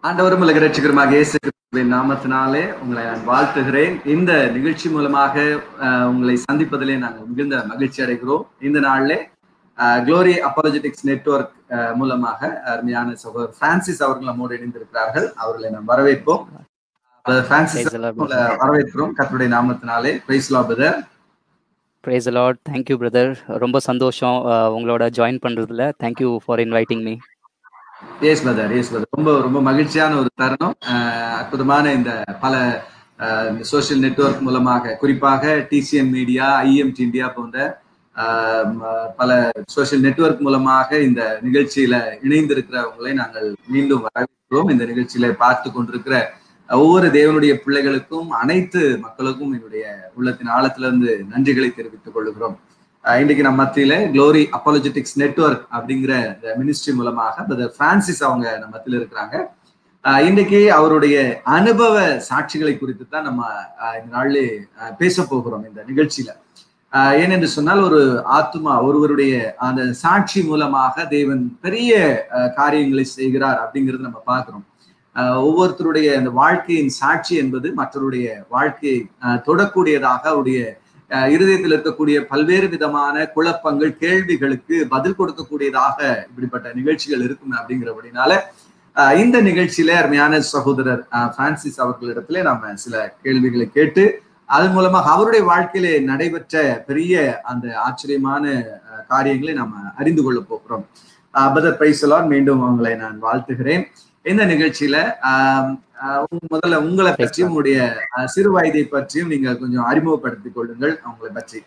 ஆண்டவரும் உலக ரட்சகருமாக இயேசு கிறிஸ்துவின் நாமத்தினாலே உங்களை நான் வாழ்த்துகிறேன் இந்த நிகழ்ச்சி மூலமாக அஹ், உங்களை சந்திப்பதிலே நாங்கள் மிகுந்த மகிழ்ச்சி அடைகிறோம் இந்த நாளிலே குளோரி அப்பாலஜெட்டிக்ஸ் நெட்வொர்க் மூலமாக அருமையான சகோதரர் பிரான்சிஸ் அவர்கள் நம்மோடு இணைந்திருக்கிறார்கள் அவர்களை நாம் வரவேற்போம் Brother Francis Praise the Lord, உங்களை வரவேற்கிறோம் கர்த்தருடைய நாமத்தினாலே பிரைஸ்லா brother praise the lord thank you brother ரொம்ப சந்தோஷம் uh, உங்களோட ஜாயின் பண்றதுல thank you for inviting me yes brother yes brother ரொம்ப ரொம்ப மகிழ்ச்சியான ஒரு தருணம் அஹ், அற்புதமான இந்த பல சோஷியல் நெட்வொர்க் மூலமாக குறிப்பாக டிசிஎன் மீடியா ஐஎம்டி இந்தியா போன்ற அஹ், ம- பல சோஷியல் நெட்வொர்க் மூலமாக இந்த நிகழ்ச்சியில இணைந்திருக்கிறவங்களை நாங்கள் மீண்டும் வரவேற்கிறோம் இந்த நிகழ்ச்சியில பார்த்து கொண்டிருக்கிற ஒவ்வொரு தேவனுடைய பிள்ளைகளுக்கும் அனைத்து மக்களுக்கும் என்னுடைய உள்ளத்தின் ஆழத்திலிருந்து நன்றிகளை தெரிவித்துக் கொள்கிறோம் அஹ் இன்னைக்கு நம்ம மத்தியில க்ளோரி அப்பாலஜெட்டிக்ஸ் நெட்வொர்க் அப்படிங்கிற இந்த மினிஸ்ட்ரி மூலமாக பிரதர் பிரான்சிஸ் அவங்க நம்ம மத்தியில இருக்கிறாங்க அஹ் இன்னைக்கு அவருடைய அனுபவ சாட்சிகளை குறித்து தான் நம்ம அஹ் இந்த நாள்ல அஹ் பேச போகிறோம் இந்த நிகழ்ச்சியில அஹ் ஏனென்று சொன்னால் ஒரு ஆத்துமா ஒருவருடைய அந்த சாட்சி மூலமாக தேவன் பெரிய அஹ், காரியங்களை செய்கிறார் அப்படிங்கிறது நம்ம பார்க்கிறோம் அஹ் ஒவ்வொருத்தருடைய அந்த வாழ்க்கையின் சாட்சி என்பது மற்றவருடைய வாழ்க்கையை அஹ், தொடக்கூடியதாக அவருடைய அஹ் இருதயத்தில் இருக்கக்கூடிய பல்வேறு விதமான குழப்பங்கள் கேள்விகளுக்கு பதில் கொடுக்கக்கூடியதாக இப்படிப்பட்ட நிகழ்ச்சிகள் இருக்கும் அப்படிங்கிறபடினால அஹ் இந்த நிகழ்ச்சியில அருமையான சகோதரர் அஹ் பிரான்சிஸ் அவர்களிடத்துல நாம சில கேள்விகளை கேட்டு அதன் மூலமாக அவருடைய வாழ்க்கையிலே நடைபெற்ற பெரிய அந்த ஆச்சரியமான அஹ், காரியங்களை நாம அறிந்து கொள்ள போகிறோம் பதர் பைசலான் மீண்டும் உங்களை நான் வாழ்த்துகிறேன் இந்த நிகழ்ச்சியில ஆஹ் ஆஹ் உங்க- முதல்ல உங்களை பற்றியும் உங்களுடைய அஹ், சிறு வயதை பற்றியும் நீங்க கொஞ்சம் அறிமுகப்படுத்திக் கொள்ளுங்கள் அவங்களை பற்றி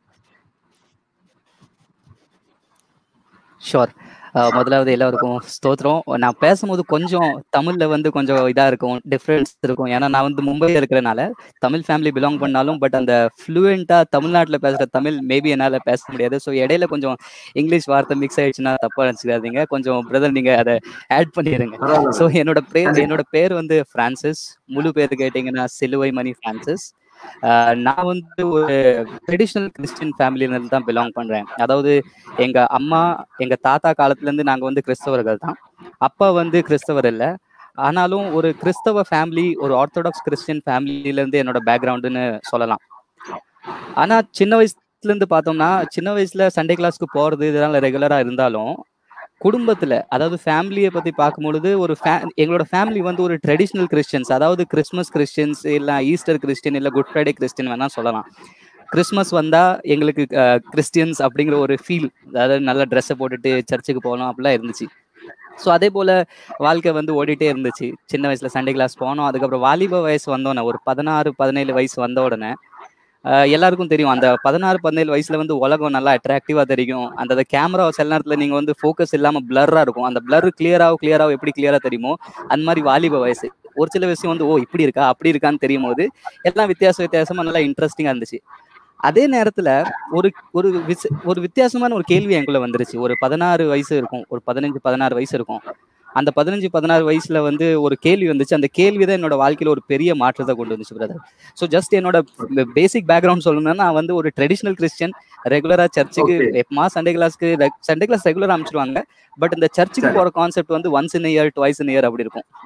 ஷோர் முதலாவது எல்லாருக்கும் ஸ்தோத்திரம் நான் பேசும்போது கொஞ்சம் தமிழ்ல வந்து கொஞ்சம் இதா இருக்கும் டிஃப்ரென்ஸ் இருக்கும் ஏன்னா நான் வந்து மும்பைல இருக்கிறனால தமிழ் ஃபேமிலி பிலாங் பண்ணாலும் பட் அந்த ஃப்ளூயண்டா தமிழ்நாட்டுல பேசுற தமிழ் மேபி என்னால பேச முடியாது ஸோ இடையில கொஞ்சம் இங்கிலீஷ் வார்த்தை மிக்ஸ் ஆயிடுச்சுன்னா தப்பா நினைச்சுக்காதீங்க கொஞ்சம் பிரதர் நீங்க அதை ஆட் பண்ணிடுங்க பரவாயில்ல. ஸோ என்னோட பேர் என்னோட பேர் வந்து பிரான்சிஸ் முழு பேர் கேட்டீங்கன்னா சிலுவை மணி பிரான்சிஸ் ஆஹ் நான் வந்து ஒரு ட்ரெடிஷ்னல் கிறிஸ்டியன் ஃபேமிலியில இருந்து தான் பிலாங் பண்றேன் அதாவது எங்க அம்மா எங்க தாத்தா காலத்துல இருந்து நாங்க வந்து கிறிஸ்தவர்கள் தான் அப்பா வந்து கிறிஸ்தவர் இல்ல ஆனாலும் ஒரு கிறிஸ்தவ ஃபேமிலி ஒரு ஆர்த்தடாக்ஸ் கிறிஸ்டியன் ஃபேமிலில இருந்து என்னோட பேக்ரவுண்டுன்னு சொல்லலாம் ஆனா சின்ன வயசுல இருந்து பார்த்தோம்னா சின்ன வயசுல சண்டே கிளாஸ்க்கு போறது இதெல்லாம் ரெகுலரா இருந்தாலும் குடும்பத்துல அதாவது ஃபேமிலியை பத்தி பார்க்கும்பொழுது ஒரு fa- எங்களோட ஃபேமிலி வந்து ஒரு ட்ரெடிஷ்னல் கிறிஸ்டியன்ஸ் அதாவது கிறிஸ்மஸ் கிறிஸ்டியன்ஸ் இல்ல ஈஸ்டர் கிறிஸ்டியன் இல்ல குட் ஃப்ரைடே கிறிஸ்டியன் வேணா சொல்லலாம் கிறிஸ்மஸ் வந்தா எங்களுக்கு கிறிஸ்டியன்ஸ் அப்படிங்கிற ஒரு ஃபீல் அதாவது நல்ல ட்ரெஸ்ஸை போட்டுட்டு சர்ச்சுக்கு போகலாம் அப்படிலாம் இருந்துச்சு ஸோ அதே போல வாழ்க்கை வந்து ஓடிட்டே இருந்துச்சு சின்ன வயசுல சண்டே கிளாஸ் போனோம் அதுக்கப்புறம் வாலிப வயசு வந்தோடனே ஒரு பதினாறு பதினேழு வயசு வந்த உடனே ஆஹ் எல்லாருக்கும் தெரியும் அந்த பதினாறு பதினேழு வயசுல வந்து உலகம் நல்லா அட்ராக்டிவா தெரியும் அந்த கேமரா சில நேரத்துல நீங்க வந்து ஃபோக்கஸ் இல்லாம பிளர்ரா இருக்கும் அந்த பிளர் கிளியராகவும் கிளியராகவும் எப்படி கிளியரா தெரியுமோ அந்த மாதிரி வாலிப வயசு ஒரு சில விஷயம் வந்து ஓ இப்படி இருக்கா அப்படி இருக்கான்னு தெரியும் போது எல்லாம் வித்தியாச வித்தியாசமா நல்லா இன்ட்ரெஸ்டிங்கா இருந்துச்சு அதே நேரத்துல ஒரு ஒரு விச- ஒரு வித்தியாசமான ஒரு கேள்வி எனக்குள்ள வந்துருச்சு ஒரு பதினாறு வயசு இருக்கும் ஒரு பதினஞ்சு பதினாறு வயசு இருக்கும் அந்த பதினஞ்சு பதினாறு வயசுல வந்து ஒரு கேள்வி வந்துச்சு அந்த கேள்வி தான் என்னோட வாழ்க்கையில ஒரு பெரிய மாற்றத்தை கொண்டு வந்துச்சு பிரதர் ஸோ ஜஸ்ட் என்னோட பேசிக் பேக்ரவுண்ட் சொல்லணும்னா நான் வந்து ஒரு ட்ரெடிஷ்னல் கிறிஸ்டியன் ரெகுலரா சர்ச்சுக்கு Okay. எப்பமா சண்டே கிளாஸ்க்கு சண்டே கிளாஸ் ரெகுலரா அமைச்சிருவாங்க பட் இந்த சர்ச்சுக்கு சரி. போற கான்செப்ட் வந்து once in year twice in year அப்படி இருக்கும்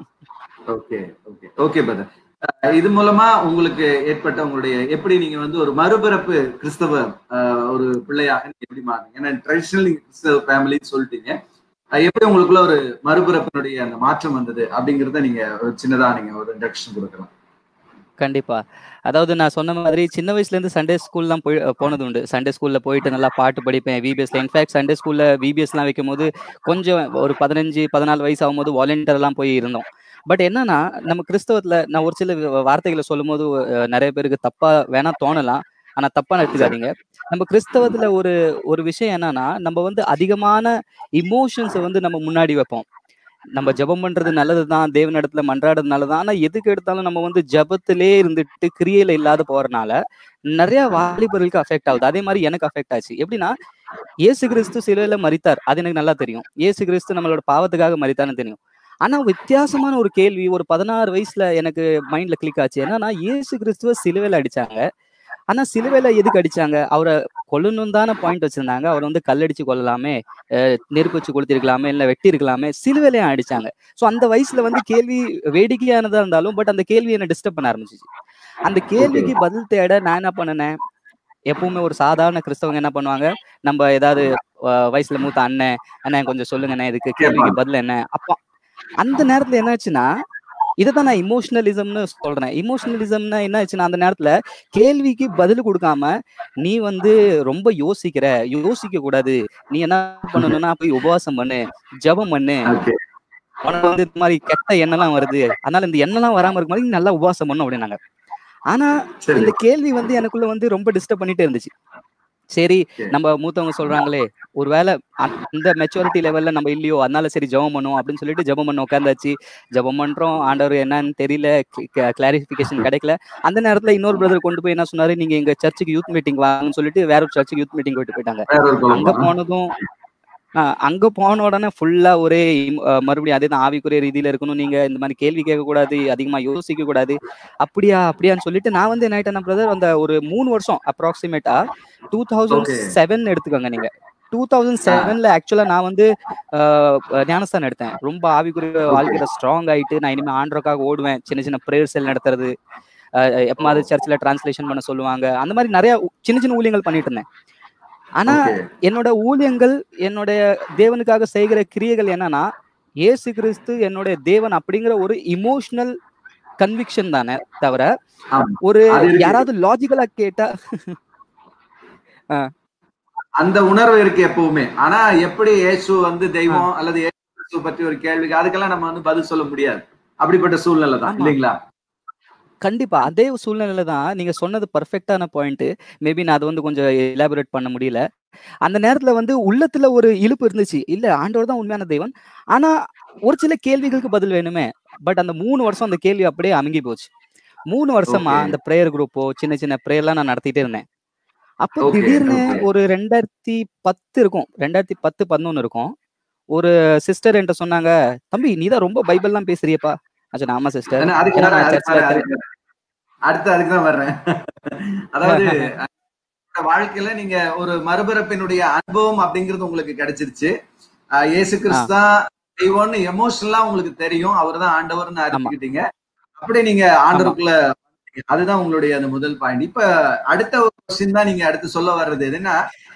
ஓகே ஓகே ஓகே பிரதர் இது மூலமா உங்களுக்கு ஏற்பட்ட உங்களுடைய எப்படி நீங்க வந்து ஒரு மறுபிறப்பு கிறிஸ்தவ அஹ், ஒரு பிள்ளையாக நீங்க எப்படி மாறுங்க ஏன்னா ட்ரெடிஷனல் கிறிஸ்தவ ஃபேமிலின்னு சொல்லிட்டீங்க அஹ், எப்படி உங்களுக்குள்ள ஒரு மறுபிறப்பினுடைய அந்த மாற்றம் வந்தது அப்படிங்கறத நீங்க ஒரு சின்னதா நீங்க ஒரு இன்ட்ரடக்ஷன் கொடுக்கலாம் கண்டிப்பா அதாவது நான் சொன்ன மாதிரி சின்ன வயசுல இருந்து சண்டே ஸ்கூல்லாம் போய் போனது உண்டு சண்டே ஸ்கூல்ல போயிட்டு நல்லா பாட்டு படிப்பேன் விபிஎஸ்ல இன்ஃபேக்ட் சண்டே ஸ்கூல்ல விபிஎஸ்லாம் வைக்கும் போது கொஞ்சம் ஒரு பதினஞ்சு பதினாலு வயசு ஆகும்போது வாலண்டியர் எல்லாம் போய் இருந்தோம் பட் என்னன்னா நம்ம கிறிஸ்தவத்துல நான் ஒரு சில வி- வார்த்தைகளை சொல்லும்போது அஹ், நிறைய பேருக்கு தப்பா வேணா தோணலாம் ஆனா தப்பா எடுத்துக்காதீங்க நம்ம கிறிஸ்தவத்துல ஒரு ஒரு விஷயம் என்னன்னா நம்ம வந்து அதிகமான இமோஷன்ஸை வந்து நம்ம முன்னாடி வைப்போம் நம்ம ஜெபம் பண்றது நல்லதுதான் தேவனிடத்துல மன்றாடுறது நல்லதுதான் ஆனா எதுக்கு எடுத்தாலும் நம்ம வந்து ஜெபத்திலே இருந்துட்டு கிரியையில இல்லாத போறனால நிறைய வாலிபர்களுக்கு அஃபெக்ட் ஆகுது அதே மாதிரி எனக்கு அஃபெக்ட் ஆச்சு எப்படின்னா இயேசு கிறிஸ்து சிலுவையில மரித்தார் அது எனக்கு நல்லா தெரியும் இயேசு கிறிஸ்து நம்மளோட பாவத்துக்காக மரித்தார்னு தெரியும் ஆனா வித்தியாசமான ஒரு கேள்வி ஒரு பதினாறு வயசுல எனக்கு மைண்ட்ல கிளிக் ஆச்சு என்னன்னா இயேசு கிறிஸ்துவ சிலுவையில அடிச்சாங்க ஆனா சிலுவையில எதுக்கு அடிச்சாங்க அவரை கொல்லணும் தானே பாயிண்ட் வச்சிருந்தாங்க அவர் வந்து கல்லடிச்சு கொள்ளலாமே அஹ் நெருப்பு வச்சு கொளுத்திருக்கலாமே இல்ல வெட்டி இருக்கலாமே சிலுவையிலையும் அடிச்சாங்க சோ அந்த வயசுல வந்து கேள்வி வேடிக்கையானதா இருந்தாலும் பட் அந்த கேள்வி என்ன டிஸ்டர்ப் பண்ண ஆரம்பிச்சிச்சு அந்த கேள்விக்கு பதில் தேட நான் என்ன பண்ணினேன் எப்பவுமே ஒரு சாதாரண கிறிஸ்தவங்க என்ன பண்ணுவாங்க நம்ம ஏதாவது அஹ், வயசுல மூத்த அண்ணன் அண்ணன் கொஞ்சம் சொல்லுங்கண்ணே இதுக்கு கேள்விக்கு பதில் என்ன அப்போ அந்த நேரத்துல என்னாச்சுன்னா இதைதான் நான் இமோஷனலிசம்னு சொல்றேன் இமோஷனலிசம்னா என்ன ஆச்சுன்னா அந்த நேரத்துல கேள்விக்கு பதில் கொடுக்காம நீ வந்து ரொம்ப யோசிக்கிற யோசிக்க கூடாது நீ என்ன பண்ணணும்னா போய் உபவாசம் பண்ணு ஜெபம் பண்ணு ஓகே உனக்கு வந்து இந்த மாதிரி கெட்ட எண்ணெல்லாம் வருது அதனால இந்த எண்ணெல்லாம் வராம இருக்க மாதிரி நீ நல்லா உபவாசம் பண்ணும் அப்படின்னாங்க ஆனா சரி இந்த கேள்வி வந்து எனக்குள்ள வந்து ரொம்ப டிஸ்டர்ப் பண்ணிட்டே இருந்துச்சு சரி Okay. நம்ம மூத்தவங்க சொல்றாங்களே ஒருவேளை அந்த மெச்சூரிட்டி லெவல்ல நம்ம இல்லையோ அதனால சரி ஜெபம் பண்ணுவோம் அப்படின்னு சொல்லிட்டு ஜெபம் பண்ண உட்காந்தாச்சு ஜெபம் பண்றோம் ஆண்டவர் என்னன்னு தெரியல கிளாரிபிகேஷன் கிடைக்கல அந்த நேரத்துல இன்னொரு பிரதர் கொண்டு போய் என்ன சொன்னாரு நீங்க எங்க சர்ச்சுக்கு யூத் மீட்டிங் வாங்கன்னு சொல்லிட்டு வேற ஒரு சர்ச்சுக்கு யூத் மீட்டிங் போயிட்டு போயிட்டாங்க வேற ஒரு அங்க குழப்பம் போனதும் ஆஹ் அங்க போன உடனே ஃபுல்லா ஒரே இம்- அஹ் மறுபடியும் அதே தான் ஆவிக்குரிய ரீதியில இருக்கணும் நீங்க இந்த மாதிரி கேள்வி கேட்க கூடாது அதிகமா யோசிக்க கூடாது அப்படியா அப்படியான்னு சொல்லிட்டு நான் வந்து என்ன ஆயிட்டேன் பிரதர் அந்த ஒரு மூணு வருஷம் அப்ராக்சிமேட்டா டூ தௌசண்ட் Okay. செவன் எடுத்துக்கோங்க நீங்க டூ தௌசண்ட் செவன்ல ஆக்சுவலா நான் வந்து ஆஹ் ஞானஸ்தானம் எடுத்தேன் ரொம்ப ஆவிக்குரிய வாழ்க்கையில ஸ்ட்ராங் ஆயிட்டு நான் இனிமே ஆண்டருக்காக ஓடுவேன் சின்ன சின்ன ப்ரேயர் செல் நடத்துறது ஆஹ் எப்பமாவது சர்ச்சில் டிரான்ஸ்லேஷன் பண்ண சொல்லுவாங்க அந்த மாதிரி நிறைய சின்ன சின்ன ஊழியங்கள் பண்ணிட்டு இருந்தேன் ஆனா Okay. என்னோட ஊழியங்கள் என்னுடைய தேவனுக்காக செய்கிற கிரியைகள் என்னன்னா இயேசு கிறிஸ்து என்னுடைய தேவன் அப்படிங்கிற ஒரு இமோஷனல் கன்விக்ஷன் தானே தவிர ஆமா. ஒரு அது இருக்கு. யாராவது லாஜிக்கலா கேட்டா அந்த உணர்வு இருக்கு எப்பவுமே ஆனா எப்படி இயேசு வந்து தெய்வம் அல்லது இயேசு கிறிஸ்துவ பற்றி ஒரு கேள்விக்கு அதுக்கெல்லாம் நம்ம வந்து பதில் சொல்ல முடியாது அப்படிப்பட்ட சூழ்நிலை தான் ஆமா. இல்லைங்களா கண்டிப்பா அதே சூழ்நிலையில தான் நீங்க சொன்னது பர்ஃபெக்டான பாயிண்ட் மேபி நான் அதை வந்து கொஞ்சம் எலாபரேட் பண்ண முடியல அந்த நேரத்துல வந்து உள்ளத்துல ஒரு இழுப்பு இருந்துச்சு இல்ல ஆண்டவர் தான் உண்மையான தெய்வன் ஆனா ஒரு சில கேள்விகளுக்கு பதில் வேணுமே பட் அந்த மூணு வருஷம் அந்த கேள்வி அப்படியே அமுங்கி போச்சு மூணு வருஷமா Okay. அந்த ப்ரேயர் குரூப்போ சின்ன சின்ன ப்ரேயர்லாம் நான் நடத்திட்டே இருந்தேன் அப்போ Okay, திடீர்னு okay. ஒரு ரெண்டாயிரத்தி பத்து இருக்கும் ரெண்டாயிரத்தி பத்து பதினொன்னு இருக்கும் ஒரு சிஸ்டர் என்கிட்ட சொன்னாங்க தம்பி நீ தான் ரொம்ப பைபிள்லாம் பேசுறியப்பா ஆச்சு ஆமா சிஸ்டர் ஏன்னா அதுக்கு ஏன்னா வரேன், நான் அதுக்கு சர்ச்சில் வரேன், அதுக்கு வரேன். அடுத்து அதுக்கு தான் வர்றேன் அதாவது உங்க வாழ்க்கையில நீங்க ஒரு மறுபிறப்பினுடைய அனுபவம் அப்படிங்கிறது உங்களுக்கு கிடைச்சிருச்சு ஆஹ் இயேசு கிறிஸ்து தான் தெய்வம்னு எமோஷனலா உங்களுக்கு தெரியும் அவர் தான் ஆண்டவர்னு அறிஞ்சுக்கிட்டீங்க அப்படி நீங்க ஆண்டவருக்குள்ள வந்தீங்க. அதுதான் உங்களுடைய அந்த முதல் பாயிண்ட் இப்ப அடுத்த ஒரு கொஸ்டின் தான் நீங்க அடுத்து சொல்ல வர்றது என்னன்னா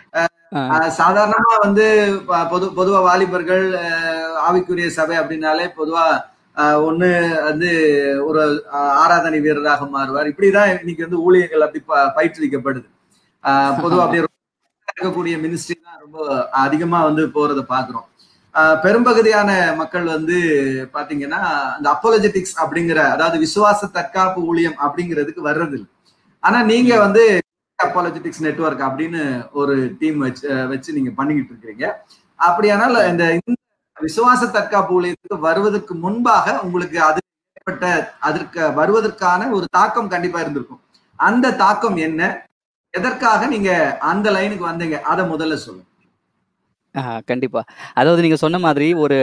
ஆஹ் சாதாரணமா வந்து ப- பொது பொதுவா வாலிபர்கள் ஆஹ் ஆவிக்குரிய சபை அப்படின்னாலே பொதுவா ஆஹ் ஒண்ணு வந்து ஒரு ஆஹ் ஆராதனை வீரராக மாறுவார் இப்படிதான் இன்னைக்கு வந்து ஊழியர்கள் அப்படி ப- பயிற்றுவிக்கப்படுது ஆஹ் பொதுவா அப்படியே ரொம்ப இருக்கக்கூடிய மினிஸ்ட்ரி தான் ரொம்ப அதிகமா வந்து போறத பாக்குறோம் ஆஹ் பெரும்பகுதியான மக்கள் வந்து பாத்தீங்கன்னா இந்த அப்போலஜெட்டிக்ஸ் அப்படிங்கிற அதாவது விசுவாச தற்காப்பு ஊழியம் அப்படிங்கிறதுக்கு வர்றது இல்லை ஆனா நீங்க வந்து அப்பாலஜெட்டிக்ஸ் நெட்வொர்க் அப்படின்னு ஒரு டீம் வச்சு அஹ் வச்சு நீங்க பண்ணிக்கிட்டு இருக்கிறீங்க அப்படியானால் இந்த இந்த விசுவாச தற்காப்பு ஊழியத்துக்கு வருவதற்கு முன்பாக உங்களுக்கு அது ஏற்பட்ட அதற்கு வருவதற்கான ஒரு தாக்கம் கண்டிப்பா இருந்திருக்கும் அந்த தாக்கம் என்ன எதற்காக நீங்க அந்த லைனுக்கு வந்தீங்க அதை முதல்ல சொல்லுங்க ஆஹ் கண்டிப்பா அதாவது நீங்க சொன்ன மாதிரி ஒரு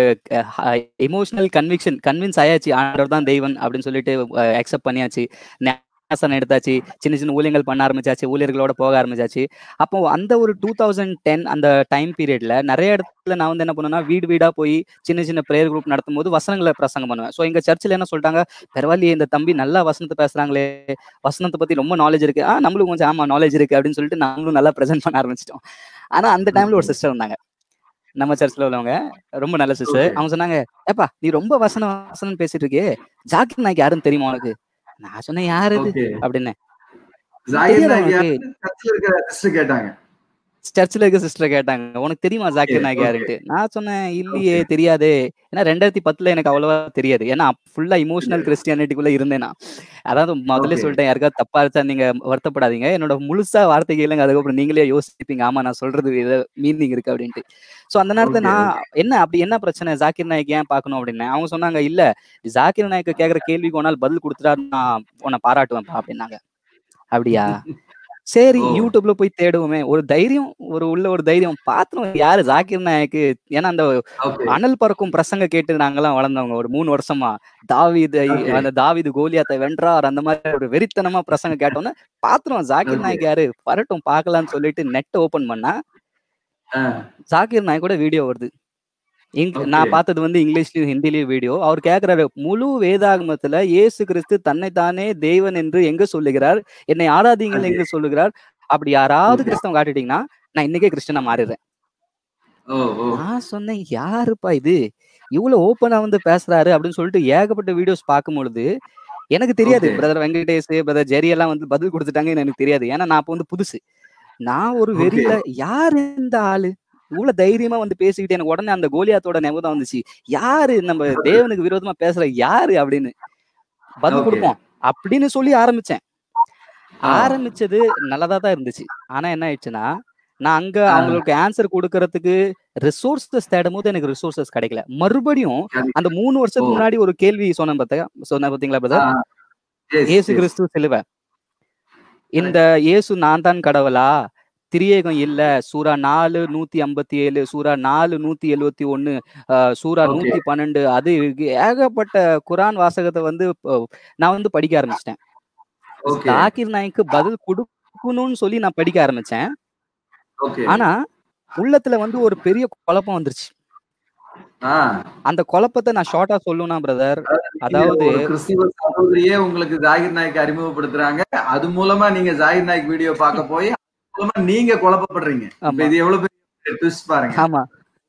எமோஷனல் கன்விக்ஷன் கன்வின்ஸ் ஆயாச்சு ஆண்டவர் தான் தெய்வன் அப்படின்னு சொல்லிட்டு அக்செப்ட் பண்ணியாச்சு ஞானஸ்தானம் எடுத்தாச்சு சின்ன சின்ன ஊழியங்கள் பண்ண ஆரம்பிச்சாச்சு ஊழியர்களோட போக ஆரம்பிச்சாச்சு அப்போ அந்த ஒரு டூ தௌசண்ட் டென் அந்த டைம் பீரியட்ல நிறைய இடத்துல நான் வந்து என்ன பண்ணுவேன்னா வீடு வீடா போய் சின்ன சின்ன ப்ரேயர் குரூப் நடத்தும் போது வசனங்களை பிரசங்கம் பண்ணுவேன் ஸோ எங்க சர்ச்சில் என்ன சொல்லிட்டாங்க பரவாயில்லையே இந்த தம்பி நல்லா வசனத்தை பேசுறாங்களே வசனத்தை பத்தி ரொம்ப நாலேஜ் இருக்கு ஆ நம்மளுக்கு கொஞ்சம் ஆமா நாலேஜ் இருக்கு அப்படின்னு சொல்லிட்டு நாங்களும் நல்லா ப்ரெசென்ட் பண்ண ஆரம்பிச்சிட்டோம் ஆனா அந்த டைம்ல ஒரு சிஸ்டர் இருந்தாங்க நம்ம சர்ச்சில் உள்ளவங்க ரொம்ப நல்ல சிஸ்டர் Okay. அவங்க சொன்னாங்க ஏப்பா நீ ரொம்ப வசனம் வசனம் பேசிட்டு இருக்கே ஜாக்கிர் நாய்க்கு யாருன்னு தெரியுமா உனக்கு நான் சொன்னேன் யாரு இது ஓகே அப்படின்னு ஜாகிர் தெரியாதா நாயக் உனக்கு? யாருன்னு சர்ச்சில் இருக்கிற sister கேட்டாங்க சர்ச்சில் இருக்க சிஸ்டர் கேட்டாங்க உனக்கு தெரியுமா ஜாக்கிர் Okay, நாயக் okay. யாருன்ட்டு நான் சொன்னேன் இல்லையே தெரியாதே ஏன்னா ரெண்டாயிரத்தி பத்துல எனக்கு அவ்வளவா தெரியாது ஏன்னா ஃபுல்லா இமோஷனல் கிறிஸ்டியானிட்டிக்குள்ள இருந்தேன் நான் அதாவது முதல்ல Okay. சொல்லிட்டேன் யாருக்காவது தப்பா இருச்சா நீங்க வருத்தப்படாதீங்க என்னோட முழுசா வார்த்தை கேளுங்க அதுக்கப்புறம் நீங்களே யோசிப்பீங்க ஆமா நான் சொல்றது ஏதோ மீனிங் இருக்கு அப்படின்ட்டு சோ அந்த நேரத்துல Okay, நான் என்ன அப்படி என்ன பிரச்சனை ஜாக்கிர் நாயக் ஏன் பார்க்கணும் அப்படின்னு அவங்க சொன்னாங்க இல்ல ஜாக்கிர் நாயக் கேக்குற கேள்விக்கு ஒரு நாள் பதில் கொடுத்துட்டா நான் உன்னை பாராட்டுவேன்ப்பா அப்படின்னாங்க அப்படியா சரி ஓ. யூடியூப்ல போய் தேடுவோமே ஒரு தைரியம் ஒரு உள்ள ஒரு தைரியம் பார்த்தோம் யாரு ஜாக்கிர் நாயக்கு ஏன்னா அந்த ஓகே அனல் பறக்கும் பிரசங்க கேட்டு நாங்கெல்லாம் வளர்ந்தவங்க ஒரு மூணு வருஷமா தாவீது Okay. அந்த தாவீது கோலியாத்தை வென்றார் அந்த மாதிரி ஒரு வெறித்தனமா பிரசங்க கேட்டோன்னே பாத்துருவோம் ஜாக்கிர் Okay. நாயக் யாரு வரட்டும் பார்க்கலாம்னு சொல்லிட்டு நெட் ஓபன் பண்ணா ஆ, ஜாக்கிர் நாயக்கோட வீடியோ வருது இங் Okay. நான் பார்த்தது வந்து இங்கிலீஷ்லயும் ஹிந்திலயும் வீடியோ அவர் கேக்குறாரு முழு வேதாகமத்துல இயேசு கிறிஸ்து தன்னைத்தானே தேவன் என்று எங்க சொல்லுகிறார் என்னை ஆராதிங்கள் Okay. எங்க சொல்லுகிறார் அப்படி யாராவது Okay. கிறிஸ்தவம் காட்டிட்டீங்கன்னா நான் இன்னைக்கே கிறிஸ்டனா மாறிடுறேன் ஓ ஓ நான் சொன்னேன் யாருப்பா இது இவ்வளவு ஓப்பனா வந்து பேசுறாரு அப்படின்னு சொல்லிட்டு ஏகப்பட்ட வீடியோஸ் பார்க்கும் பொழுது எனக்கு தெரியாது Okay. Brother Venkatesh brother Jerry எல்லாம் வந்து பதில் கொடுத்துட்டாங்கன்னு எனக்கு தெரியாது ஏன்னா நான் அப்ப வந்து புதுசு நான் ஒரு Okay. வெறியில யாரு இந்த ஆளு இவ்வளவு தைரியமா வந்து பேசிக்கிட்டு எனக்கு உடனே அந்த கோலியாத்தோட ஞாபகம் வந்துச்சு யாரு நம்ம தேவனுக்கு விரோதமா பேசுற யாரு அப்படின்னு பதில் Okay. கொடுப்போம் அப்படின்னு சொல்லி ஆரம்பிச்சேன் ஆ. ஆரம்பிச்சது நல்லதா தான் இருந்துச்சு ஆனா என்ன ஆயிடுச்சுன்னா நான் அங்க ஆ. அவங்களுக்கு ஆன்சர் கொடுக்கறதுக்கு ரிசோர்சஸ் தேடும் போது எனக்கு ரிசோர்சஸ் கிடைக்கல மறுபடியும் கண்டி- அந்த மூணு வருஷத்துக்கு ஓ. முன்னாடி ஒரு கேள்வி சொன்னேன் பார்த்தா சொன்ன பாத்தீங்களா ஆ, brother yes, Yesu yes. Kristhu சிலுவை இந்த இயேசு நான் தான் கடவுளா திரியேகம் இல்ல சூரா நாலு நூத்தி ஐம்பத்தி ஏழு சூரா நாலு நூத்தி எழுவத்தி ஒண்ணு ஆஹ் சூரா Okay. நூத்தி பன்னெண்டு அது இருக்கு. ஏகப்பட்ட குரான் வாசகத்தை வந்து இப்போ நான் வந்து படிக்க ஆரம்பிச்சிட்டேன் Okay, ஜாக்கிர் நாய்க்கு பதில் கொடுக்கணும்னு சொல்லி நான் படிக்க ஆரம்பிச்சேன் okay. ஆனா உள்ளத்துல வந்து ஒரு பெரிய குழப்பம் வந்துருச்சு ஆ, அந்த குழப்பத்தை நான் ஷார்ட்டா சொல்லணும்னா பிரதர் அதாவது ஒரு கிறிஸ்துவ சகோதரியே உங்களுக்கு ஜாகிர் நாய்க்கு அறிமுகப்படுத்துறாங்க அது மூலமா நீங்க ஜாகிர் நாய்க் வீடியோ பார்க்க போய் அது மூலமா நீங்க குழப்பப்படுறீங்க இப்ப ஆமா இது எவ்வளவு பெரிய ட்விஸ்ட் பாருங்க ஆமா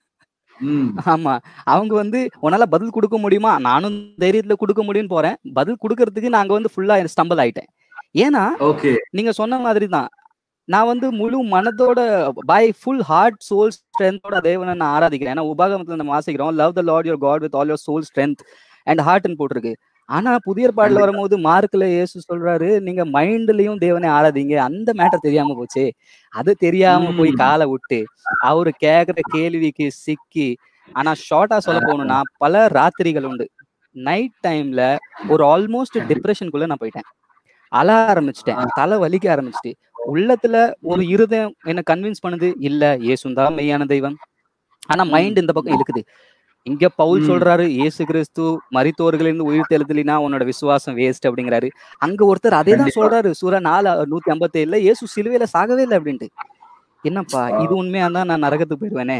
ம் ஆமா அவங்க வந்து உன்னால பதில் கொடுக்க முடியுமா நானும் தைரியத்துல கொடுக்க முடியும்னு போறேன் பதில் கொடுக்கறதுக்கு நாங்க வந்து ஃபுல்லா ஸ்டம்பிள் ஆயிட்டேன் ஏன்னா ஓகே நீங்க சொன்ன மாதிரி தான் நான் வந்து முழு மனதோட பை ஃபுல் ஹார்ட் சோல் ஸ்ட்ரென்த்தோட தேவனை நான் ஆராதிக்கிறேன் ஏன்னா உபாகமத்துல நம்ம வாசிக்கிறோம் love the Lord your God with all your soul strength and ஹார்ட்னு போட்டிருக்கு ஆனா புதிய பாடல வரும்போது மார்க்ல இயேசு சொல்றாரு நீங்க மைண்ட்லயும் தேவனை ஆராதிங்க அந்த மேட்டர் தெரியாம போச்சு அது தெரியாம போய் ம். காலை விட்டு அவரு கேக்குற கேள்விக்கு சிக்கி ஆனா ஷார்ட்டா சொல்ல போகணும்னா பல ராத்திரிகள் உண்டு நைட் டைம்ல ஒரு ஆல்மோஸ்ட் டிப்ரெஷனுக்குள்ள நான் போயிட்டேன் அழ ஆரம்பிச்சிட்டேன் தலை வலிக்க ஆரம்பிச்சிட்டு உள்ளத்துல ஒரு இருதயம் என்ன கன்வின்ஸ் பண்ணுது இல்ல இயேசுந்தா மெய்யான தெய்வம் ஆனா மைண்ட் இந்த பக்கம் இழுக்குது இங்க பவுல் ம். சொல்றாரு இயேசு கிறிஸ்து மரித்தோர்களிலிருந்து உயிர் தெழுதலினா உன்னோட விசுவாசம் வேஸ்ட் அப்படிங்கிறாரு அங்க ஒருத்தர் அதே தான் கண்டிப்பா. சொல்றாரு சூரா நாலு நூத்தி ஐம்பத்தி ஏழுல இயேசு சிலுவையில சாகவே இல்லை அப்படின்ட்டு என்னப்பா இது உண்மையா தான் நான் நரகத்துக்கு போயிடுவேனே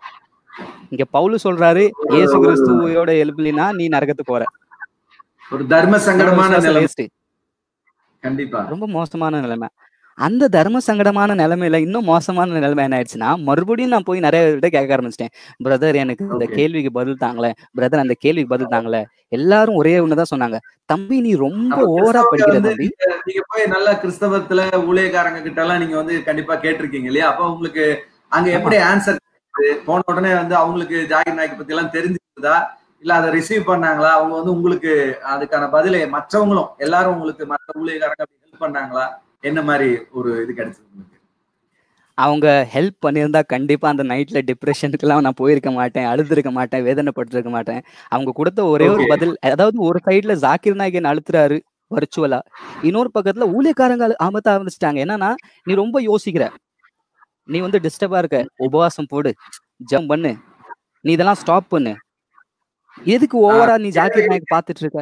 இங்க பவுல் சொல்றாரு இயேசு கிறிஸ்துவோட எழுப்பலினா நீ நரகத்துக்கு போற ஒரு தர்ம சங்கடமான நிலைமை வேஸ்ட் கண்டிப்பா ரொம்ப மோசமான நிலைமை அந்த தர்ம சங்கடமான நிலைமையில இன்னும் மோசமான நிலைமை என்ன ஆயிடுச்சுன்னா மறுபடியும் நான் போய் நிறைய கிட்ட கேட்க ஆரம்பிச்சிட்டேன் பிரதர் எனக்கு இந்த Okay. கேள்விக்கு பதில் தாங்களே பிரதர் அந்த கேள்விக்கு பதில் தாங்களே எல்லாரும் ஒரே ஒண்ணுதான் சொன்னாங்க தம்பி நீ ரொம்ப அப்ப ஓவரா கிறிஸ்தவங்க படிக்கிற வந்து தம்பி நீங்க போய் நல்ல கிறிஸ்தவத்துல ஊழியக்காரங்க கிட்ட எல்லாம் நீங்க வந்து கண்டிப்பா கேட்டிருக்கீங்க இல்லையா அப்ப உங்களுக்கு அங்க எப்படி ஆன்சர் போன உடனே வந்து அவங்களுக்கு ஜாகிர் நாய்க்கு பத்தி எல்லாம் தெரிஞ்சிருந்ததா இல்ல அதை ரிசீவ் பண்ணாங்களா அவங்க வந்து உங்களுக்கு அதுக்கான பதிலை மற்றவங்களும் எல்லாரும் உங்களுக்கு மற்ற ஊழியக்காரங்க ஹெல்ப் பண்ணாங்களா என்ன மாதிரி ஒரு இது கிடைச்சது உங்களுக்கு அவங்க ஹெல்ப் பண்ணியிருந்தா கண்டிப்பா அந்த நைட்ல டிப்ரெஷனுக்குலாம் நான் போயிருக்க மாட்டேன் அழுதுருக்க மாட்டேன் வேதனைப்பட்டிருக்க மாட்டேன் அவங்க கொடுத்த ஒரே ஒரு Okay. பதில் அதாவது ஒரு சைடுல ஜாக்கிர் நாயக் என்ன அழுத்துறாரு வர்ச்சுவலா இன்னொரு பக்கத்துல ஊழியக்காரங்க அழு- ஆபத்த ஆரம்பிச்சிட்டாங்க என்னன்னா நீ ரொம்ப யோசிக்கிற நீ வந்து டிஸ்டர்பா இருக்க உபவாசம் போடு ஜம் பண்ணு நீ இதெல்லாம் ஸ்டாப் பண்ணு எதுக்கு ஓவரா நீ ஜாக்கிர் நாயக் பாத்துட்டு இருக்க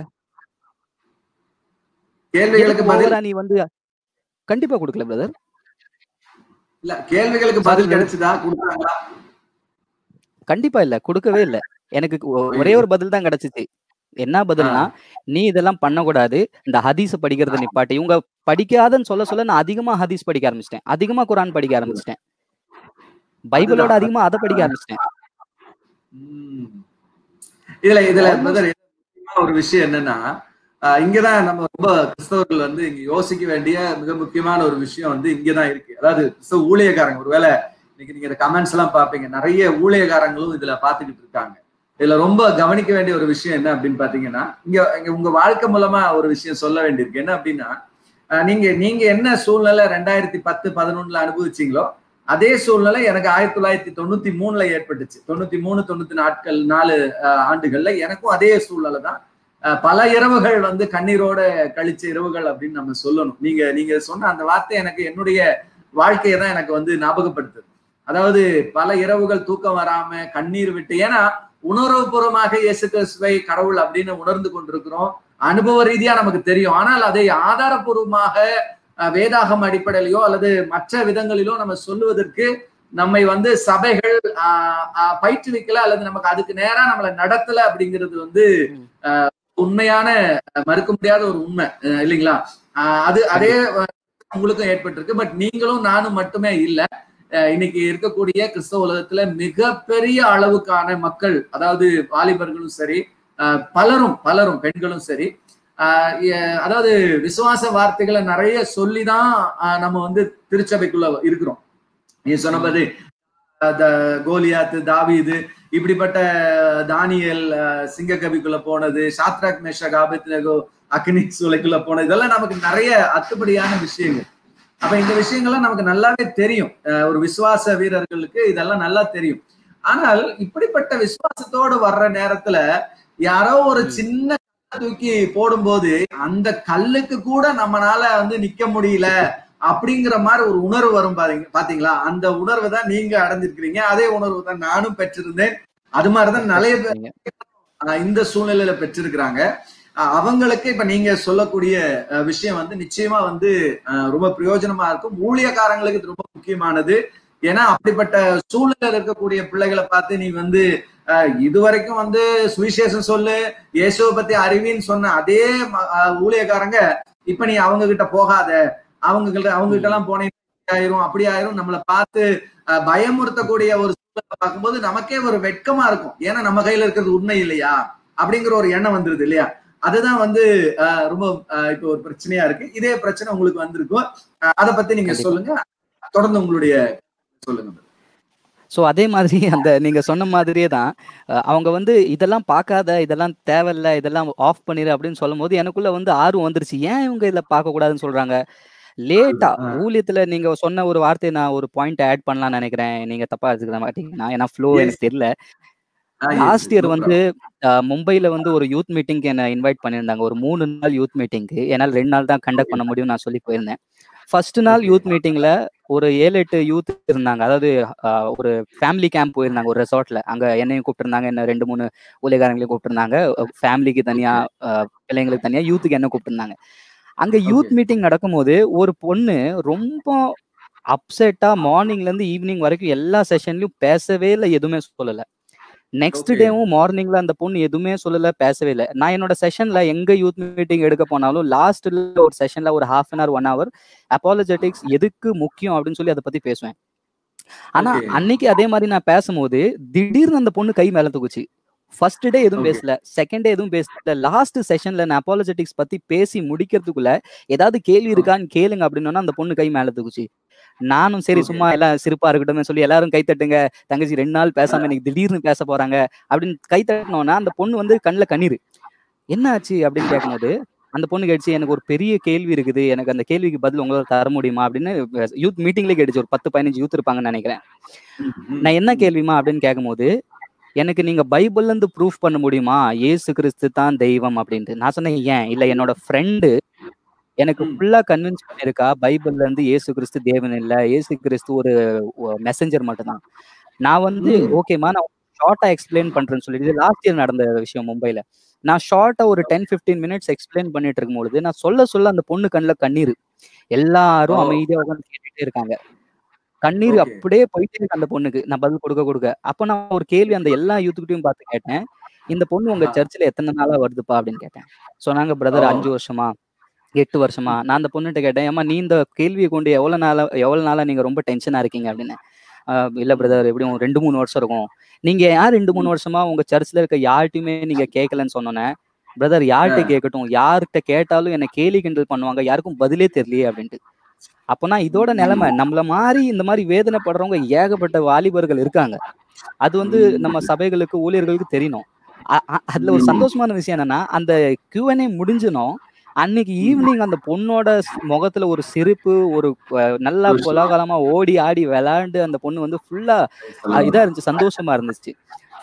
கேள்விகளுக்கு எதுக்கு பதில் ஓவரா நீ வந்து கண்டிப்பா கொடுக்கல பிரதர் இல்ல கேள்விகளுக்கு பதில் கிடைச்சதா கொடுத்தாங்களா கண்டிப்பா இல்ல கொடுக்கவே இல்ல எனக்கு ஒ- ஒரே ஒரு பதில் தான் கிடைச்சிச்சு என்ன பதில்னா நீ இதெல்லாம் பண்ணக்கூடாது இந்த ஹதீஸ் படிக்கிறத நிப்பாட்டி இவங்க படிக்காதன்னு சொல்ல சொல்ல நான் அதிகமா ஹதீஸ் படிக்க ஆரம்பிச்சிட்டேன் அதிகமா குரான் படிக்க ஆரம்பிச்சிட்டேன் பைபிளோட அதுதான். அதிகமா அதை படிக்க ஆரம்பிச்சிட்டேன் ம். இதுல இதுல brother, முக்கியமான ஒரு விஷயம் என்னன்னா ஆஹ் இங்கதான் நம்ம ரொம்ப கிறிஸ்தவர்கள் வந்து இங்க யோசிக்க வேண்டிய மிக முக்கியமான ஒரு விஷயம் வந்து இங்கதான் இருக்கு அதாவது கிறிஸ்தவ ஊழியக்காரங்க ஒருவேளை இன்னைக்கு நீங்க இந்த கமெண்ட்ஸ் எல்லாம் பாப்பீங்க நிறைய ஊழியக்காரங்களும் இதுல பாத்துக்கிட்டு இருக்காங்க இதுல ரொம்ப கவனிக்க வேண்டிய ஒரு விஷயம் என்ன அப்படின்னு பாத்தீங்கன்னா இங்க இங்க உங்க வாழ்க்கை மூலமா ஒரு விஷயம் சொல்ல வேண்டியிருக்கு என்ன அப்படின்னா ஆஹ் நீங்க நீங்க என்ன சூழ்நிலை ரெண்டாயிரத்தி பத்து பதினொன்னுல அனுபவிச்சீங்களோ அதே சூழ்நிலை எனக்கு ஆயிரத்தி தொள்ளாயிரத்தி தொண்ணூத்தி மூணுல ஏற்பட்டுச்சு தொண்ணூத்தி மூணு தொண்ணூத்தி நாட்கள் நாலு ஆஹ் ஆண்டுகள்ல எனக்கும் அதே சூழ்நிலை தான் அஹ், பல இரவுகள் வந்து கண்ணீரோட கழிச்ச இரவுகள் அப்படின்னு நம்ம சொல்லணும் நீங்க நீங்க சொன்ன அந்த வார்த்தை எனக்கு என்னுடைய வாழ்க்கையை தான் எனக்கு வந்து ஞாபகப்படுத்துது அதாவது பல இரவுகள் தூக்கம் வராம கண்ணீர் விட்டு ஏன்னா உணர்வுபூர்வமாக இயேசு கிறிஸ்துவை கடவுள் அப்படின்னு உணர்ந்து கொண்டிருக்கிறோம் அனுபவ ரீதியா நமக்கு தெரியும் ஆனால் அதை ஆதாரபூர்வமாக அஹ், வேதாகம் அடிப்படையிலயோ அல்லது மற்ற விதங்களிலோ நம்ம சொல்லுவதற்கு நம்மை வந்து சபைகள் ஆஹ், ஆஹ், பயிற்றுவிக்கல அல்லது நமக்கு அதுக்கு நேரா நம்மளை நடத்தல அப்படிங்கிறது வந்து ஆஹ், உண்மையான அஹ், மறுக்க முடியாத ஒரு உண்மை அஹ், இல்லைங்களா ஆஹ், அது அதே அஹ், உங்களுக்கும் ஏற்பட்டிருக்கு பட் நீங்களும் நானும் மட்டுமே இல்ல அஹ், இன்னைக்கு இருக்கக்கூடிய கிறிஸ்தவ உலகத்துல மிகப்பெரிய அளவுக்கான மக்கள் அதாவது வாலிபர்களும் சரி அஹ், பலரும் பலரும் பெண்களும் சரி ஆஹ் எ- அதாவது விசுவாச வார்த்தைகளை நிறைய சொல்லிதான் ஆஹ் நம்ம வந்து திருச்சபைக்குள்ள இருக்கிறோம் நீ சொன்னபடி அஹ் த- கோலியாத்து தாவீது இப்படிப்பட்ட தானியல் அஹ், சிங்கக்கவிக்குள்ள போனது சாத்ராக் மேஷக் ஆபத்நேகோ அக்னி சூளைக்குள்ள போனது இதெல்லாம் நமக்கு நிறைய அத்துப்படியான விஷயங்கள் அப்ப இந்த விஷயங்கள்லாம் நமக்கு நல்லாவே தெரியும் அஹ், ஒரு விசுவாச வீரர்களுக்கு இதெல்லாம் நல்லா தெரியும் ஆனால் இப்படிப்பட்ட விசுவாசத்தோடு வர்ற நேரத்துல யாரோ ஒரு ம். சின்ன கல்லை தூக்கி போடும்போது அந்த கல்லுக்கு கூட நம்மனால வந்து நிக்க முடியல அப்படிங்கிற மாதிரி ஒரு உணர்வு வரும் பாருங்க பாத்தீங்களா அந்த உணர்வு தான் நீங்க அடைஞ்சிருக்கிறீங்க அதே உணர்வு தான் நானும் பெற்றிருந்தேன் அது மாதிரிதான் நிறைய பேர் நீங்க ஆஹ் இந்த சூழ்நிலையில பெற்றிருக்கிறாங்க ஆஹ் அவங்களுக்கு இப்ப நீங்க சொல்லக்கூடிய அஹ், விஷயம் வந்து நிச்சயமா வந்து அஹ், ரொம்ப பிரயோஜனமா இருக்கும் ஊழியக்காரங்களுக்கு இது ரொம்ப முக்கியமானது ஏன்னா அப்படிப்பட்ட சூழ்நிலையில இருக்கக்கூடிய பிள்ளைகளை பார்த்து நீ வந்து அஹ், இதுவரைக்கும் வந்து சுவிசேஷம் சொல்லு இயேசுவை பத்தி அறிவின்னு சொன்ன அதே ம- அஹ், ஊழியக்காரங்க இப்ப நீ அவங்க கிட்ட போகாத அவங்க கிட்ட அவங்க கிட்ட எல்லாம் போனீங்க ஆயிரும் அப்படி ஆயிரும் நம்மளை பார்த்து அஹ், பயமுறுத்தக்கூடிய ஒரு சூழலை பார்க்கும்போது நமக்கே ஒரு வெட்கமா இருக்கும் ஏன்னா நம்ம கையில இருக்கிறது உண்மை இல்லையா அப்படிங்கிற ஒரு எண்ணம் வந்துருது இல்லையா அதுதான் வந்து அஹ், ரொம்ப அஹ், இப்போ ஒரு பிரச்சனையா இருக்கு இதே பிரச்சனை உங்களுக்கு வந்திருக்கும் அஹ், அதை பத்தி நீங்க கண்டிப்பா. சொல்லுங்க தொடர்ந்து உங்களுடைய சொல்லுங்க ஸோ அதே மாதிரி அந்த நீங்க சொன்ன மாதிரியே தான் அஹ் அவங்க வந்து இதெல்லாம் பார்க்காத இதெல்லாம் தேவையில்ல இதெல்லாம் ஆஃப் பண்ணிடு அப்படின்னு சொல்லும் போது எனக்குள்ள வந்து ஆர்வம் வந்துருச்சு ஏன் இவங்க இதில் பார்க்கக்கூடாதுன்னு சொல்றாங்க லேட்டா ஆ. ஊழியத்துல நீங்க சொன்ன ஒரு வார்த்தையை நான் ஒரு பாயிண்ட் ஆட் பண்ணலாம்னு நினைக்கிறேன் நீங்க தப்பா எடுத்துக்கிற மாட்டீங்கன்னா ஏன்னா ஃப்ளோ Yes. எனக்கு தெரியல ah yes, last year no வந்து அஹ், மும்பைல வந்து ஒரு யூத் மீட்டிங்க்கு என்ன இன்வைட் பண்ணியிருந்தாங்க ஒரு மூணு நாள் யூத் மீட்டிங்க்கு என்னால் ரெண்டு நாள் தான் கண்டக்ட் பண்ண முடியும் நான் சொல்லி போயிருந்தேன் ஃபர்ஸ்ட் நாள் Okay. யூத் மீட்டிங்ல ஒரு ஏழு எட்டு யூத் இருந்தாங்க அதாவது அஹ், ஒரு ஃபேமிலி கேம்ப் போயிருந்தாங்க ஒரு ரெசார்ட்ல அங்க என்னையும் கூப்பிட்டுருந்தாங்க என்ன ரெண்டு மூணு ஊழியக்காரங்களையும் கூப்பிட்டுருந்தாங்க ஃபேமிலிக்கு தனியா அஹ், பிள்ளைங்களுக்கு தனியா யூத்துக்கு என்ன கூப்பிட்டுருந்தாங்க அங்க யூத் Okay. மீட்டிங் நடக்கும்போது ஒரு பொண்ணு ரொம்ப அப்செட்டா மார்னிங்ல இருந்து ஈவினிங் வரைக்கும் எல்லா செஷன்லயும் பேசவே இல்லை எதுவுமே சொல்லல நெக்ஸ்ட் Okay. டேவும் மார்னிங்ல அந்த பொண்ணு எதுவுமே சொல்லல பேசவே இல்லை நான் என்னோட செஷன்ல எங்க யூத் மீட்டிங் எடுக்க போனாலும் லாஸ்ட்ல ஒரு செஷன்ல ஒரு half an hour one hour apologetics எதுக்கு முக்கியம் அப்படின்னு சொல்லி அதை பத்தி பேசுவேன் ஆனா Okay. அன்னைக்கு அதே மாதிரி நான் பேசும்போது திடீர்னு அந்த பொண்ணு கை மேல தூக்குச்சு ஃபர்ஸ்ட் டே எதுவும் Okay. பேசல செகண்ட் டே எதுவும் பேசல லாஸ்ட் செஷன்ல நான் அப்பாலஜெட்டிக்ஸ் பத்தி பேசி முடிக்கிறதுக்குள்ள ஏதாவது கேள்வி இருக்கான்னு கேளுங்க அப்படின்னா அந்த பொண்ணு கை மேல தூக்குச்சு நானும் சரி Okay. சும்மா எல்லாம் சிரிப்பா இருக்கட்டும் சொல்லி எல்லாரும் கை தட்டுங்க தங்கச்சி ரெண்டு நாள் பேசாம இன்னைக்கு திடீர்னு பேச போறாங்க அப்படின்னு கை தட்டினோன்னா அந்த பொண்ணு வந்து கண்ணுல கண்ணீர் என்ன ஆச்சு அப்படின்னு கேட்கும்போது அந்த பொண்ணு கேட்டுச்சு எனக்கு ஒரு பெரிய கேள்வி இருக்குது எனக்கு அந்த கேள்விக்கு பதில் உங்களால தர முடியுமா அப்படின்னு யூத் மீட்டிங்லேயே கேட்டுச்சு ஒரு பத்து பதினஞ்சு யூத் இருப்பாங்கன்னு நினைக்கிறேன் ம், ம். நான் என்ன கேள்விமா அப்படின்னு கேட்கும்போது எனக்கு நீங்க பைபிள்ல இருந்து ப்ரூஃப் பண்ண முடியுமா இயேசு கிறிஸ்து தான் தெய்வம் அப்படின்ட்டு நான் சொன்னேன் ஏன் இல்ல என்னோட ஃப்ரெண்டு எனக்கு ம். ஃபுல்லா கன்வின்ஸ் பண்ணிருக்கா பைபிள்ல இருந்து இயேசு கிறிஸ்து தேவன் இல்ல இயேசு கிறிஸ்து ஒரு மெசஞ்சர் மட்டும்தான் நான் வந்து ம். ஓகேமா நான் ஷார்ட்டா எக்ஸ்பிளைன் பண்றேன்னு சொல்லிட்டு லாஸ்ட் இயர் நடந்த விஷயம் மும்பைல நான் ஷார்ட்டா ஒரு டென் பிப்டீன் மினிட்ஸ் எக்ஸ்பிளைன் பண்ணிட்டு இருக்கும்பொழுது நான் சொல்ல சொல்ல அந்த பொண்ணு கண்ணுல கண்ணீர் எல்லாரும் Oh. அமைதியா உட்காந்து கேட்டுட்டே இருக்காங்க கண்ணீர் Okay. அப்படியே போயிட்டே இருக்கு அந்த பொண்ணுக்கு நான் பதில் கொடுக்க கொடுக்க அப்ப நான் ஒரு கேள்வி அந்த எல்லா யூத்துக்கிட்டையும் பார்த்து கேட்டேன் இந்த பொண்ணு உங்க ஆ. சர்ச்சில் எத்தனை நாளா வருதுப்பா அப்படின்னு கேட்டேன் சொன்னாங்க பிரதர் Oh. அஞ்சு வருஷமா எட்டு வருஷமா நான் அந்த பொண்ணுகிட்ட கேட்டேன் ஏமா நீ இந்த கேள்வியை கொண்டு எவ்வளவு நாளா எவ்வளவு நாளா நீங்க ரொம்ப டென்ஷனா இருக்கீங்க அப்படின்னு "ஆஹ் இல்ல பிரதர் எப்படியும் ரெண்டு மூணு வருஷம் இருக்கும் நீங்க யார் ரெண்டு மூணு வருஷமா உங்க சர்ச்சில் இருக்க யார்கிட்டயுமே நீங்க கேட்கலன்னு சொன்னோன்னே பிரதர் யார்கிட்ட கேட்கட்டும் யார்கிட்ட கேட்டாலும் என்ன கேலி கிண்டல் பண்ணுவாங்க யாருக்கும் பதிலே தெரியலையே அப்படின்ட்டு அப்பனா இதோட நிலைமை நம்மள மாதிரி இந்த மாதிரி வேதனைப்படுறவங்க ஏகப்பட்ட வாலிபர்கள் இருக்காங்க அது வந்து நம்ம சபைகளுக்கு ஊழியர்களுக்கு தெரியணும் அ- அ- அதுல ஒரு ம். சந்தோஷமான விஷயம் என்னன்னா அந்த கியூஎன்ஏ முடிஞ்சனும் அன்னைக்கு ஈவினிங் அந்த பொண்ணோட ஸ்- முகத்துல ஒரு சிரிப்பு ஒரு அஹ், நல்லா கோலாகலமா ஓடி ஆடி விளையாண்டு அந்த பொண்ணு வந்து ஃபுல்லா இதா இருந்துச்சு சந்தோஷமா இருந்துச்சு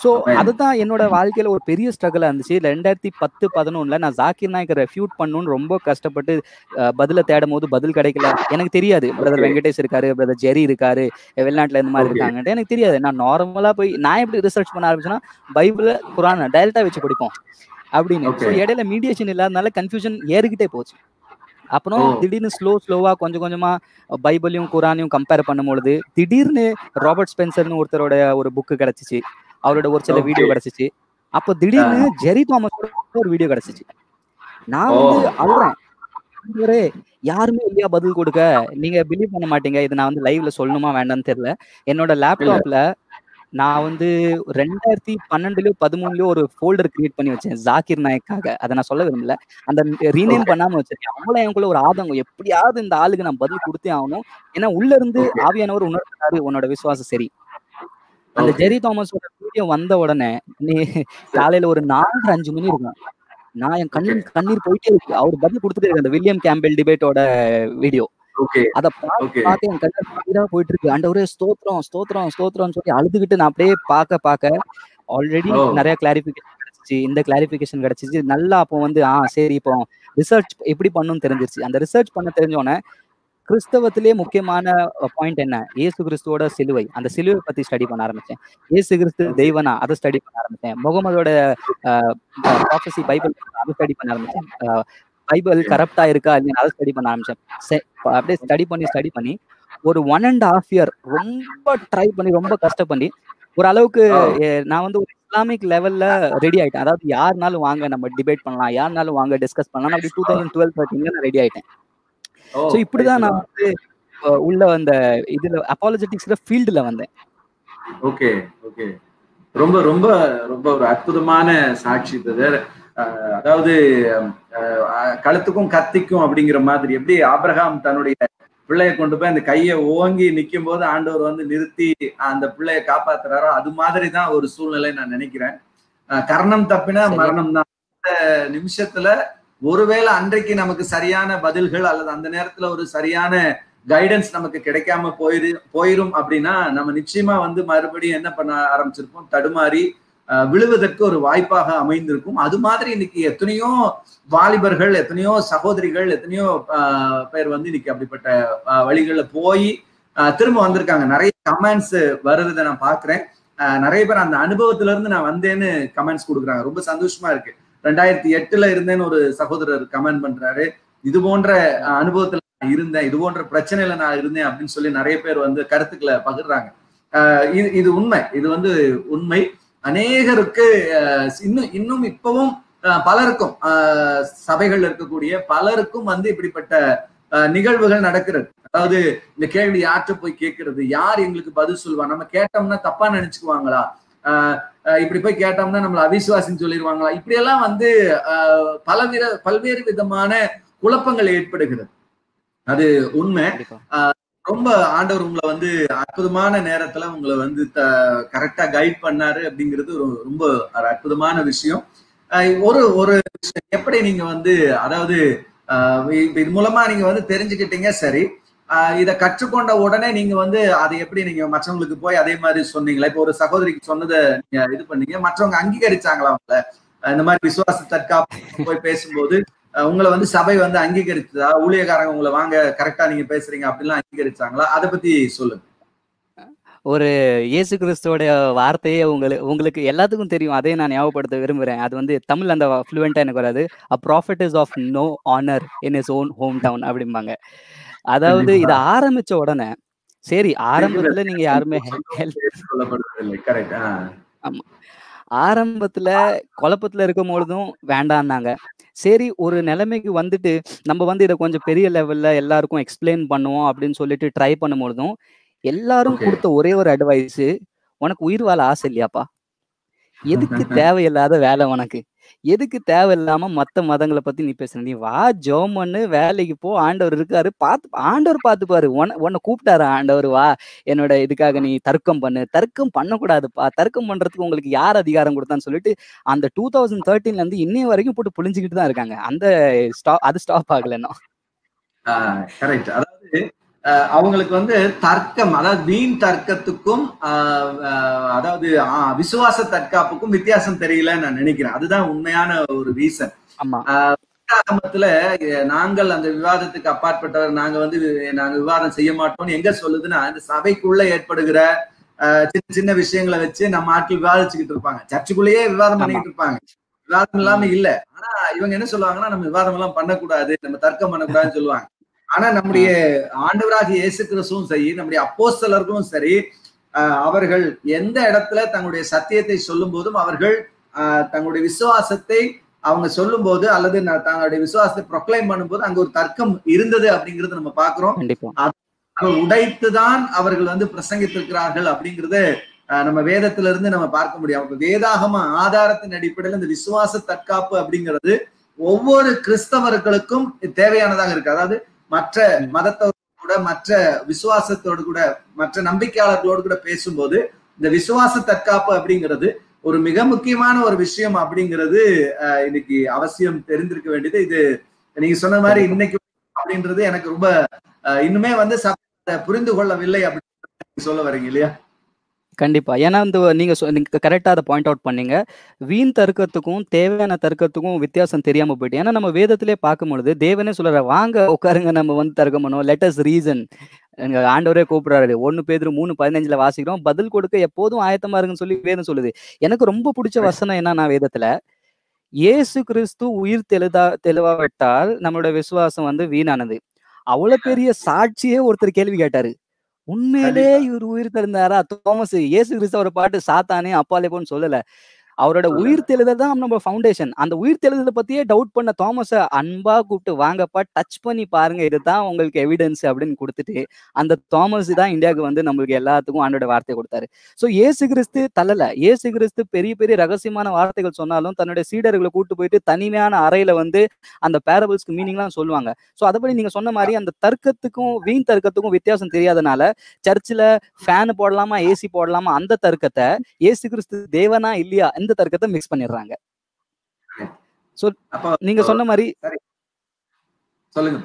ஸோ Amen. அதுதான் என்னோட வாழ்க்கையில ஒரு பெரிய ஸ்ட்ரகிளா இருந்துச்சு ரெண்டாயிரத்தி பத்து பதினொன்னுல நான் ஜாக்கிர் நாயக்கை ரெஃப்யூட் பண்ணணும்னு ரொம்ப கஷ்டப்பட்டு அஹ், பதில தேடும் போது பதில் கிடைக்கல எனக்கு தெரியாது பிரதர் Okay. வெங்கடேஷ் இருக்காரு பிரதர் ஜெரி இருக்காரு வெளிநாட்டுல இந்த மாதிரி Okay. இருக்காங்கன்ட்டு எனக்கு தெரியாது நான் நார்மலா போய் நான் எப்படி ரிசர்ச் பண்ண ஆரம்பிச்சேன்னா பைபிள குரான் டைரக்டா வச்சு படிப்போம் அப்படின்னு ஸோ Okay. இடையில மீடியேஷன் இல்லாதனால கன்ஃபியூஷன் ஏறிக்கிட்டே போச்சு அப்புறம் ஓ. திடீர்னு ஸ்லோ ஸ்லோவா கொஞ்சம் கொஞ்சமா பைபிளையும் குரானையும் கம்பேர் பண்ணும்பொழுது திடீர்னு ராபர்ட் ஸ்பென்சர்னு ஒருத்தரோட ஒரு புக்கு கிடைச்சிச்சு அவரோட ஒரு சில Okay. வீடியோ கிடைச்சிச்சு அப்போ திடீர்னு ஜெரி தாமஸோட ஒரு வீடியோ கிடைச்சிச்சு நான் வந்து ஓ. அழுறேன் ஆண்டவரே, யாருமே இல்லையா பதில் கொடுக்க நீங்க பிலீவ் பண்ண மாட்டீங்க இது நான் வந்து லைவ்ல சொல்லணுமா வேண்டாம்னு தெரியல என்னோட லேப்டாப்ல நான் வந்து ரெண்டாயிரத்தி பன்னெண்டுலயோ பதிமூணுலயோ ஒரு ஃபோல்டர் கிரியேட் பண்ணி வச்சேன் ஜாக்கிர் நாயக்காக அதை நான் சொல்ல விரும்பல அந்த ரீநேம் பண்ணாம வச்சிருக்கேன் அவ்வளவு எனக்குள்ள ஒரு ஆதங்கம் எப்படியாவது இந்த ஆளுக்கு நான் பதில் கொடுத்தே ஆகணும் ஏன்னா உள்ள இருந்து Okay. ஆவியானவர் உணர்த்தாரு உன்னோட விசுவாசம் சரி அந்த Okay. ஜெரி தாமஸோட வீடியோ வந்த உடனே நீ காலையில ஒரு நாலு அஞ்சு மணி இருக்கும் நான் என் கண்ணீர் கண்ணீர் போயிட்டே இருக்கு அவர் பதில் கொடுத்துட்டே இருக்கு அந்த வில்லியம் கேம்பெல் டிபேட்டோட வீடியோ ஓகே அத பார்த்து Okay. பார்த்து என் கண்ணீர் கண்ணீரா போயிட்டு இருக்கு ஆண்டவரே ஸ்தோத்திரம் ஸ்தோத்திரம் ஸ்தோத்திரம்னு சொல்லி அழுதுகிட்டு நான் அப்படியே பார்க்க பார்க்க ஆல்ரெடி Oh. நிறைய கிளாரிபிகேஷன் கிடைச்சிச்சு இந்த கிளாரிபிகேஷன் கிடைச்சிச்சு நல்லா அப்போ வந்து ஆ சரி இப்போ ரிசர்ச் எப்படி பண்ணணும்னு தெரிஞ்சிருச்சு அந்த ரிசர்ச் பண்ண தெரிஞ்சோன்னே கிறிஸ்தவத்திலே முக்கியமான பாயிண்ட் என்ன இயேசு கிறிஸ்துவோட சிலுவை அந்த சிலுவை பத்தி ஸ்டடி பண்ண ஆரம்பிச்சேன் இயேசு கிறிஸ்து தெய்வனா அதை ஸ்டடி பண்ண ஆரம்பிச்சேன் முகமதோட ப்ராஃபஸி பைபிள் அதை ஸ்டடி பண்ண ஆரம்பிச்சேன் அஹ், பைபிள் கரப்டா இருக்கா இல்லையா அதை ஸ்டடி பண்ண ஆரம்பிச்சேன் செ- அப்படியே ஸ்டடி பண்ணி ஸ்டடி பண்ணி ஒரு ஒன் அண்ட் ஹாஃப் இயர் ரொம்ப ட்ரை பண்ணி ரொம்ப கஷ்டம் பண்ணி ஒரு அளவுக்கு Oh. எ- நான் வந்து ஒரு இஸ்லாமிக் லெவல்ல ரெடி ஆயிட்டேன் அதாவது யாருனாலும் வாங்க நம்ம டிபேட் பண்ணலாம் யாருனாலும் வாங்க டிஸ்கஸ் பண்ணலாம் அப்படி டூ தௌசண்ட் டுவெல் தேர்ட்டின்ல நான் ரெடி ஆயிட்டேன் ஓ ஸோ இப்படிதான் நான் வந்து அஹ், உள்ள அந்த இதுல அப்பாலஜெட்டிக்ஸ்ல ஃபீல்டுல வந்தேன் ஓகே ஓகே ரொம்ப ரொம்ப ரொம்ப ஒரு அற்புதமான சாட்சி பிரதர் அதாவது அஹ், கழுத்துக்கும் கத்திக்கும் அப்படிங்கிற மாதிரி எப்படி ஆபிரகாம் தன்னுடைய பிள்ளைய கொண்டு போய் அந்த கையை ஓங்கி நிற்கும் போது ஆண்டவர் வந்து நிறுத்தி அந்த பிள்ளைய காப்பாத்துறாரோ அது மாதிரி தான் ஒரு சூழ்நிலை நான் நினைக்கிறேன் அஹ், கர்ணம் தப்பினா சரி. மரணம் தான் அந்த நிமிஷத்துல ஒருவேளை அன்றைக்கு நமக்கு சரியான பதில்கள் அல்லது அந்த நேரத்துல ஒரு சரியான கைடன்ஸ் நமக்கு கிடைக்காம போயிரு போயிரும் அப்படின்னா நம்ம நிச்சயமா வந்து மறுபடியும் என்ன பண்ண ஆரம்பிச்சிருப்போம் தடுமாறி அஹ், விழுவதற்கு ஒரு வாய்ப்பாக அமைந்திருக்கும் அது மாதிரி இன்னைக்கு எத்தனையோ வாலிபர்கள் எத்தனையோ சகோதரிகள் எத்தனையோ அஹ், பேர் வந்து இன்னைக்கு அப்படிப்பட்ட அஹ், வழிகள்ல போய் அஹ், திரும்ப வந்திருக்காங்க நிறைய கமெண்ட்ஸ் வருவதை நான் பாக்குறேன் அஹ், நிறைய பேர் அந்த அனுபவத்துல இருந்து நான் வந்தேன்னு கமெண்ட்ஸ் கொடுக்குறாங்க ரொம்ப சந்தோஷமா இருக்கு ரெண்டாயிரத்தி எட்டுல இருந்தேன்னு ஒரு சகோதரர் கமெண்ட் பண்றாரு இது போன்ற அஹ், அனுபவத்துல நான் இருந்தேன் இது போன்ற பிரச்சனையில நான் இருந்தேன் அப்படின்னு சொல்லி நிறைய பேர் வந்து கருத்துக்களை பகிர்றாங்க அஹ், இது இது உண்மை இது வந்து உண்மை அநேகருக்கு அஹ், இன்னும் இன்னும் இப்பவும் அஹ், பலருக்கும் அஹ், சபைகள்ல இருக்கக்கூடிய பலருக்கும் வந்து இப்படிப்பட்ட அஹ், நிகழ்வுகள் நடக்கிறது அதாவது இந்த கேள்வி யார்கிட்ட போய் கேட்கறது யார் எங்களுக்கு பதில் சொல்லுவா நம்ம கேட்டோம்னா தப்பா நினைச்சுக்குவாங்களா ஆஹ் ஆஹ் இப்படி போய் கேட்டோம்னா நம்மள அவிசுவாசின்னு சொல்லிடுவாங்களா இப்படியெல்லாம் வந்து ஆஹ் பலவித பல்வேறு விதமான குழப்பங்கள் ஏற்படுகிறது அது உண்மை கண்டிப்பா ரொம்ப ஆண்டவர் உங்களை வந்து அற்புதமான நேரத்துல உங்களை வந்து கரெக்டா கைட் பண்ணாரு அப்படிங்கிறது ஒரு ரொம்ப ஒரு அற்புதமான விஷயம் ஆஹ் ஒரு ஒரு விஷயம் எப்படி நீங்க வந்து அதாவது ஆஹ் இப்ப இது மூலமா நீங்க வந்து தெரிஞ்சுக்கிட்டீங்க சரி ஆஹ் இதை கற்றுக்கொண்ட உடனே நீங்க வந்து அதை எப்படி நீங்க மற்றவங்களுக்கு போய் அதே மாதிரி சொன்னீங்களா இப்போ ஒரு சகோதரிக்கு சொன்னதை நீங்க இது பண்ணீங்க மற்றவங்க அங்கீகரிச்சாங்களா உங்களை ஆஹ் இந்த மாதிரி விசுவாச தற்காப்பு போய் பேசும்போது ஆஹ் உங்களை வந்து சபை வந்து அங்கீகரிச்சதா ஊழியக்காரங்க உங்களை வாங்க கரெக்டா நீங்க பேசுறீங்க அப்படிலாம் அங்கீகரிச்சாங்களா அதை பத்தி சொல்லுங்க ஒரு இயேசு கிறிஸ்துவோட வார்த்தையே உங்களுக்கு உங்களுக்கு எல்லாத்துக்கும் தெரியும் அதே நான் ஞாபகப்படுத்த விரும்புறேன் அது வந்து தமிழ் அந்த ஃப்ளூவெண்டா எனக்கு வராது a prophet is of no honour in is own home town அப்படிம்பாங்க அதாவது கண்டிப்பா. இதை ஆரம்பிச்ச உடனே சரி ஆரம்பத்துல நீங்க யாருமே ஹெல்ப் சொல்லப்படுவதில்லை கரெக்ட் ஆரம்பத்துல குழப்பத்துல இருக்கும் பொழுதும் வேண்டான்னாங்க சரி ஒரு நிலைமைக்கு வந்துட்டு நம்ம வந்து இதை கொஞ்சம் பெரிய லெவல்ல எல்லாருக்கும் எக்ஸ்பிளைன் பண்ணுவோம் அப்படின்னு சொல்லிட்டு ட்ரை பண்ணும் பொழுதும் எல்லாரும் Okay. கொடுத்த ஒரே ஒரு அட்வைஸ் உனக்கு உயிர் வாழ ஆசை இல்லையாப்பா எதுக்கு தேவையில்லாத வேலை உனக்கு எதுக்கு தேவையில்லாம மத்த மதங்களை பத்தி நீ பேசுற நீ வா ஜோம் பண்ணு வேலைக்கு போ ஆண்டவர் இருக்காரு பார்த்து ஆண்டவர் பார்த்துப்பாரு உன்னை உன்னை கூப்பிட்டாரு ஆண்டவர் வா என்னோட இதுக்காக நீ தர்க்கம் பண்ணு தர்க்கம் பண்ணக்கூடாதுப்பா தர்க்கம் பண்றதுக்கு உங்களுக்கு யார் அதிகாரம் கொடுத்தான்னு சொல்லிட்டு அந்த டூ தௌசண்ட் தேர்ட்டீன்ல இருந்து இன்னைய வரைக்கும் போட்டு புளிஞ்சுக்கிட்டு தான் இருக்காங்க அந்த ஸ்டாப் அது ஸ்டாப் ஆகல இன்னும் கரெக்ட் அதாவது அஹ், அவங்களுக்கு வந்து தர்க்கம் அதாவது வீண் தர்க்கத்துக்கும் அஹ், அஹ், அதாவது ஆஹ், விசுவாச தற்காப்புக்கும் வித்தியாசம் தெரியலன்னு நான் நினைக்கிறேன் அதுதான் உண்மையான ஒரு ரீசன் ஆமா ஆரம்பத்துல அஹ், நாங்கள் அந்த விவாதத்துக்கு அப்பாற்பட்டவர் நாங்க வந்து நாங்க விவாதம் செய்ய மாட்டோம்னு எங்க சொல்லுதுன்னா இந்த சபைக்குள்ள ஏற்படுகிற அஹ், சின்ன சின்ன விஷயங்களை வச்சு நம்ம ஆட்கள் விவாதிச்சுக்கிட்டு இருப்பாங்க சர்ச்சுக்குள்ளேயே விவாதம் ஆமா. பண்ணிக்கிட்டு இருப்பாங்க விவாதம் இல்லாம இல்ல ஆனா இவங்க என்ன சொல்லுவாங்கன்னா நம்ம விவாதம் எல்லாம் பண்ணக்கூடாது நம்ம தர்க்கம் பண்ணக்கூடாதுன்னு சொல்லுவாங்க ஆனா நம்முடைய ஆண்டவராகிய இயேசு கிறிஸ்துவும் சரி நம்முடைய அப்போஸ்தலர்களும் சரி அஹ், அவர்கள் எந்த இடத்துல தங்களுடைய சத்தியத்தை சொல்லும் போதும் அவர்கள் அஹ், தங்களுடைய விசுவாசத்தை அவங்க சொல்லும் போது அல்லது ந- தங்களுடைய விசுவாசத்தை ப்ரொக்ளைம் பண்ணும்போது அங்க ஒரு தர்க்கம் இருந்தது அப்படிங்கறது நம்ம பாக்குறோம் கண்டிப்பா அவர்கள் உடைத்துதான் அவர்கள் வந்து பிரசங்கித்திருக்கிறார்கள் அப்படிங்கறது அஹ், நம்ம வேதத்துல இருந்து நம்ம பார்க்க முடியும் அப்ப வேதாகம ஆதாரத்தின் அடிப்படையில் இந்த விசுவாச தற்காப்பு அப்படிங்கிறது ஒவ்வொரு கிறிஸ்தவர்களுக்கும் தேவையானதாக இருக்கு அதாவது மற்ற ம். மதத்தோடு கூட மற்ற விசுவாசத்தோடு கூட மற்ற நம்பிக்கையாளர்களோடு கூட பேசும்போது இந்த விசுவாச தற்காப்பு அப்படிங்கிறது ஒரு மிக முக்கியமான ஒரு விஷயம் அப்படிங்கிறது அஹ், இன்னைக்கு அவசியம் தெரிந்திருக்க வேண்டியது இது நீங்க சொன்ன மாதிரி இன்னைக்கு அப்படின்றது எனக்கு ரொம்ப அஹ், இன்னுமே வந்து சபை அதை புரிந்து கொள்ளவில்லை அப்படின்னு சொல்ல வரீங்க இல்லையா கண்டிப்பா ஏன்னா இந்த நீங்க சொ- நீங்க கரெக்டா அதை பாயிண்ட் அவுட் பண்ணீங்க வீண் தர்க்கத்துக்கும் தேவையான தர்க்கத்துக்கும் வித்தியாசம் தெரியாம போயிட்டு ஏன்னா நம்ம வேதத்திலே பார்க்கும் பொழுது தேவனே சொல்ற வாங்க உட்காருங்க நம்ம வந்து தர்க்கம் பண்ணுவோம் லெட்டஸ் ரீசன் ஆண்டவரே கூப்பிடுறாரு ஒன்னு பேர் மூணு பதினஞ்சுல வாசிக்கிறோம் பதில் கொடுக்க எப்போதும் ஆயத்தமா இருங்கன்னு சொல்லி வேதம் சொல்லுது எனக்கு ரொம்ப பிடிச்ச வசனம் என்னன்னா வேதத்துல இயேசு கிறிஸ்து உயிர் தெளிதா தெளிவாவிட்டால் நம்மளோட விசுவாசம் வந்து வீணானது அவ்வளவு பெரிய சாட்சியே ஒருத்தர் கேள்வி கேட்டாரு உண்மையிலே இவர் உயிர் தெழுந்தாரா தோமஸ் இயேசு கிறிஸ்து ஒரு பாட்டு சாத்தானே அப்பாலே போன்னு சொல்லல அவரோட சொல்லல. உயிர் தெளிதல் தான் நம்ம ஃபவுண்டேஷன் அந்த உயிர் தெளிதலை பத்தியே டவுட் பண்ண தாமஸ அன்பா கூப்பிட்டு வாங்கப்பா டச் பண்ணி பாருங்க இதுதான் உங்களுக்கு எவிடன்ஸ் அப்படின்னு கொடுத்துட்டு அந்த தாமஸ் தான் இந்தியாவுக்கு வந்து நம்மளுக்கு எல்லாத்துக்கும் ஆண்டோட வார்த்தை கொடுத்தாரு சோ இயேசு கிறிஸ்து தள்ளல இயேசு கிறிஸ்து பெரிய பெரிய ரகசியமான வார்த்தைகள் சொன்னாலும் தன்னுடைய சீடர்களை கூட்டு போயிட்டு தனிமையான அறையில வந்து அந்த பேரபிள்ஸ்க்கு மீனிங்லாம் சொல்லுவாங்க சோ அதபடி நீங்க சொன்ன மாதிரி அந்த தர்க்கத்துக்கும் வீண் தர்க்கத்துக்கும் வித்தியாசம் தெரியாதனால சர்ச்சில் ஃபேன் போடலாமா ஏசி போடலாமா அந்த தர்க்கத்தை இயேசு கிறிஸ்து தேவனா இல்லையா இந்த தர்க்கத்தை மிக்ஸ் பண்ணிடுறாங்க அப்போ நீங்க சொன்ன மாதிரி சொல்லுங்க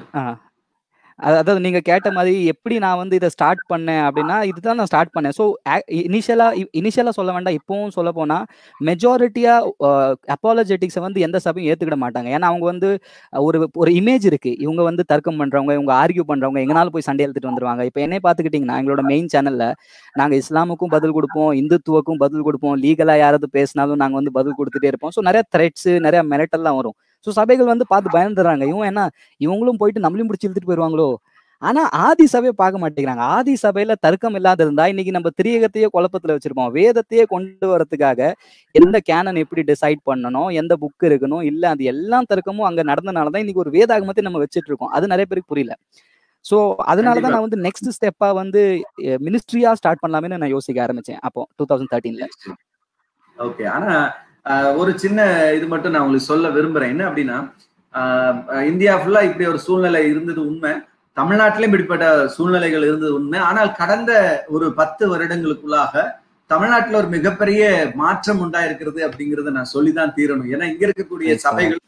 அ- அதாவது நீங்க கேட்ட மாதிரி எப்படி நான் வந்து இதை ஸ்டார்ட் பண்ணேன் அப்படின்னா இதுதான் நான் ஸ்டார்ட் பண்ணேன் ஸோ இனிஷியலா இனிஷியலா சொல்ல வேண்டாம் இப்பவும் சொல்ல போனா மெஜாரிட்டியா அப்பாலஜெட்டிக்ஸை வந்து எந்த சபையும் ஏத்துக்கிட மாட்டாங்க ஏன்னா அவங்க வந்து அஹ், ஒரு ஒரு இமேஜ் இருக்கு இவங்க வந்து தர்க்கம் பண்றவங்க இவங்க ஆர்கியூ பண்றவங்க எங்கனாலும் போய் சண்டை எடுத்துட்டு வந்துருவாங்க இப்போ என்னை பார்த்துக்கிட்டிங்கன்னா எங்களோட மெயின் சேனல்ல நாங்க இஸ்லாமுக்கும் பதில் கொடுப்போம் இந்துத்துவக்கும் பதில் கொடுப்போம் லீகலா யாராவது பேசினாலும் நாங்க வந்து பதில் கொடுத்துட்டே இருப்போம் ஸோ நிறைய த்ரெட்ஸ் நிறைய மிரட்டல்லாம் வரும் ஸோ சபைகள் வந்து பார்த்து பயந்துடுறாங்க இவன் என்ன இவங்களும் போயிட்டு நம்மளையும் பிடிச்சி இழுத்துட்டு போயிருவாங்களோ ஆனா ஆதி சபையை பார்க்க மாட்டேங்கிறாங்க ஆதி சபையில தர்க்கம் இல்லாத இருந்தா இன்னைக்கு நம்ம திரியகத்தையே குழப்பத்துல வச்சிருப்போம் வேதத்தையே கொண்டு வரதுக்காக எந்த கேனன் எப்படி டிசைட் பண்ணணும் எந்த புக் இருக்கணும் இல்ல அது எல்லாம் தர்க்கமும் அங்க நடந்தனாலதான் இன்னைக்கு ஒரு வேதாகமத்தை நம்ம வச்சிட்டு இருக்கோம் அது நிறைய பேருக்கு புரியல சோ அதனாலதான் நான் வந்து நெக்ஸ்ட் ஸ்டெப்பா வந்து மினிஸ்ட்ரியா ஸ்டார்ட் பண்ணலாமேன்னு நான் யோசிக்க ஆரம்பிச்சேன் அப்போ டூ தௌசண்ட் தேர்ட்டீன்ல ஓகே ஆனா ஆஹ், ஒரு சின்ன இது மட்டும் நான் உங்களுக்கு சொல்ல விரும்புறேன் என்ன அப்படின்னா ஆஹ், இந்தியா ஃபுல்லா இப்படி ஒரு சூழ்நிலை இருந்தது உண்மை தமிழ்நாட்டிலும் இப்படிப்பட்ட சூழ்நிலைகள் இருந்தது உண்மை ஆனால் கடந்த ஒரு பத்து வருடங்களுக்குள்ளாக தமிழ்நாட்டுல ஒரு மிகப்பெரிய மாற்றம் உண்டாயிருக்கிறது அப்படிங்கறத நான் சொல்லிதான் தீரணும் ஏன்னா இங்க இருக்கக்கூடிய Yes, sir. சபைகள்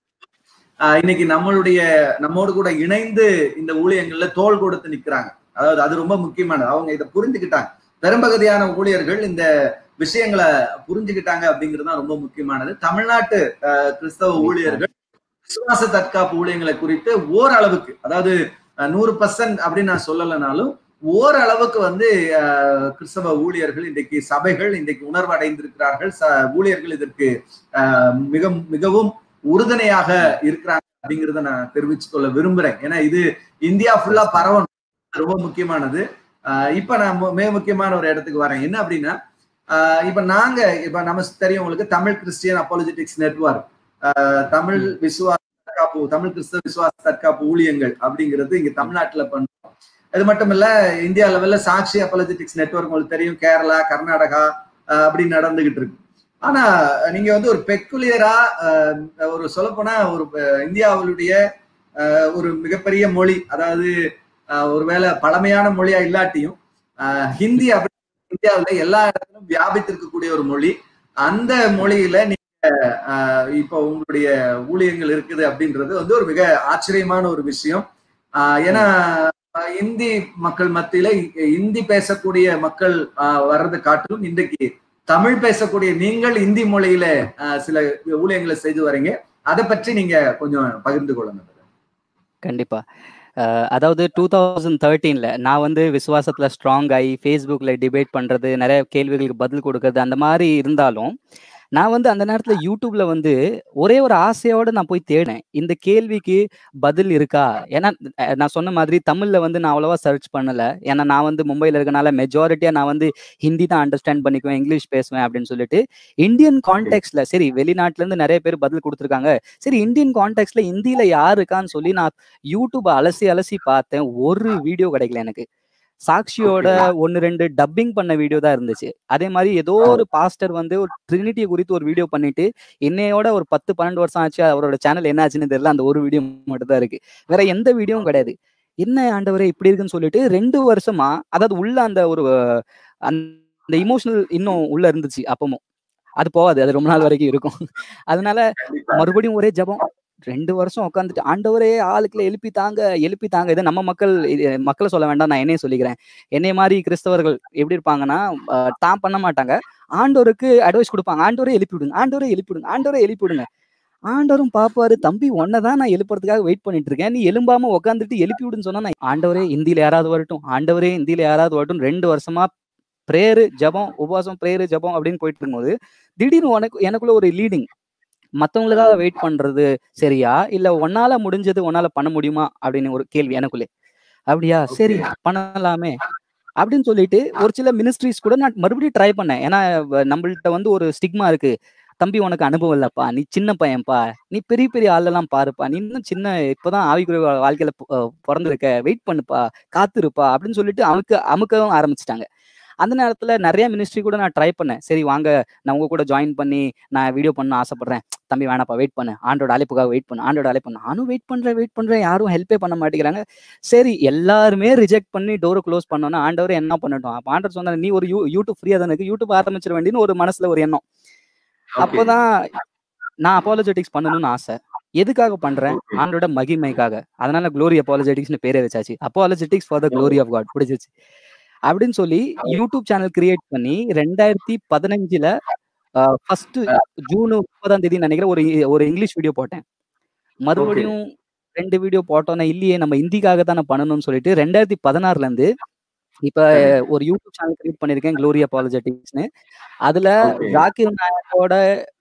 ஆஹ், இன்னைக்கு நம்மளுடைய நம்மோடு கூட இணைந்து இந்த ஊழியங்கள்ல தோள் கொடுத்து நிக்கிறாங்க அதாவது அது ரொம்ப முக்கியமானது அவங்க இதை புரிஞ்சுக்கிட்டாங்க பெரும்பகுதியான ஊழியர்கள் இந்த விஷயங்களை புரிஞ்சுக்கிட்டாங்க அப்படிங்கிறது தான் ரொம்ப முக்கியமானது தமிழ்நாட்டு அஹ், கிறிஸ்தவ ஊழியர்கள் விசுவாச தற்காப்பு ஊழியங்களை குறித்து ஓரளவுக்கு அதாவது அஹ், நூறு பர்சன்ட் அப்படின்னு நான் சொல்லலைனாலும் ஓரளவுக்கு வந்து அஹ், கிறிஸ்தவ ஊழியர்கள் இன்றைக்கு சபைகள் இன்றைக்கு உணர்வு அடைந்திருக்கிறார்கள் ச- ஊழியர்கள் இதற்கு அஹ், மிக மிகவும் உறுதுணையாக இருக்கிறாங்க அப்படிங்கிறத நான் தெரிவிச்சு கொள்ள விரும்புறேன் ஏன்னா இது இந்தியா ஃபுல்லா பரவணும் அது ரொம்ப முக்கியமானது அஹ், இப்ப நான் மு- மிக முக்கியமான ஒரு இடத்துக்கு வரேன் என்ன அப்படின்னா ஆஹ் இப்ப நாங்க இப்ப நம்ம தெரியும் உங்களுக்கு Tamil Christian apologetics network Tamil விசுவாச தற்காப்பு தமிழ் கிறிஸ்தவ விசுவாச தற்காப்பு ஊழியங்கள் அப்படிங்கிறது இங்க தமிழ்நாட்டுல பண்றோம் அது மட்டும் இல்ல இந்தியா லெவல்ல சாட்சி அப்பாலஜெட்டிக்ஸ் நெட்வொர்க் உங்களுக்கு தெரியும் கேரளா கர்நாடகா ஆஹ் அப்படி நடந்துகிட்டு இருக்கு ஆனா நீங்க வந்து ஒரு பெக்குலியரா ஒரு சொல்லப்போனா ஒரு அஹ், இந்தியாவுடைய ஆஹ், ஒரு மிகப்பெரிய மொழி அதாவது ஆஹ், ஒருவேளை பழமையான மொழியா இல்லாட்டியும் ஆஹ், ஹிந்தி அப்படி இந்தியாவுல எல்லா இடத்திலும் வியாபித்திருக்கக்கூடிய ஒரு மொழி அந்த மொழியில நீங்க ஆஹ், இப்போ உங்களுடைய ஊழியங்கள் இருக்குது அப்படின்றது வந்து ஒரு மிக ஆச்சரியமான ஒரு விஷயம் ஆஹ், ஏன்னா அஹ், இந்தி மக்கள் மத்தியில இ- இந்தி பேசக்கூடிய மக்கள் அஹ், வர்றது காட்டிலும் இன்றைக்கு தமிழ் பேசக்கூடிய நீங்கள் இந்தி மொழியில அஹ், சில ஊழியங்களை செய்து வரீங்க அதை பற்றி நீங்க கொஞ்சம் பகிர்ந்து கொள்ளுங்க கண்டிப்பா அஹ் அதாவது டூ தௌசண்ட் தேர்ட்டீன்ல நான் வந்து விசுவாசத்துல ஸ்ட்ராங் ஆகி ஃபேஸ்புக்ல டிபேட் பண்றது நிறைய கேள்விகளுக்கு பதில் கொடுக்கறது அந்த மாதிரி இருந்தாலும் நான் வந்து அந்த நேரத்துல யூடியூப்ல வந்து ஒரே ஒரு ஆசையோட நான் போய் தேடினேன் இந்த கேள்விக்கு பதில் இருக்கா ஏன்னா அஹ் நான் சொன்ன மாதிரி தமிழ்ல வந்து நான் அவ்வளவா சர்ச் பண்ணல ஏன்னா நான் வந்து மும்பைல இருக்கனால மெஜாரிட்டியா நான் வந்து ஹிந்தி தான் அண்டர்ஸ்டாண்ட் பண்ணிக்குவேன் இங்கிலீஷ் பேசுவேன் அப்படின்னு சொல்லிட்டு இந்தியன் கான்டெக்ட்ல சரி வெளிநாட்டுல இருந்து நிறைய பேர் பதில் கொடுத்துருக்காங்க சரி இந்தியன் கான்டெக்ட்ல இந்தியில யார் இருக்கான்னு சொல்லி நான் யூடியூப் அலசி அலசி பார்த்தேன் ஒரு வீடியோ கிடைக்கல எனக்கு சாக்ஷியோட ஒன்னு ரெண்டு டப்பிங் பண்ண வீடியோ தான் இருந்துச்சு அதே மாதிரி ஏதோ ஒரு பாஸ்டர் வந்து ஒரு ட்ரினிட்டியை குறித்து ஒரு வீடியோ பண்ணிட்டு என்னையோட ஒரு பத்து பன்னெண்டு வருஷம் ஆச்சு அவரோட சேனல் என்ன ஆச்சுன்னு தெரியல அந்த ஒரு வீடியோ மட்டும் தான் இருக்கு வேற எந்த வீடியோவும் கிடையாது என்ன ஆண்டவரே இப்படி இருக்குன்னு சொல்லிட்டு ரெண்டு வருஷமா அதாவது உள்ள அந்த ஒரு அஹ், அந்த இமோஷனல் இன்னும் உள்ள இருந்துச்சு அப்பமும் அது போகாது அது ரொம்ப நாள் வரைக்கும் இருக்கும் அதனால மறுபடியும் ஒரே ஜெபம் ரெண்டு வருஷம் உட்காந்துட்டு ஆண்டவரே ஆளுக்குள்ள எழுப்பி தாங்க எழுப்பி தாங்க இது நம்ம மக்கள் இது மக்களை சொல்ல வேண்டாம் நான் என்னைய சொல்லிக்கிறேன் என்னைய மாதிரி கிறிஸ்தவர்கள் எப்படி இருப்பாங்கன்னா அஹ், தான் பண்ண மாட்டாங்க ஆண்டவருக்கு அட்வைஸ் கொடுப்பாங்க ஆண்டவரே எழுப்பி விடுங்க ஆண்டவரே எழுப்பி விடுங்க ஆண்டவரே எழுப்பி விடுங்க ஆண்டவரும் பாப்பாரு தம்பி தான் நான் எழுப்புறதுக்காக வெயிட் பண்ணிட்டு இருக்கேன் நீ எலும்பாம உட்காந்துட்டு எழுப்பி விடுன்னு சொன்னா நான் ஆண்டவரே இந்தியில யாராவது வரட்டும் ஆண்டவரே இந்தியில யாராவது வரட்டும் ரெண்டு வருஷமா பிரேயரு ஜபம் உபவாசம் பிரேயரு ஜபம் அப்படின்னு போயிட்டு இருக்கும்போது திடீர்னு உனக்கு எனக்குள்ள ஒரு லீடிங் மத்தவங்களுக்காக வெயிட் பண்றது சரியா இல்ல உன்னால முடிஞ்சது உன்னால பண்ண முடியுமா அப்படின்னு ஒரு கேள்வி எனக்குள்ளே அப்படியா சரி பண்ணலாமே அப்படின்னு சொல்லிட்டு ஒரு சில மினிஸ்ட்ரிஸ் கூட நான் மறுபடியும் ட்ரை பண்ணேன் ஏன்னா வ- நம்மள்ட்ட வந்து ஒரு ஸ்டிக்மா இருக்கு தம்பி உனக்கு அனுபவம் இல்லப்பா நீ சின்ன பையன்பா நீ பெரிய பெரிய ஆளெல்லாம் பாருப்பா நீ இன்னும் சின்ன இப்பதான் ஆவிக்குரிய வா- வாழ்க்கையில பொ- அஹ் பிறந்திருக்க வெயிட் பண்ணுப்பா காத்திருப்பா அப்படின்னு சொல்லிட்டு அமுக்க அமுக்கவும் ஆரம்பிச்சிட்டாங்க அந்த நேரத்துல நிறைய மினிஸ்ட்ரி கூட நான் ட்ரை பண்ணேன் சரி வாங்க நான் உங்க கூட ஜாயின் பண்ணி நான் வீடியோ பண்ண ஆசைப்படுறேன் தம்பி வேணாப்பா வெயிட் பண்ணு ஆண்டோட அழைப்புக்காக வெயிட் பண்ணு ஆண்டோட அழைப்பு நானும் வெயிட் பண்றேன் வெயிட் பண்றேன் யாரும் ஹெல்ப்பே பண்ண மாட்டேங்கிறாங்க சரி எல்லாருமே ரிஜெக்ட் பண்ணி டோரை க்ளோஸ் பண்ணோன்னா ஆண்டவர் என்ன பண்ணட்டும் அப்ப ஆண்டவர் சொன்னார் நீ ஒரு யூ யூடியூப் ஃப்ரீயா தானே இருக்கு யூடியூப் ஆரம்பிச்சிட வேண்டியன்னு ஒரு மனசுல ஒரு எண்ணம் அப்போதான் நான் அப்பாலஜெட்டிக்ஸ் பண்ணணும்னு ஆசை எதுக்காக பண்றேன் Okay. ஆண்டோட மகிமைக்காக அதனால க்ளோரி அப்பாலஜெட்டிக்ஸ்னு பேரே வச்சாச்சு apologetics for the glory of God பிடிச்சிச்சு அப்படின்னு சொல்லி யூடியூப் சேனல் கிரியேட் பண்ணி ரெண்டாயிரத்தி பதினஞ்சுல ஃபர்ஸ்ட் ஜூன் முப்பதாம் தேதி நினைக்கிறேன் ஒரு ஒரு இங்கிலீஷ் வீடியோ போட்டேன் மறுபடியும் ரெண்டு வீடியோ போட்டோன்னே இல்லையே நம்ம ஹிந்திக்காக தானே பண்ணணும்னு சொல்லிட்டு ரெண்டாயிரத்தி பதினாறுல இருந்து இப்ப ஒரு யூடியூப் சேனல் கிரியேட் பண்ணிருக்கேன் க்ளோரி அப்பாலஜெட்டிக்ஸ்னு அதுல Okay. ஜாக்கிர் நாயக்கோட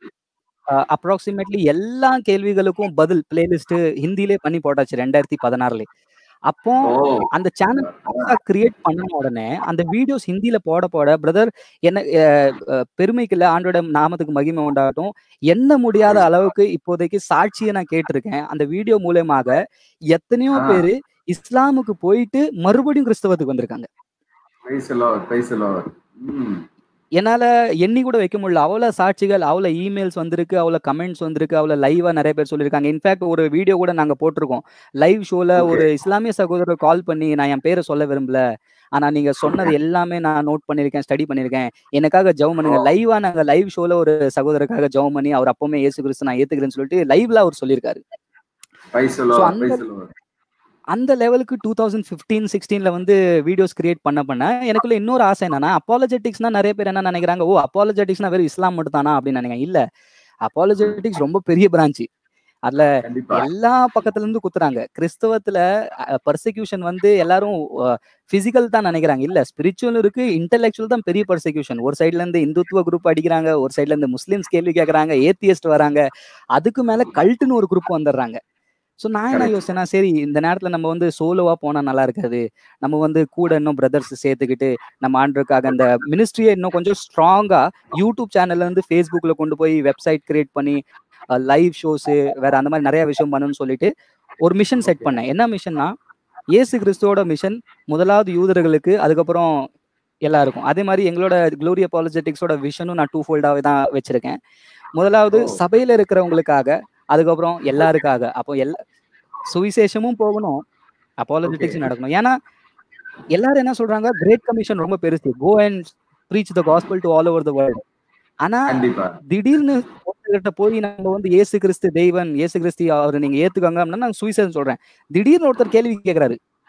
அப்ராக்சிமேட்லி எல்லா கேள்விகளுக்கும் பதில் பிளேலிஸ்ட் ஹிந்திலே பண்ணி போட்டாச்சு ரெண்டாயிரத்தி பதினாறுல அப்போ அந்த சேனல் கிரியேட் பண்ண உடனே அந்த வீடியோஸ் ஹிந்தில போட போட பிரதர் என்ன அஹ், அஹ், பெருமைக்கு இல்ல ஆண்டோட நாமத்துக்கு மகிமை உண்டாகட்டும் என்ன முடியாத அளவுக்கு இப்போதைக்கு சாட்சியை நான் கேட்டிருக்கேன் அந்த வீடியோ மூலயமாக எத்தனையோ ஆ. பேரு இஸ்லாமுக்கு போயிட்டு மறுபடியும் கிறிஸ்தவத்துக்கு வந்திருக்காங்க Praise the Lord, praise the Lord. ம். என்னால எண்ணி கூட வைக்க முடியல அவ்வளவு சாட்சிகள் அவ்வளவு இமெயில்ஸ் வந்திருக்கு அவ்வளவு கமெண்ட்ஸ் வந்திருக்கு அவ்வளவு லைவா நிறைய பேர் சொல்லியிருக்காங்க இன்ஃபேக்ட் ஒரு வீடியோ கூட நாங்க போட்டிருக்கோம் லைவ் ஷோல Okay. ஒரு இஸ்லாமிய சகோதரர் கால் பண்ணி நான் என் பேரை சொல்ல விரும்பல ஆனா நீங்க சொன்னது எல்லாமே நான் நோட் பண்ணிருக்கேன் ஸ்டடி பண்ணிருக்கேன் எனக்காக ஜெபம் பண்ணுங்க Oh. லைவா நாங்க லைவ் ஷோல ஒரு சகோதரருக்காக ஜெபம் பண்ணி அவர் அப்பவுமே இயேசு கிறிஸ்து நான் ஏத்துக்கிறேன்னு சொல்லிட்டு லைவ்ல அவர் சொல்லியிருக்காரு Praise the So, Lord, அந்த- praise the Lord. அந்த லெவலுக்கு டூ தௌசண்ட் ஃபிஃப்டீன் சிக்ஸ்டீன்ல வந்து வீடியோஸ் கிரியேட் பண்ண பண்ண எனக்குள்ள இன்னொரு ஆசை என்னன்னா அப்பாலஜெட்டிக்ஸ்னா நிறைய பேர் என்ன நினைக்கிறாங்க ஓ அப்பாலஜெட்டிக்ஸ்னா வெறும் இஸ்லாம் மட்டும் தானா அப்படின்னு நினைக்கிறேன் இல்ல அப்பாலஜெட்டிக்ஸ் ரொம்ப பெரிய பிரான்ச் அதுல கண்டிப்பா எல்லா பக்கத்துல இருந்து குத்துறாங்க கிறிஸ்தவத்துல பர்சிக்யூஷன் வந்து எல்லாரும் பிசிக்கல் தான் நினைக்கிறாங்க இல்ல ஸ்பிரிச்சுவல் இருக்கு இன்டெலெக்சுவல் தான் பெரிய பர்சிக்யூஷன் ஒரு சைடுல இருந்து இந்துத்துவ குரூப் அடிக்கிறாங்க ஒரு சைடுல இருந்து முஸ்லிம்ஸ் கேள்வி கேக்குறாங்க ஏத்தியஸ்ட் வராங்க அதுக்கு மேல கல்ட்டுன்னு ஒரு குரூப் வந்துடுறாங்க சோ நான் என்ன Correct. யோசனை சரி இந்த நேரத்துல நம்ம வந்து சோலோவா போனா நல்லா இருக்காது நம்ம வந்து கூட இன்னும் பிரதர்ஸ் சேர்த்துக்கிட்டு நம்ம ஆண்டருக்காக அந்த மினிஸ்ட்ரியை இன்னும் கொஞ்சம் ஸ்ட்ராங்கா யூடியூப் சேனல்ல இருந்து ஃபேஸ்புக்ல கொண்டு போய் வெப்சைட் கிரியேட் பண்ணி லைவ் ஷோஸ் வேற அந்த மாதிரி நிறைய விஷயம் பண்ணணும்னு சொல்லிட்டு ஒரு மிஷன் செட் பண்ணேன் என்ன மிஷன்னா இயேசு கிறிஸ்துவோட மிஷன் முதலாவது யூதர்களுக்கு அதுக்கப்புறம் எல்லாருக்கும் அதே மாதிரி எங்களோட க்ளோரி அப்பாலஜெட்டிக்ஸோட விஷனும் நான் டூ ஃபோல்டாவே தான் வச்சிருக்கேன் முதலாவது ஓ. சபையில இருக்கிறவங்களுக்காக அதுக்கப்புறம் எல்லாருக்காக அப்போ எல்லா சுவிசேஷமும் போகணும் அப்பாலஜெட்டிக்ஸ் Okay. நடக்கணும் ஏன்னா எல்லாரும் என்ன சொல்றாங்க கிரேட் கமிஷன் ரொம்ப பெருசு go and preach the gospel to all over the world ஆனா கண்டிப்பா திடீர்னு ஒருத்தர்கிட்ட போய் நம்ம வந்து இயேசு கிறிஸ்து தெய்வன் இயேசு கிறிஸ்து அவர் நீங்க ஏத்துக்கோங்க அப்படின்னா நான் சுவிசேஷம் சொல்றேன் திடீர்னு ஒருத்தர் கேள்வி கேக்குறாரு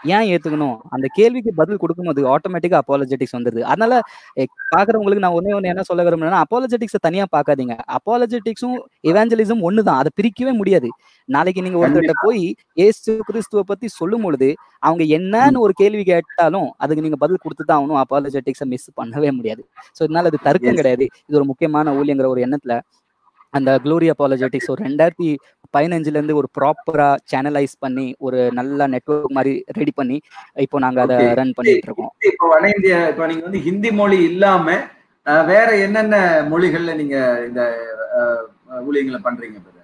ஏன் ஏத்துக்கணும் அந்த கேள்விக்கு பதில் கொடுக்கும்போது ஆட்டோமேட்டிக்கா அப்பாலஜெட்டிக்ஸ் வந்துருது அதனால எ, பாக்குறவங்களுக்கு நான் ஒன்னே ஒண்ணு என்ன சொல்ல விரும்புறேன்னா அப்பாலஜெட்டிக்ஸ் தனியா பார்க்காதீங்க அப்பாலஜெட்டிக்ஸும் இவாஞ்சலிசம் ஒண்ணுதான் அதை பிரிக்கவே முடியாது நாளைக்கு நீங்க ஒருத்தர்கிட்ட போய் ஏசு கிறிஸ்துவ பத்தி சொல்லும் பொழுது அவங்க என்னன்னு ஒரு கேள்வி கேட்டாலும் அதுக்கு நீங்க பதில் கொடுத்து தான் ஆகணும் அப்பாலஜெட்டிக்ஸை மிஸ் பண்ணவே முடியாது ஸோ இதனால அது தர்க்கம் Yes. கிடையாது இது ஒரு முக்கியமான ஊழியங்கிற ஒரு எண்ணத்துல அந்த க்ளோரி அப்பாலஜெட்டிக்ஸ் ஒரு ரெண்டாயிரத்தி பதினஞ்சுல இருந்து ஒரு ப்ராப்பரா சேனலைஸ் பண்ணி ஒரு நல்ல நெட்வொர்க் மாதிரி ரெடி பண்ணி இப்போ நாங்க அதை Okay. ரன் பண்ணிட்டு இருக்கோம் இப்போ வட இந்திய இப்போ நீங்க வந்து ஹிந்தி மொழி இல்லாம அஹ், வேற என்னென்ன மொழிகள்ல நீங்க இந்த அஹ், ஊழியங்களை பண்றீங்க brother?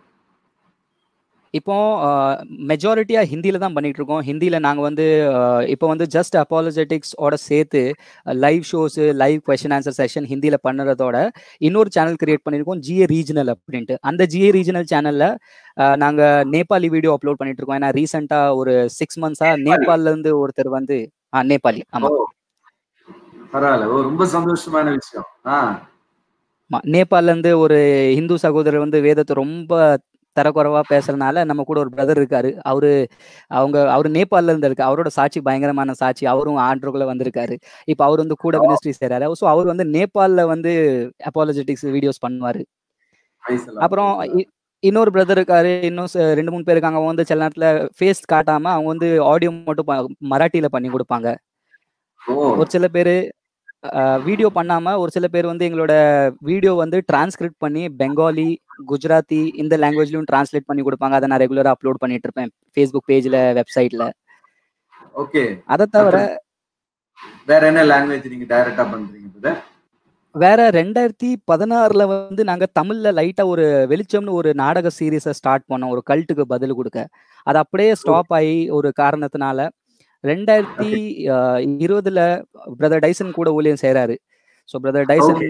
இப்போ மெஜாரிட்டியா ஹிந்தியில தான் பண்ணிட்டு இருக்கோம் ஹிந்தியில நாங்க வந்து அஹ், இப்போ வந்து ஜஸ்ட் அப்பாலஜெட்டிக்ஸ் ஓட சேர்த்து live shows live question answer session ஹிந்தியில பண்ணுறதோட இன்னொரு சேனல் கிரியேட் பண்ணியிருக்கோம் ஜிஏ ரீஜனல் அப்படின்ட்டு அந்த ஜிஏ ரீஜனல் சேனல்ல நாங்க நேபாளி வீடியோ அப்லோட் பண்ணிட்டு இருக்கோம் ஏன்னா ரீசெண்டா ஒரு சிக்ஸ் மந்த்ஸா நேபாள்ல இருந்து ஒருத்தர் வந்து ஆ, நேபாளி ஆமா ஓ, பரவாயில்ல ஓ ரொம்ப சந்தோஷமான விஷயம் ஆ ஆமா. நேபாள்ல இருந்து ஒரு இந்து சகோதரர் வந்து வேதத்தை ரொம்ப தரக்குறைவா பேசுறதுனால நம்ம கூட ஒரு பிரதர் இருக்காரு அவரு அவங்க அவர் நேபாள்ல இருந்து இருக்கு அவரோட சாட்சி பயங்கரமான சாட்சி அவரும் ஆண்டருக்குள்ள வந்திருக்காரு இப்போ அவர் வந்து கூட மினிஸ்ட்ரி செய்றாரு ஸோ அவர் வந்து நேபாள்ல வந்து அப்பாலஜெட்டிக்ஸ் வீடியோஸ் பண்ணுவாரு praise the Lord, அப்புறம் praise the Lord. இ- இன்னொரு பிரதர் இருக்காரு இன்னும் ச- ரெண்டு மூணு பேர் இருக்காங்க அவங்க வந்து சில நேரத்துல ஃபேஸ் காட்டாம அவங்க வந்து ஆடியோ மட்டும் ப- மராட்டியில பண்ணி கொடுப்பாங்க ஓ ஒரு சில பேர் வீடியோ பண்ணாம ஒரு சில பேர் வந்து எங்களோட வீடியோ வந்து டிரான்ஸ்கிரிப்ட் பண்ணி பெங்காலி குஜராத்தி இந்த லாங்குவேஜ்லயும் டிரான்ஸ்லேட் பண்ணி கொடுப்பாங்க அதை நான் ரெகுலரா அப்லோட் பண்ணிட்டு இருப்பேன் ஃபேஸ்புக் பேஜ்ல வெப்சைட்ல ஓகே அதை தவிர வேற என்ன லாங்குவேஜ் நீங்க டைரக்டா பண்றீங்க brother? வேற ரெண்டாயிரத்தி பதினாறுல வந்து நாங்க தமிழ்ல லைட்டா ஒரு வெளிச்சம்னு ஒரு நாடக சீரீஸை ஸ்டார்ட் பண்ணோம் ஒரு கல்ட்டுக்கு பதில் கொடுக்க அது அப்படியே ஸ்டாப் ஆகி ஒரு காரணத்தினால ரெண்டாயிரத்தி அஹ், இருபதுல பிரதர் டைசன் கூட ஊழியம் செய்றாரு ஸோ பிரதர் டைசன்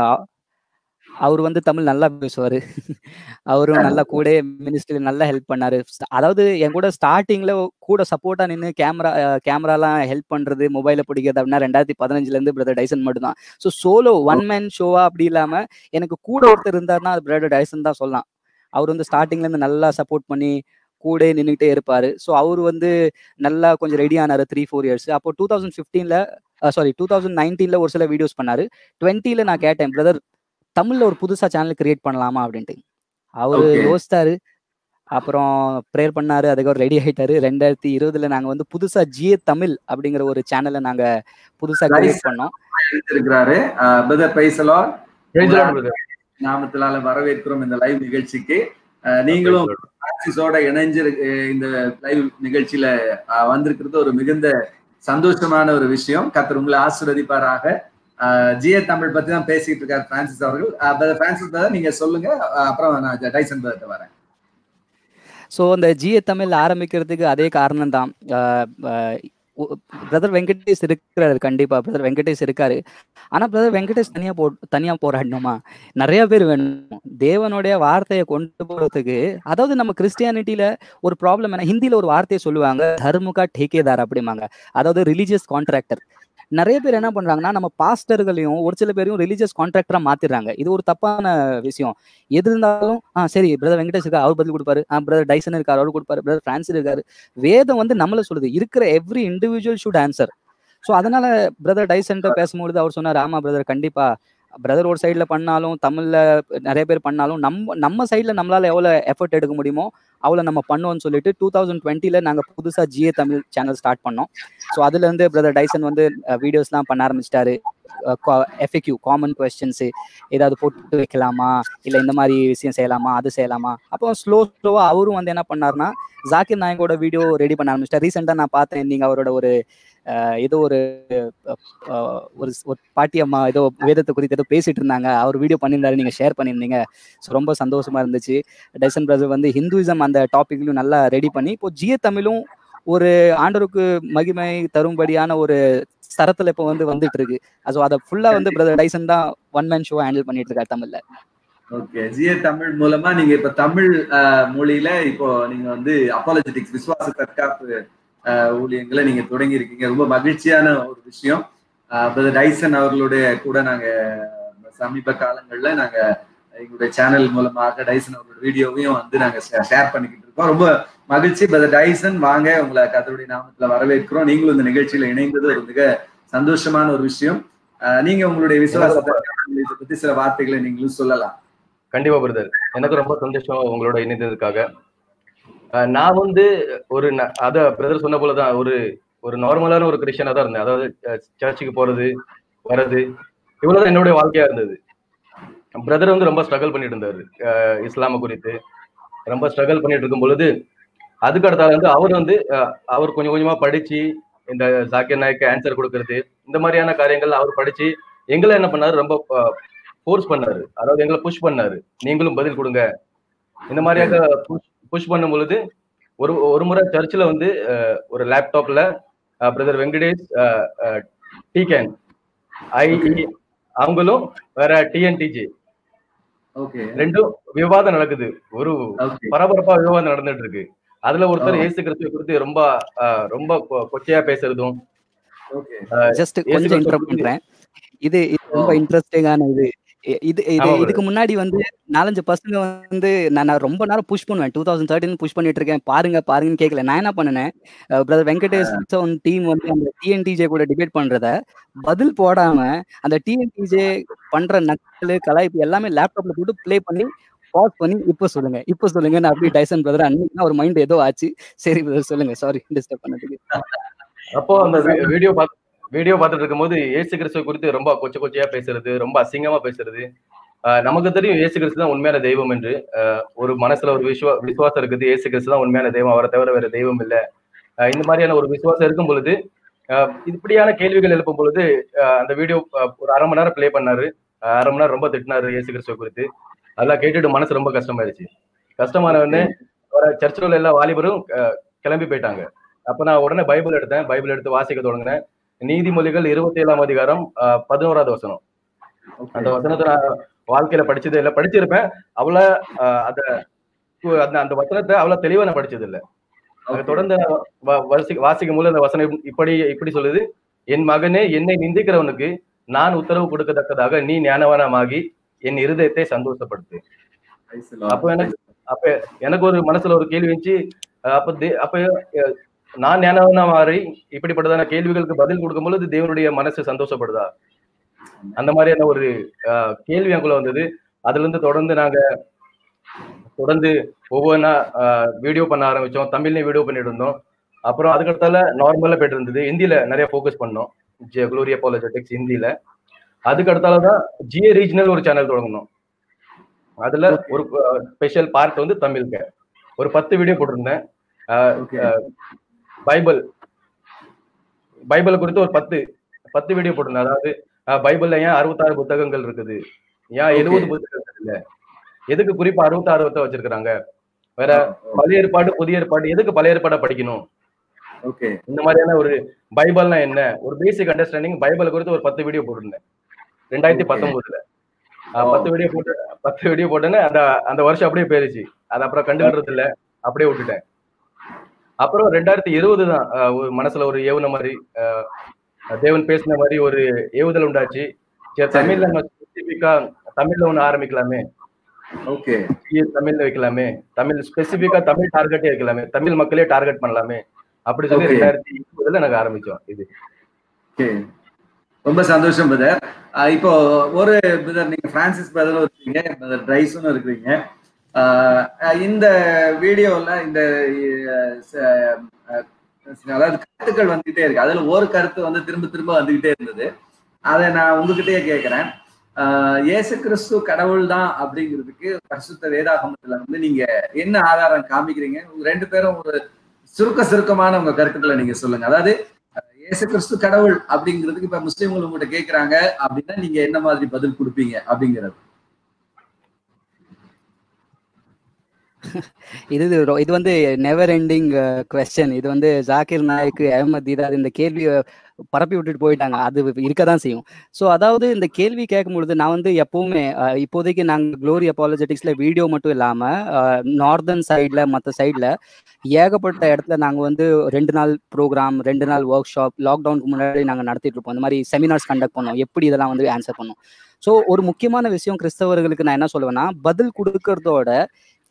அவர் வந்து தமிழ் நல்லா பேசுவாரு அவரும் நல்லா கூட மினிஸ்ட்ரியில் நல்லா ஹெல்ப் பண்ணாரு ஸ்ட- அதாவது என் கூட ஸ்டார்டிங்ல கூட சப்போர்ட்டா நின்று கேமரா கேமராலாம் ஹெல்ப் பண்றது மொபைலை பிடிக்கிறது அப்படின்னா ரெண்டாயிரத்தி பதினஞ்சுல இருந்து பிரதர் டைசன் மட்டும் தான் ஸோ சோலோ ஒன் மேன் ஷோவா அப்படி இல்லாம எனக்கு கூட ஒருத்தர் இருந்தாருன்னா அது பிரதர் டைசன் தான் சொல்லலாம் அவர் வந்து ஸ்டார்டிங்ல இருந்து நல்லா சப்போர்ட் பண்ணி கூட நின்றுட்டே இருப்பாரு ஸோ அவர் வந்து நல்லா கொஞ்சம் ரெடி ஆனாரு த்ரீ ஃபோர் இயர்ஸ் அப்போ டூ தௌசண்ட் ஃபிஃப்டீன்ல சாரி டூ தௌசண்ட் நைன்டீன்ல ஒரு சில வீடியோஸ் பண்ணாரு டுவெண்ட்டில நான் கேட்டேன் பிரதர் தமிழ்ல ஒரு புதுசா சேனல் கிரியேட் பண்ணலாமா அப்படின்ட்டு அவரு Okay. யோசித்தாரு அப்புறம் ப்ரேயர் பண்ணாரு அதுக்கப்புறம் ரெடி ஆயிட்டாரு ரெண்டாயிரத்தி இருபதுல நாங்க வந்து புதுசா ஜிஏ தமிழ் அப்படிங்கிற ஒரு சேனலை நாங்க புதுசா கிரியேட் பண்ணோம் இருக்கிறாரு பிரதர் பைசலால் Praise the Lord, brother. நாமத்தினால வரவேற்கிறோம் இந்த லைவ் நிகழ்ச்சிக்கு அஹ், நீங்களும் பிரான்சிஸோட இணைஞ்சு அஹ், இந்த லைவ் நிகழ்ச்சியில அஹ், வந்திருக்கிறது ஒரு மிகுந்த சந்தோஷமான ஒரு விஷயம் கத்தர் உங்களை ஆசீர்வதிப்பாராக ஜிஏ தமிழ் பத்தி தான் பேசிட்டு இருக்காரு பிரான்சிஸ் அவர்கள் அஹ், brother பிரான்சிஸ் brother, நீங்க சொல்லுங்க அஹ், அப்புறம் நான் டைசன் பிரதர் வரேன் ஸோ அந்த ஜிஏ தமிழ் ஆரம்பிக்கிறதுக்கு அதே காரணம் தான் பிரதர் வெங்கடேஷ் இருக்கிறாரு கண்டிப்பா பிரதர் வெங்கடேஷ் இருக்காரு ஆனா பிரதர் வெங்கடேஷ் தனியா போ தனியா போராடணுமா நிறைய பேர் வேணும் தேவனுடைய வார்த்தையை கொண்டு போறதுக்கு அதாவது நம்ம கிறிஸ்டியானிட்டியில ஒரு ப்ராப்ளம் என்ன ஹிந்தியில ஒரு வார்த்தையை சொல்லுவாங்க தர்முகா டேகேதார் அப்படிம்பாங்க அதாவது ரிலீஜியஸ் கான்ட்ராக்டர் நிறைய பேர் என்ன பண்றாங்கன்னா நம்ம பாஸ்டர்களையும் ஒரு சில பேரையும் ரிலீஜியஸ் கான்ட்ராக்டரா மாத்திடுறாங்க இது ஒரு தப்பான விஷயம் எது இருந்தாலும் ஆ சரி பிரதர் வெங்கடேஷ் இருக்கா அவர் பதில் கொடுப்பாரு ஆ பிரதர் டைசன் இருக்காரு அவர் கொடுப்பாரு பிரதர் பிரான்ஸ் இருக்காரு வேதம் வந்து நம்மள சொல்லுது இருக்கிற every individual should answer so அதனால பிரதர் டைசன்ட்ட பேசும்பொழுது அவர் சொன்னார் ஆமா பிரதர் கண்டிப்பா பிரதர் ஒரு சைடில் பண்ணாலும் தமிழ்ல நிறைய பேர் பண்ணாலும் நம்ம நம்ம சைடில் நம்மளால எவ்வளோ எஃபர்ட் எடுக்க முடியுமோ அவ்வளோ நம்ம பண்ணுவோம்னு சொல்லிட்டு டூ தௌசண்ட் டுவெண்ட்டில நாங்கள் புதுசாக ஜிஏ தமிழ் சேனல் ஸ்டார்ட் பண்ணோம் ஸோ அதுலேருந்து பிரதர் டைசன் வந்து வீடியோஸ்லாம் பண்ண ஆரம்பிச்சிட்டாரு எஃப்எக்யூ காமன் கொஸ்டின்ஸு ஏதாவது போட்டு வைக்கலாமா இல்லை இந்த மாதிரி விஷயம் செய்யலாமா அது செய்யலாமா அப்போ ஸ்லோ ஸ்லோவாக அவரும் வந்து என்ன பண்ணாருன்னா ஜாக்கிர் நாயகோட வீடியோ ரெடி பண்ண ஆரம்பிச்சிட்டார் ரீசெண்டாக நான் பார்த்தேன் நீங்கள் அவரோட ஒரு அஹ், ஏதோ ஒரு அஹ், ஒரு ஒரு பாட்டி அம்மா ஏதோ வேதத்தை குறித்து ஏதோ பேசிட்டு இருந்தாங்க அவர் வீடியோ பண்ணியிருந்தாரு நீங்கள் ஷேர் பண்ணியிருந்தீங்க ஸோ ரொம்ப சந்தோஷமா இருந்துச்சு டைசன் பிரதர் வந்து ஹிந்துவிசம் அந்த டாபிக்லையும் நல்லா ரெடி பண்ணி இப்போ ஜிய தமிழும் ஒரு ஆண்டவருக்கு மகிமை தரும்படியான ஒரு ஸ்தரத்துல இப்போ வந்து வந்துட்டு இருக்கு ஸோ அதை ஃபுல்லா வந்து பிரதர் டைசன் தான் ஒன் மேன் ஷோ ஹேண்டில் பண்ணிட்டு இருக்காரு தமிழ்ல ஓகே ஜிஏ தமிழ் மூலமா நீங்க இப்ப தமிழ் அஹ், மொழியில இப்போ நீங்க வந்து அப்பாலஜெட்டிக்ஸ் விசுவாச தற்காப்பு அஹ், ஊழியங்களை நீங்க தொடங்கி இருக்கீங்க ரொம்ப மகிழ்ச்சியான ஒரு விஷயம் பிரதர் டைசன் அவர்களுடைய கூட நாங்க சமீப காலங்கள்ல நாங்க எங்களுடைய சேனல் மூலமாக டைசன் அவர்களோட வீடியோவையும் வந்து நாங்க ஷேர் பண்ணிக்கிட்டு இருக்கோம் ரொம்ப மகிழ்ச்சி பிரதர் டைசன் வாங்க உங்களை கத்தருடைய நாமத்துல வரவேற்கிறோம் நீங்களும் இந்த நிகழ்ச்சியில இணைந்தது ஒரு மிக சந்தோஷமான ஒரு விஷயம் அஹ் நீங்க உங்களுடைய விசுவாசத்தை இதை பத்தி சில வார்த்தைகளை நீங்களும் சொல்லலாம் கண்டிப்பா பிரதர் எனக்கு ரொம்ப சந்தோஷம் உங்களோட இணைந்ததுக்காக அஹ் நான் வந்து ஒரு ந- அத பிரதர் சொன்ன போலதான் ஒரு ஒரு நார்மலான ஒரு கிறிஸ்டியனா தான் இருந்தேன் அதாவது சர்ச்சுக்கு போறது வர்றது இவ்வளவுதான் என்னுடைய வாழ்க்கையா இருந்தது பிரதர் வந்து ரொம்ப ஸ்ட்ரகிள் பண்ணிட்டு இருந்தாரு அஹ் இஸ்லாம குறித்து ரொம்ப ஸ்ட்ரகிள் பண்ணிட்டு இருக்கும் பொழுது அதுக்கு அடுத்தால வந்து அவர் வந்து அஹ், அவர் கொஞ்சம் கொஞ்சமா படிச்சு இந்த ஜாக்கிர் நாய்க்கு ஆன்சர் கொடுக்கறது இந்த மாதிரியான காரியங்கள் அவர் படிச்சு எங்களை என்ன பண்ணாரு ரொம்ப ஃபோர்ஸ் பண்ணாரு அதாவது எங்களை புஷ் பண்ணாரு நீங்களும் பதில் கொடுங்க இந்த மாதிரியாக புஷ் புஷ் பண்ணும் பொழுது ஒரு ஒரு முறை சர்ச்சில் வந்து அஹ், ஒரு லேப்டாப்ல பிரதர் வெங்கடேஷ் டிகேன் ஐ அவங்களும் வேற டிஎன்டிஜி ஓகே ரெண்டும் விவாதம் நடக்குது ஒரு ஓகே பரபரப்பா விவாதம் நடந்துட்டு இருக்கு அதுல ஒருத்தர் இயேசு கிறிஸ்துவ குறித்து ரொம்ப அஹ், ரொம்ப கொ- கொச்சையா பேசுறதும் ஓகே ஜஸ்ட் ஏசு கொஞ்சம் கிறிஸ்து இன்டரப்ட் புரியுது. பண்றேன் இது இது ரொம்ப ஓ. இன்ட்ரெஸ்டிங்கான இது இ- இது இது ஆமா brother. இதுக்கு முன்னாடி வந்து நாலஞ்சு பசங்க வந்து நான் நான் ரொம்ப நேரம் புஷ் பண்ணுவேன் டூ தௌசண்ட் தேர்ட்டின் புஷ் பண்ணிட்டு இருக்கேன் பாருங்க பாருங்கன்னு கேட்கல நான் என்ன பண்ணினேன் பிரதர் வெங்கடேஷ் டீம் வந்து அந்த டிஎன்டிஜே கூட டிபேட் பண்றத பதில் போடாம அந்த டிஎன்டிஜே பண்ற நக்கலு கலாய்ப்பு எல்லாமே லேப்டாப்ல போட்டு ப்ளே பண்ணி பாஸ் பண்ணி இப்போ சொல்லுங்க இப்போ சொல்லுங்க நான் அப்படியே டைசன் பிரதர் அன்னைக்கு தான் ஒரு மைண்ட் ஏதோ ஆச்சு சரி பிரதர் சொல்லுங்க சாரி டிஸ்டர்ப் பண்ணதுக்கு அப்போ அந்த வீடியோ பார்த்து வீடியோ பார்த்துட்டு இருக்கும்போது இயேசு கிறிஸ்துவ குறித்து ரொம்ப கொச்ச கொச்சையா பேசுறது ரொம்ப அசிங்கமா பேசுறது ஆஹ் நமக்கு தெரியும் இயேசு கிறிஸ்து தான் உண்மையான தெய்வம் என்று ஆஹ் ஒரு மனசுல ஒரு விசுவா விசுவாசம் இருக்குது இயேசு கிறிஸ்து தான் உண்மையான தெய்வம் அவரை தவிர வேற தெய்வம் இல்ல ஆஹ் இந்த மாதிரியான ஒரு விசுவாசம் இருக்கும் பொழுது ஆஹ் இப்படியான கேள்விகள் எழுப்பும் பொழுது ஆஹ் அந்த வீடியோ ஒரு அரை மணி நேரம் ப்ளே பண்ணாரு ஆஹ் அரை மணி நேரம் ரொம்ப திட்டினாரு இயேசு கிறிஸ்துவ குறித்து அதெல்லாம் கேட்டுட்டு மனசு ரொம்ப கஷ்டமாயிருச்சு கஷ்டமான உடனே சர்ச்சில் உள்ள எல்லா வாலிபரும் ஆஹ் கிளம்பி போயிட்டாங்க அப்ப நான் உடனே பைபிள் எடுத்தேன் பைபிள் எடுத்து வாசிக்க தொடங்கினேன் நீதிமொழிகள் இருபத்தி ஏழாம் அதிகாரம் ஆஹ் பதினோராவது வசனம் அந்த வசனத்தை நான் வாழ்க்கையில படிச்சதே இல்லை படிச்சிருப்பேன் அவ்வளோ அந்த அந்த அந்த வசனத்தை அவ்வளவு தெளிவா நான் படிச்சது இல்லை அது தொடர்ந்து நான் வ- வரிசை வாசிக்கும் போது அந்த வசனம் இப்படி இப்படி சொல்லுது என் மகனே என்னை நிந்திக்கிறவனுக்கு நான் உத்தரவு கொடுக்கத்தக்கதாக நீ ஞானவானமாகி என் இருதயத்தை சந்தோஷப்படுத்து அப்போ எனக்கு அப்ப எனக்கு ஒரு மனசுல ஒரு கேள்வி இருந்துச்சு அஹ் அப்ப தே- அப்ப அஹ், நான் ஞானவனா மாறி இப்படிப்பட்டதான கேள்விகளுக்கு பதில் கொடுக்கும் பொழுது தேவனுடைய மனசு சந்தோஷப்படுதா அந்த மாதிரியான ஒரு அஹ், கேள்வி எனக்குள்ள வந்தது அதுல இருந்து தொடர்ந்து நாங்க தொடர்ந்து ஒவ்வொன்றா வீடியோ பண்ண ஆரம்பிச்சோம் தமிழ்லயும் வீடியோ பண்ணிட்டு இருந்தோம் அப்புறம் அதுக்கடுத்தால நார்மலா போயிட்டு இருந்தது ஹிந்தில நிறைய ஃபோக்கஸ் பண்ணோம் குளோரியா பாலஜெட்டிக்ஸ் ஹிந்தில அதுக்கு அடுத்தால தான் ஜிஏ ரீஜனல் ஒரு சேனல் தொடங்கணும் அதுல ஒரு ஸ்பெஷல் பார்ட் வந்து தமிழ்க்கு ஒரு பத்து வீடியோ போட்டிருந்தேன் அஹ், ஓகே பைபிள் பைபிளை குறித்து ஒரு பத்து பத்து வீடியோ போட்டிருந்தேன் அதாவது அஹ், பைபிள்ல ஏன் அறுபத்தாறு புத்தகங்கள் இருக்குது ஏன் Okay. எழுபது புத்தகங்கள் இல்ல எதுக்கு குறிப்பா அறுபத்தாறு புத்தகம் வச்சிருக்காங்க வேற பழைய ஏற்பாடு புதிய ஏற்பாடு எதுக்கு பழைய ஏற்பாடை படிக்கணும் ஓகே இந்த மாதிரியான ஒரு பைபிள்னா என்ன ஒரு பேசிக் அண்டர்ஸ்டாண்டிங் பைபிளை குறித்து ஒரு பத்து வீடியோ போட்டிருந்தேன் ரெண்டாயிரத்தி Okay. பத்தொன்பதுல Oh. பத்து வீடியோ போட்டு பத்து வீடியோ போட்டேன்னு அந்த அந்த வருஷம் அப்படியே போயிருச்சு அது அப்புறம் கண்டுக்கிறது இல்ல அப்படியே விட்டுட்டேன் அப்புறம் ரெண்டாயிரத்தி இருபது தான் ஆஹ், ஒரு மனசுல ஒரு ஏவுன மாதிரி ஆஹ், தேவன் பேசின மாதிரி ஒரு ஏவுதல் உண்டாச்சு சரி தமிழ்ல நம்ம ஸ்பெசிபிக்கா தமிழ்ல ஒண்ணு ஆரம்பிக்கலாமே ஓகே CA தமிழ்ல வைக்கலாமே தமிழ் ஸ்பெசிபிக்கா தமிழ் டார்கெட்டே வைக்கலாமே தமிழ் மக்களே டார்கெட் பண்ணலாமே அப்படி சொல்லி Okay. ரெண்டாயிரத்தி இருபதுல நாங்க ஆரம்பிச்சோம் இது ஓகே ரொம்ப சந்தோஷம் பிரதர் இப்போ ஒரு பிரதர் நீங்க பிரான்சிஸ் பிரதரும் இருக்கீங்க பிரதர் ட்ரைஸும் இருக்கிறீங்க ஆஹ் இந்த வீடியோல இந்த அஹ், ச- அஹ், அதாவது கருத்துக்கள் வந்துகிட்டே இருக்கு அதுல ஒரு கருத்து வந்து திரும்ப திரும்ப வந்துகிட்டே இருந்தது அதை நான் உங்ககிட்டயே கேட்கிறேன் ஆஹ் இயேசு கிறிஸ்து கடவுள் தான் அப்படிங்கிறதுக்கு பரிசுத்த வேதாகமத்துல வந்து நீங்க என்ன ஆதாரம் காமிக்கிறீங்க உங்க ரெண்டு பேரும் ஒரு சுருக்க சுருக்கமான உங்க கருத்துக்களை நீங்க சொல்லுங்க அதாவது இயேசு கிறிஸ்து கடவுள் அப்படிங்கிறதுக்கு இப்ப முஸ்லீம்கள் உங்ககிட்ட கேக்குறாங்க அப்படின்னா நீங்க என்ன மாதிரி பதில் கொடுப்பீங்க அப்படிங்கிறது இது ரொ- இது வந்து நெவர் எண்டிங் கொஸ்டின் இது வந்து ஜாகிர் நாயக் அஹமத் தீதார் இந்த கேள்வியை பரப்பி விட்டுட்டு போயிட்டாங்க அது இருக்க தான் செய்யும் ஸோ அதாவது இந்த கேள்வி கேட்கும் பொழுது நான் வந்து எப்பவுமே அஹ், இப்போதைக்கு நாங்கள் க்ளோரி அப்பாலஜெட்டிக்ஸ்ல வீடியோ மட்டும் இல்லாமல் நார்தர்ன் சைடில் மற்ற சைடில் ஏகப்பட்ட இடத்துல நாங்கள் வந்து ரெண்டு நாள் ப்ரோக்ராம் ரெண்டு நாள் ஒர்க் ஷாப் லாக்டவுனுக்கு முன்னாடி நாங்கள் நடத்திட்டு இருப்போம் இந்த மாதிரி செமினார்ஸ் கண்டக்ட் பண்ணோம் எப்படி இதெல்லாம் வந்து ஆன்சர் பண்ணோம் ஸோ ஒரு முக்கியமான விஷயம் கிறிஸ்தவர்களுக்கு நான் என்ன சொல்லுவேன்னா பதில் கொடுக்கறதோட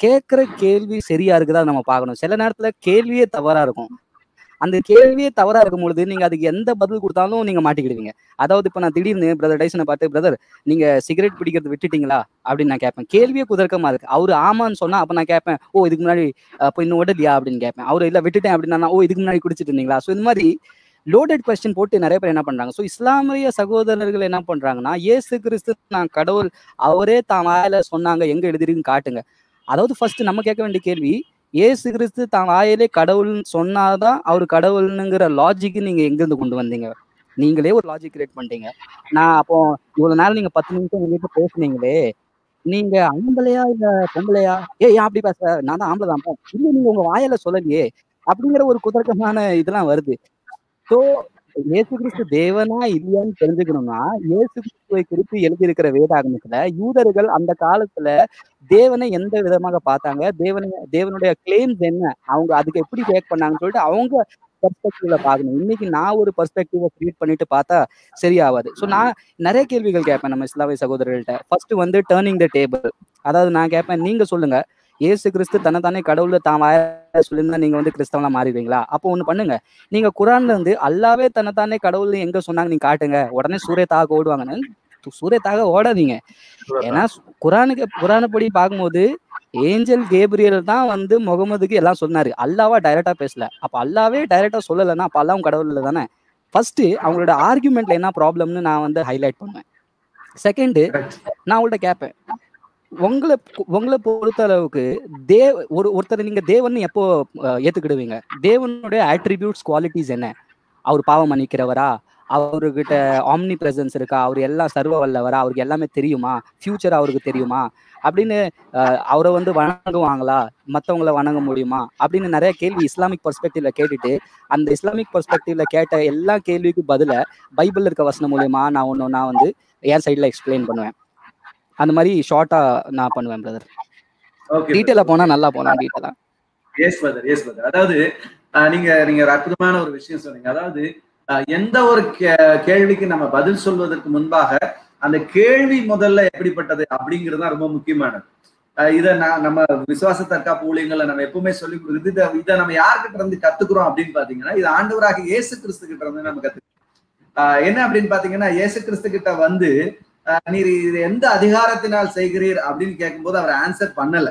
கேட்கிற கேள்வி சரியா இருக்குதா நம்ம பார்க்கணும் சில நேரத்துல கேள்வியே தவறா இருக்கும் அந்த கேள்வியே தவறா இருக்கும் பொழுது நீங்க அதுக்கு எந்த பதில் கொடுத்தாலும் நீங்க மாட்டிக்கிடுவீங்க அதாவது இப்ப நான் திடீர்னு பிரதர் டைசனை பார்த்து பிரதர் நீங்க சிகரெட் பிடிக்கிறது விட்டுட்டீங்களா அப்படின்னு நான் கேட்பேன் கேள்வியே குதர்க்கமா இருக்கு அவரு ஆமான்னு சொன்னா அப்ப நான் கேட்பேன் ஓ இதுக்கு முன்னாடி அப்போ இன்னும் விடலையா அப்படின்னு கேட்பேன் அவரு இல்ல விட்டுட்டேன் அப்படின்னா ஓ இதுக்கு முன்னாடி குடிச்சிட்டு இருந்தீங்களா ஸோ இந்த மாதிரி லோடட் கொஸ்டின் போட்டு நிறைய பேர் என்ன பண்றாங்க ஸோ இஸ்லாமிய சகோதரர்கள் என்ன பண்றாங்கன்னா இயேசு கிறிஸ்து நான் கடவுள் அவரே தான் வாயில சொன்னாங்க எங்க எழுதிருக்குன்னு காட்டுங்க அதாவது ஃபர்ஸ்ட் நம்ம கேட்க வேண்டிய கேள்வி இயேசு கிறிஸ்து தான் வாயிலே கடவுள்னு சொன்னாதான் அவர் கடவுள்னுங்கிற லாஜிக்கு நீங்க எங்கிருந்து கொண்டு வந்தீங்க நீங்களே ஒரு லாஜிக் கிரியேட் பண்ணிட்டீங்க நான் அப்போ இவ்வளவு நேரம் நீங்க பத்து நிமிஷம் எங்கிட்ட பேசுனீங்களே நீங்க ஆம்பளையா இல்ல பொம்பளையா ஏ ஏன் அப்படி பேச நான் தான் ஆம்பளை தான் இல்ல நீங்க உங்க வாயில சொல்லலையே அப்படிங்கிற ஒரு குதர்க்கமான இதெல்லாம் வருது ஸோ இயேசு கிறிஸ்து தேவனா இல்லையான்னு தெரிஞ்சுக்கணும்னா இயேசு கிறிஸ்துவை குறித்து எழுதியிருக்கிற வேதாகமத்துல யூதர்கள் அந்த காலத்துல தேவனை எந்த விதமாக பார்த்தாங்க தேவனை தேவனுடைய கிளைம்ஸ் என்ன அவங்க அதுக்கு எப்படி ரியாக்ட் பண்ணாங்கன்னு சொல்லிட்டு அவங்க பெர்ஸ்பெக்டிவ்ல பார்க்கணும் இன்னைக்கு நான் ஒரு பெர்ஸ்பெக்டிவ கிரியேட் பண்ணிட்டு பார்த்தா சரியாவாது ஸோ நான் நிறைய கேள்விகள் கேட்பேன் நம்ம இஸ்லாமிய சகோதரர்கள்ட்ட ஃபர்ஸ்ட் வந்து டேர்னிங் த டேபிள் அதாவது நான் கேட்பேன் நீங்க சொல்லுங்க இயேசு கிறிஸ்து தன்னைத்தானே கடவுள தான் வாய சொல்லியிருந்தா நீங்க வந்து கிறிஸ்தவனா மாறிடுவீங்களா அப்போ ஒண்ணு பண்ணுங்க நீங்க குரான்ல இருந்து அல்லாவே தன்னைத்தானே கடவுள் எங்க சொன்னாங்க நீங்க காட்டுங்க உடனே சூரியத்தாக ஓடுவாங்கன்னு சூரியத்தாக ஓடாதீங்க ஏன்னா குரானுக்கு குரானப்படி பார்க்கும்போது ஏஞ்சல் கேப்ரியல் தான் வந்து முகமதுக்கு எல்லாம் சொன்னாரு அல்லாவா டைரக்டா பேசல அப்ப அல்லாவே டைரக்டா சொல்லலைன்னா அப்ப அல்லாவும் கடவுள் இல்லை தானே ஃபர்ஸ்ட் அவங்களோட ஆர்குமெண்ட்ல என்ன ப்ராப்ளம்னு நான் வந்து ஹைலைட் பண்ணுவேன் செகண்டு நான் அவங்கள்ட்ட கேட்பேன் உங்களை உங்களை பொறுத்த அளவுக்கு தே ஒரு ஒருத்தர் நீங்க தேவன் எப்போ ஏத்துக்கிடுவீங்க தேவனுடைய ஆட்ரிபியூட்ஸ் குவாலிட்டிஸ் என்ன அவர் பாவம் மன்னிக்கிறவரா அவர்கிட்ட ஆம்னி பிரசன்ஸ் இருக்கா அவர் எல்லாம் சர்வ வல்லவரா அவருக்கு எல்லாமே தெரியுமா ஃபியூச்சர் அவருக்கு தெரியுமா அப்படின்னு அவரை வந்து வணங்குவாங்களா மற்றவங்கள வணங்க முடியுமா அப்படின்னு நிறைய கேள்வி இஸ்லாமிக் பர்ஸ்பெக்டிவ்ல கேட்டுட்டு அந்த இஸ்லாமிக் பர்ஸ்பெக்டிவ்ல கேட்ட எல்லா கேள்விக்கும் பதில பைபிள் இருக்க வசனம் மூலியமா நான் ஒன்று நான் வந்து என் சைட்ல எக்ஸ்பிளைன் பண்ணுவேன் அந்த மாதிரி ஷார்ட்டா நான் பண்ணுவேன் பிரதர் டீட்டெயிலா போனா நல்லா போலாம் டீட்டெயிலா எஸ் பிரதர் எஸ் பிரதர் அதாவது நீங்க நீங்க ஒரு அற்புதமான ஒரு விஷயம் சொன்னீங்க அதாவது எந்த ஒரு கேள்விக்கு நம்ம பதில் சொல்வதற்கு முன்பாக அந்த கேள்வி முதல்ல எப்படிப்பட்டது அப்படிங்கிறது தான் ரொம்ப முக்கியமானது இதை நான் நம்ம விசுவாச தற்காப்பு ஊழியங்களை நம்ம எப்பவுமே சொல்லி கொடுக்குறது இதை இதை நம்ம யார்கிட்ட இருந்து கத்துக்கிறோம் அப்படின்னு பாத்தீங்கன்னா இது ஆண்டவராக இயேசு கிறிஸ்து கிட்ட இருந்து நம்ம கத்துக்கிறோம் என்ன அப்படின்னு பாத்தீங்கன்னா இயேசு கிறிஸ்து கிட்ட வந்து நீர் இது எந்த அதிகாரத்தினால் செய்கிறீர் அப்படின்னு கேட்கும்போது அவர் ஆன்சர் பண்ணல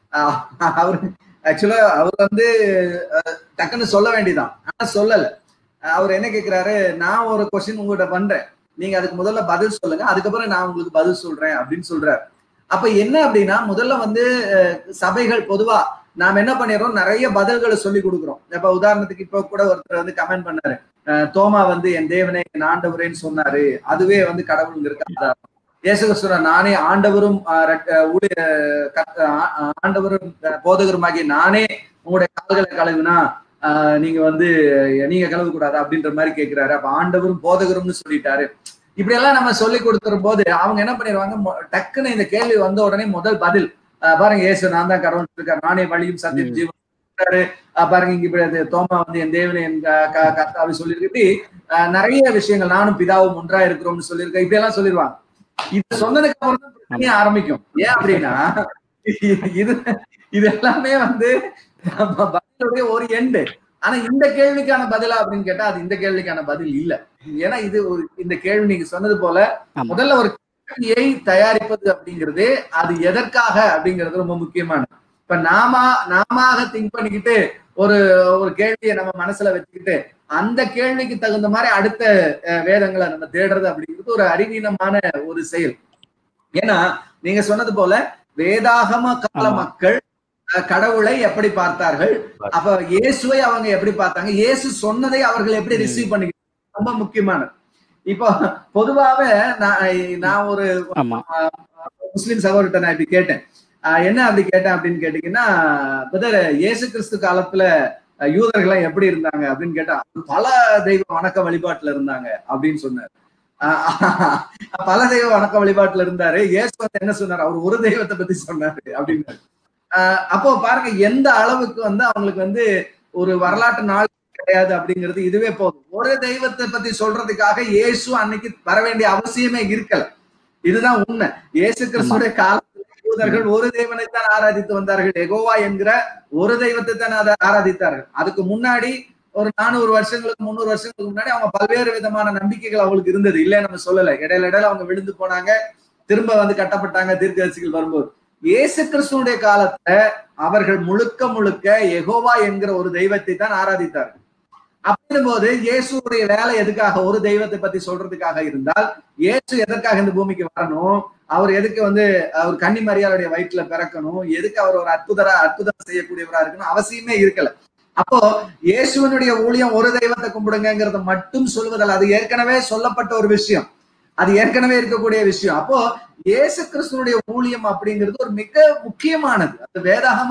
அவர் ஆக்சுவலா அவர் வந்து டக்குன்னு சொல்ல வேண்டியதான் ஆனா சொல்லல அவர் என்ன கேட்கிறாரு நான் ஒரு கொஸ்டின் உங்ககிட்ட பண்றேன் நீங்க அதுக்கு முதல்ல பதில் சொல்லுங்க அதுக்கப்புறம் நான் உங்களுக்கு பதில் சொல்றேன் அப்படின்னு சொல்றாரு அப்ப என்ன அப்படின்னா முதல்ல வந்து சபைகள் பொதுவா நாம என்ன பண்ணிடுறோம் நிறைய பதில்களை சொல்லி கொடுக்குறோம் இப்ப உதாரணத்துக்கு இப்ப கூட ஒருத்தர் வந்து கமெண்ட் பண்ணாரு தோமா வந்து என் தேவனே என் ஆண்டவரேன்னு சொன்னாரு அதுவே வந்து கடவுளுங்கிறதுக்காக இயேசுகிற நானே ஆண்டவரும் ஆண்டவரும் போதகருமாகிய நானே உங்களுடைய கால்களை கழுவினா நீங்க வந்து நீங்க கழுவ கூடாது அப்படின்ற மாதிரி கேட்கிறாரு அப்ப ஆண்டவரும் போதகரும்னு சொல்லிட்டாரு இப்படி எல்லாம் நம்ம சொல்லி கொடுத்துற போது அவங்க என்ன பண்ணிடுவாங்க டக்குன்னு இந்த கேள்வி வந்த உடனே முதல் பதில் பாருங்க ஏசு நான் தான் கடவுள் இருக்காரு நானே வழியும் சத்தியம் ஜீவன் பாருங்க இங்க இப்படி தோமா வந்து என் தேவனை என் கர்த்தாவை சொல்லியிருக்கி நிறைய விஷயங்கள் நானும் பிதாவும் ஒன்றா இருக்கிறோம்னு சொல்லியிருக்கேன் இப்படி எல்லாம் சொல்லிடுவாங்க இது சொன்னதுக்கு அப்புறம் தான் பிரச்சனையே ஆரம்பிக்கும் ஏன் அப்படின்னா இது இது எல்லாமே வந்து பதிலுடைய ஒரு எண்டு ஆனா இந்த கேள்விக்கான பதிலா அப்படின்னு கேட்டா அது இந்த கேள்விக்கான பதில் இல்ல ஏன்னா இது ஒரு இந்த கேள்வி நீங்க சொன்னது போல முதல்ல ஒரு கேள்வியை தயாரிப்பது அப்படிங்கிறது அது எதற்காக அப்படிங்கிறது ரொம்ப முக்கியமானது இப்ப நாம நாம திங்க் பண்ணிக்கிட்டு ஒரு ஒரு கேள்வியை நம்ம மனசுல வச்சுக்கிட்டு அந்த கேள்விக்கு தகுந்த மாதிரி அடுத்த வேதங்களை நம்ம தேடுறது அப்படிங்கிறது ஒரு அறிவீனமான ஒரு செயல் ஏன்னா நீங்க சொன்னது போல வேதாகம கால மக்கள் கடவுளை எப்படி பார்த்தார்கள் அப்ப இயேசுவை அவங்க எப்படி பார்த்தாங்க இயேசு சொன்னதை அவர்கள் எப்படி ரிசீவ் பண்ணிக்கிட்டாங்க ரொம்ப முக்கியமானது இப்போ பொதுவாக நான் நான் ஒரு முஸ்லிம் சகோதரத்தை நான் இப்படி கேட்டேன் என்ன அப்படி கேட்டேன் அப்படின்னு கேட்டீங்கன்னா பிரதர் இயேசு கிறிஸ்து காலத்துல யூதர்கள்லாம் எப்படி இருந்தாங்க அப்படின்னு கேட்டா பல தெய்வ வணக்க வழிபாட்டுல இருந்தாங்க அப்படின்னு சொன்னார் பல தெய்வ வணக்க வழிபாட்டுல இருந்தாரு இயேசு வந்து என்ன சொன்னார் அவர் ஒரு தெய்வத்தை பத்தி சொன்னாரு அப்படின்னு அப்போ பாருங்க எந்த அளவுக்கு வந்து அவங்களுக்கு வந்து ஒரு வரலாற்று நாள் கிடையாது அப்படிங்கிறது இதுவே போதும் ஒரு தெய்வத்தை பத்தி சொல்றதுக்காக இயேசு அன்னைக்கு வர வேண்டிய அவசியமே இருக்கல இதுதான் உண்மை இயேசு கிறிஸ்துடைய காலத்துல யூதர்கள் ஒரு தேவனைத்தான் ஆராதித்து வந்தார்கள் எகோவா என்கிற ஒரு தெய்வத்தை தான் அதை ஆராதித்தார்கள் அதுக்கு முன்னாடி ஒரு நானூறு வருஷங்களுக்கு முந்நூறு வருஷங்களுக்கு முன்னாடி அவங்க பல்வேறு விதமான நம்பிக்கைகள் அவங்களுக்கு இருந்தது இல்ல நம்ம சொல்லல இடையில இடையில அவங்க விழுந்து போனாங்க திரும்ப வந்து கட்டப்பட்டாங்க தீர்க்கதரிசிகள் வரும்போது இயேசு கிறிஸ்துனுடைய காலத்துல அவர்கள் முழுக்க முழுக்க எகோவா என்கிற ஒரு தெய்வத்தை தான் ஆராதித்தார்கள் அப்படிங்கும்போது இயேசுடைய வேலை எதுக்காக ஒரு தெய்வத்தை பத்தி சொல்றதுக்காக இருந்தால் இயேசு எதற்காக இந்த பூமிக்கு வரணும் அவர் எதுக்கு வந்து அவர் கன்னி மரியாளுடைய வயிற்றுல பிறக்கணும் எதுக்கு அவர் ஒரு அற்புதரா அற்புதம் செய்யக்கூடியவரா இருக்கணும் அவசியமே இருக்கல அப்போ இயேசுவனுடைய ஊழியம் ஒரு தெய்வத்தை கும்பிடுங்கிறத மட்டும் சொல்வதல்ல அது ஏற்கனவே சொல்லப்பட்ட ஒரு விஷயம் அது ஏற்கனவே இருக்கக்கூடிய விஷயம் அப்போ இயேசு கிறிஸ்துவனுடைய ஊழியம் அப்படிங்கிறது ஒரு மிக முக்கியமானது அது வேதாகம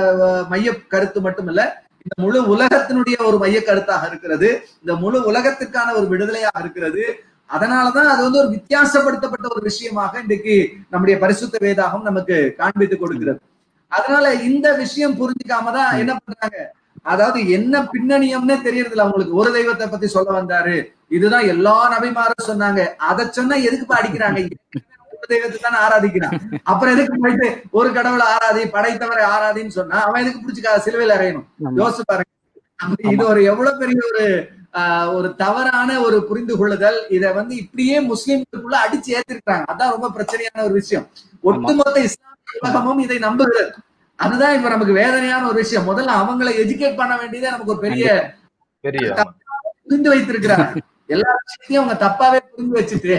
மைய கருத்து மட்டுமல்ல இந்த முழு உலகத்தினுடைய ஒரு மைய கருத்தாக இருக்கிறது இந்த முழு உலகத்திற்கான ஒரு விடுதலையாக இருக்கிறது அதனாலதான் அது வந்து ஒரு வித்தியாசப்படுத்தப்பட்ட ஒரு விஷயமாக இன்றைக்கு நம்முடைய பரிசுத்த வேதாகம் நமக்கு காண்பித்து கொடுக்கிறது அதனால இந்த விஷயம் புரிஞ்சுக்காம தான் என்ன பண்றாங்க அதாவது என்ன பின்னணியம்னே தெரியறதில்ல அவங்களுக்கு ஒரு தெய்வத்தை பத்தி சொல்ல வந்தாரு இதுதான் எல்லா நபிமாரும் சொன்னாங்க அதை சொன்னா எதுக்கு அடிக்கிறாங்க ஒரு தெய்வத்தை தானே ஆராதிக்கிறான் அப்புறம் எதுக்கு போயிட்டு ஒரு கடவுளை ஆராதி படைத்தவரை ஆராதின்னு சொன்னா அவன் எதுக்கு பிடிச்சிக்கா சிலுவையில் அறையணும் யோசிச்சு பாருங்க இது ஒரு எவ்வளவு பெரிய ஒரு ஒரு தவறான ஒரு புரிந்து கொள்ளுதல் இதை வந்து இப்படியே முஸ்லிம்களுக்குள்ள அடிச்சு ஏத்திருக்காங்க அதான் ரொம்ப பிரச்சனையான ஒரு விஷயம் ஒட்டுமொத்த இஸ்லாமிய உலகமும் இதை நம்புகிறது அதுதான் இப்ப நமக்கு வேதனையான ஒரு விஷயம் முதல்ல அவங்களை எஜுகேட் பண்ண வேண்டியதே நமக்கு ஒரு பெரிய பெரிய புரிந்து வைத்திருக்கிறாங்க எல்லா விஷயத்தையும் அவங்க தப்பாவே புரிந்து வச்சுட்டு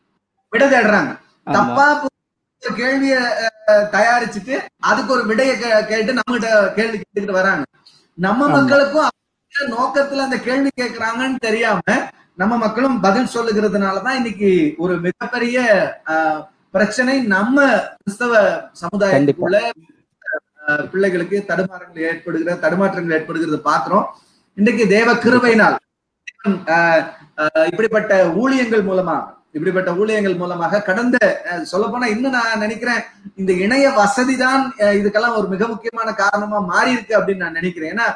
விட தேடுறாங்க தப்பா கேள்விய தயாரிச்சுட்டு அதுக்கு ஒரு விடைய கேட்டு நம்மகிட்ட கேள்வி கேட்டுக்கிட்டு வராங்க நம்ம மக்களுக்கும் நோக்கத்துல அந்த கேள்வி கேட்கிறாங்கன்னு தெரியாம நம்ம மக்களும் பதில் சொல்லுகிறதுனாலதான் இன்னைக்கு ஒரு மிகப்பெரிய பிரச்சனை நம்ம கிறிஸ்தவ சமுதாயத்துக்குள்ள பிள்ளைகளுக்கு தடுமாற்றங்கள் ஏற்படுகிற தடுமாற்றங்கள் ஏற்படுகிறது பாக்குறோம் இன்னைக்கு தேவ கிருபையினால் இப்படிப்பட்ட ஊழியங்கள் மூலமா இப்படிப்பட்ட ஊழியங்கள் மூலமாக கடந்த சொல்ல போனா இன்னும் நான் நினைக்கிறேன் இந்த இணைய வசதி தான் இதுக்கெல்லாம் ஒரு மிக முக்கியமான காரணமா மாறி இருக்கு அப்படின்னு நான் நினைக்கிறேன் ஏன்னா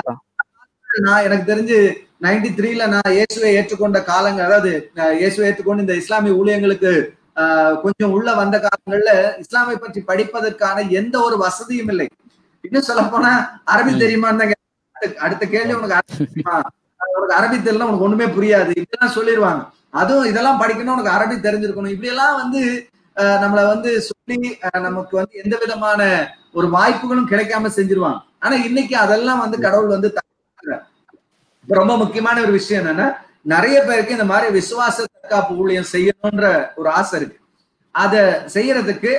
நான் எனக்கு தெரிஞ்சு நைன்டி த்ரீல நான் இயேசுவை ஏற்றுக்கொண்ட காலங்கள் அதாவது இயேசுவை ஏற்றுக்கொண்டு இந்த இஸ்லாமிய ஊழியங்களுக்கு கொஞ்சம் உள்ள வந்த காலங்கள்ல இஸ்லாமை பற்றி படிப்பதற்கான எந்த ஒரு வசதியும் இல்லை இன்னும் சொல்ல போனா அரபி தெரியுமான்னு அடுத்த கேள்வி உனக்கு உனக்கு அரபி தெரியல உனக்கு ஒண்ணுமே புரியாது இப்படிலாம் சொல்லிடுவாங்க அதுவும் இதெல்லாம் படிக்கணும் உனக்கு அரபி தெரிஞ்சிருக்கணும் இப்படி எல்லாம் வந்து நம்மள வந்து சொல்லி நமக்கு வந்து எந்த விதமான ஒரு வாய்ப்புகளும் கிடைக்காம செஞ்சிருவாங்க ஆனா இன்னைக்கு அதெல்லாம் வந்து கடவுள் வந்து ரொம்ப முக்கியமான ஒரு விஷயம் என்னன்னா நிறைய பேருக்கு இந்த மாதிரி விசுவாச தற்காப்பு ஊழியம் செய்யணும்ன்ற ஒரு ஆசை இருக்கு அத செய்யறதுக்கு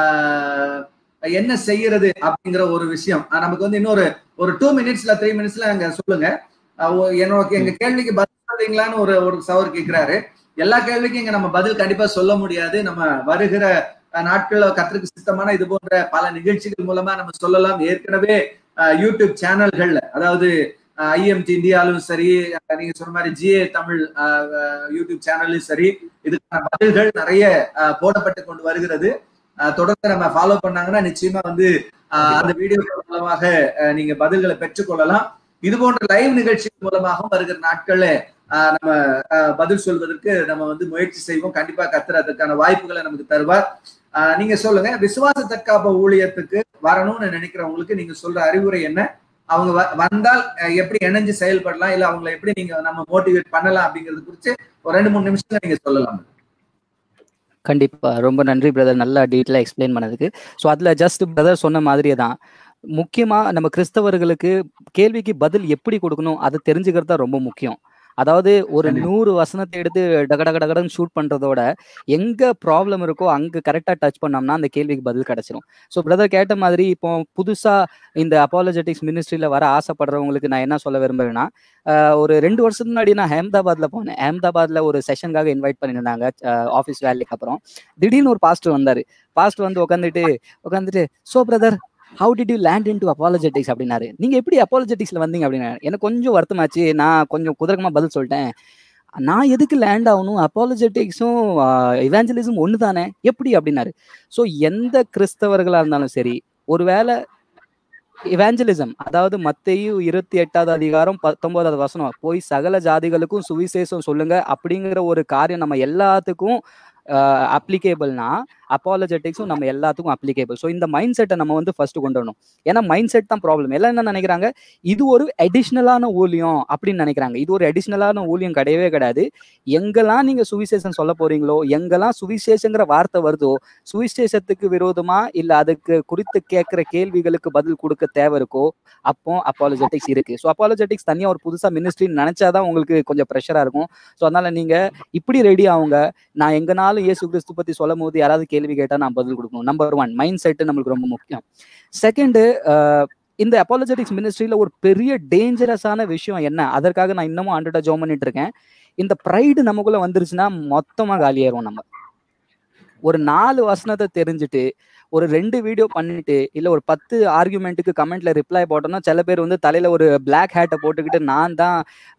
ஆஹ் என்ன செய்யறது அப்படிங்கிற ஒரு விஷயம் நமக்கு வந்து இன்னொரு ஒரு டூ மினிட்ஸ்ல த்ரீ மினிட்ஸ்ல அங்க சொல்லுங்க என்னோட எங்க கேள்விக்கு பதில் சொல்றீங்களான்னு ஒரு ஒரு சவர் கேட்கிறாரு எல்லா கேள்விக்கும் இங்க நம்ம பதில் கண்டிப்பா சொல்ல முடியாது நம்ம வருகிற நாட்கள்ல கத்திற்கு சித்தமான இது போன்ற பல நிகழ்ச்சிகள் மூலமா நம்ம சொல்லலாம் ஏற்கனவே யூடியூப் சேனல்கள்ல அதாவது ஐஎம்டி இந்தியாலும் சரி நீங்க சொன்ன மாதிரி ஜிஏ தமிழ் யூடியூப் சேனல்லும் சரி இதுக்கான பதில்கள் நிறைய போடப்பட்டு கொண்டு வருகிறது தொடர்ந்து நம்ம ஃபாலோ பண்ணாங்கன்னா நிச்சயமா வந்து அந்த வீடியோ மூலமாக நீங்க பதில்களை பெற்றுக்கொள்ளலாம் இது போன்ற லைவ் நிகழ்ச்சிகள் மூலமாகவும் வருகிற நாட்கள்ல நம்ம பதில் சொல்வதற்கு நம்ம வந்து முயற்சி செய்வோம் கண்டிப்பா கத்துற அதுக்கான வாய்ப்புகளை நமக்கு தருவார் நீங்க சொல்லுங்க விசுவாச தற்காப்பு ஊழியத்துக்கு வரணும்னு நினைக்கிறவங்களுக்கு நீங்க சொல்ற அறிவுரை என்ன அவங்க வந்தால் எப்படி இணைஞ்சு செயல்படலாம் இல்ல அவங்களை எப்படி நீங்க நம்ம மோட்டிவேட் பண்ணலாம் அப்படிங்கறது குறித்து ஒரு ரெண்டு மூணு நிமிஷத்துல நீங்க சொல்லலாம் கண்டிப்பா ரொம்ப நன்றி பிரதர் நல்லா டீட்டெயிலாக எக்ஸ்பிளைன் பண்ணதுக்கு ஸோ அதுல ஜஸ்ட் பிரதர் சொன்ன மாதிரியே தான் முக்கியமா நம்ம கிறிஸ்தவர்களுக்கு கேள்விக்கு பதில் எப்படி கொடுக்கணும் அதை தெரிஞ்சுக்கிறது தான் ரொம்ப முக்கியம் அதாவது ஒரு நூறு வசனத்தை எடுத்து டகட கடகடன்னு ஷூட் பண்றதோட எங்க ப்ராப்ளம் இருக்கோ அங்க கரெக்டா டச் பண்ணோம்னா அந்த கேள்விக்கு பதில் கிடைச்சிரும் ஸோ பிரதர் கேட்ட மாதிரி இப்போ புதுசா இந்த அப்பாலஜெட்டிக்ஸ் மினிஸ்ட்ரியில வர ஆசைப்படுறவங்களுக்கு நான் என்ன சொல்ல விரும்புறேன்னா ஒரு ரெண்டு வருஷத்துக்கு முன்னாடி நான் அஹமதாபாத்ல போனேன் அஹமதாபாத்ல ஒரு செஷனுக்காக இன்வைட் பண்ணியிருந்தாங்க ஆஃபீஸ் வேலைக்கு அப்புறம் திடீர்னு ஒரு பாஸ்டர் வந்தாரு பாஸ்டர் வந்து உட்காந்துட்டு உட்காந்துட்டு so brother how did you land in to apologetics அப்படின்னாரு நீங்க எப்படி அப்பாலஜெட்டிக்ஸ்ல வந்தீங்க அப்படின்னா எனக்கு கொஞ்சம் வருத்தமாச்சு நான் கொஞ்சம் குதிரகமா பதில் சொல்லிட்டேன் நான் எதுக்கு லேண்ட் ஆகணும் அப்பாலஜெட்டிக்ஸும் இவாஞ்சலிசம் ஒன்று தானே எப்படி அப்படின்னாரு ஸோ எந்த கிறிஸ்தவர்களாக இருந்தாலும் சரி ஒருவேளை இவாஞ்சலிசம் அதாவது மத்தையும் இருபத்தி எட்டாவது அதிகாரம் பத்தொன்பதாவது வசனம் போய் சகல ஜாதிகளுக்கும் சுவிசேஷம் சொல்லுங்க அப்படிங்கிற ஒரு காரியம் நம்ம எல்லாத்துக்கும் அப்ளிகேபிள்னா அப்பாலஜெட்டிக்ஸும் நம்ம எல்லாத்துக்கும் அப்ளிகேபிள் ஸோ இந்த மைண்ட் செட்டை நம்ம வந்து ஃபர்ஸ்ட் கொண்டு வரணும் ஏன்னா மைண்ட் செட் தான் ப்ராப்ளம் எல்லாம் என்ன நினைக்கிறாங்க இது ஒரு அடிஷ்னலான ஊழியம் அப்படின்னு நினைக்கிறாங்க இது ஒரு அடிஷ்னலான ஊழியம் கிடையவே கிடையாது எங்கெல்லாம் நீங்க சுவிசேஷம் சொல்ல போறீங்களோ எங்கெல்லாம் சுவிசேஷங்கிற வார்த்தை வருதோ சுவிசேஷத்துக்கு விரோதமா இல்ல அதுக்கு குறித்து கேட்கிற கேள்விகளுக்கு பதில் கொடுக்க தேவை இருக்கோ அப்போ அப்பாலஜெட்டிக்ஸ் இருக்கு ஸோ அப்பாலஜெட்டிக்ஸ் தனியா ஒரு புதுசா மினிஸ்ட்ரின்னு நினைச்சாதான் உங்களுக்கு கொஞ்சம் ப்ரெஷரா இருக்கும் ஸோ அதனால நீங்க இப்படி ரெடி ஆகுங்க நான் எங்கனாலும் இயேசு கிறிஸ்து பத்தி சொல்லும் போது யாராவது கேள்வி கேட்டா நான் பதில் கொடுக்கணும் நம்பர் ஒன் மைண்ட் செட் நம்மளுக்கு ரொம்ப முக்கியம் செகண்டு இந்த அப்பாலஜெட்டிக்ஸ் மினிஸ்ட்ரியில ஒரு பெரிய டேஞ்சரஸான விஷயம் என்ன அதற்காக நான் இன்னமும் ஹண்ட்ரடா ஜோம் பண்ணிட்டு இருக்கேன் இந்த ப்ரைடு நமக்குள்ள வந்துருச்சுன்னா மொத்தமா காலியாயிருவோம் நம்ம ஒரு நாலு வசனத்தை தெரிஞ்சுட்டு ஒரு ரெண்டு வீடியோ பண்ணிட்டு இல்ல ஒரு பத்து ஆர்குமெண்ட்டுக்கு கமெண்ட்ல ரிப்ளை போட்டோம்னா சில பேர் வந்து தலையில ஒரு பிளாக் ஹேட்டை போட்டுக்கிட்டு நான் தான்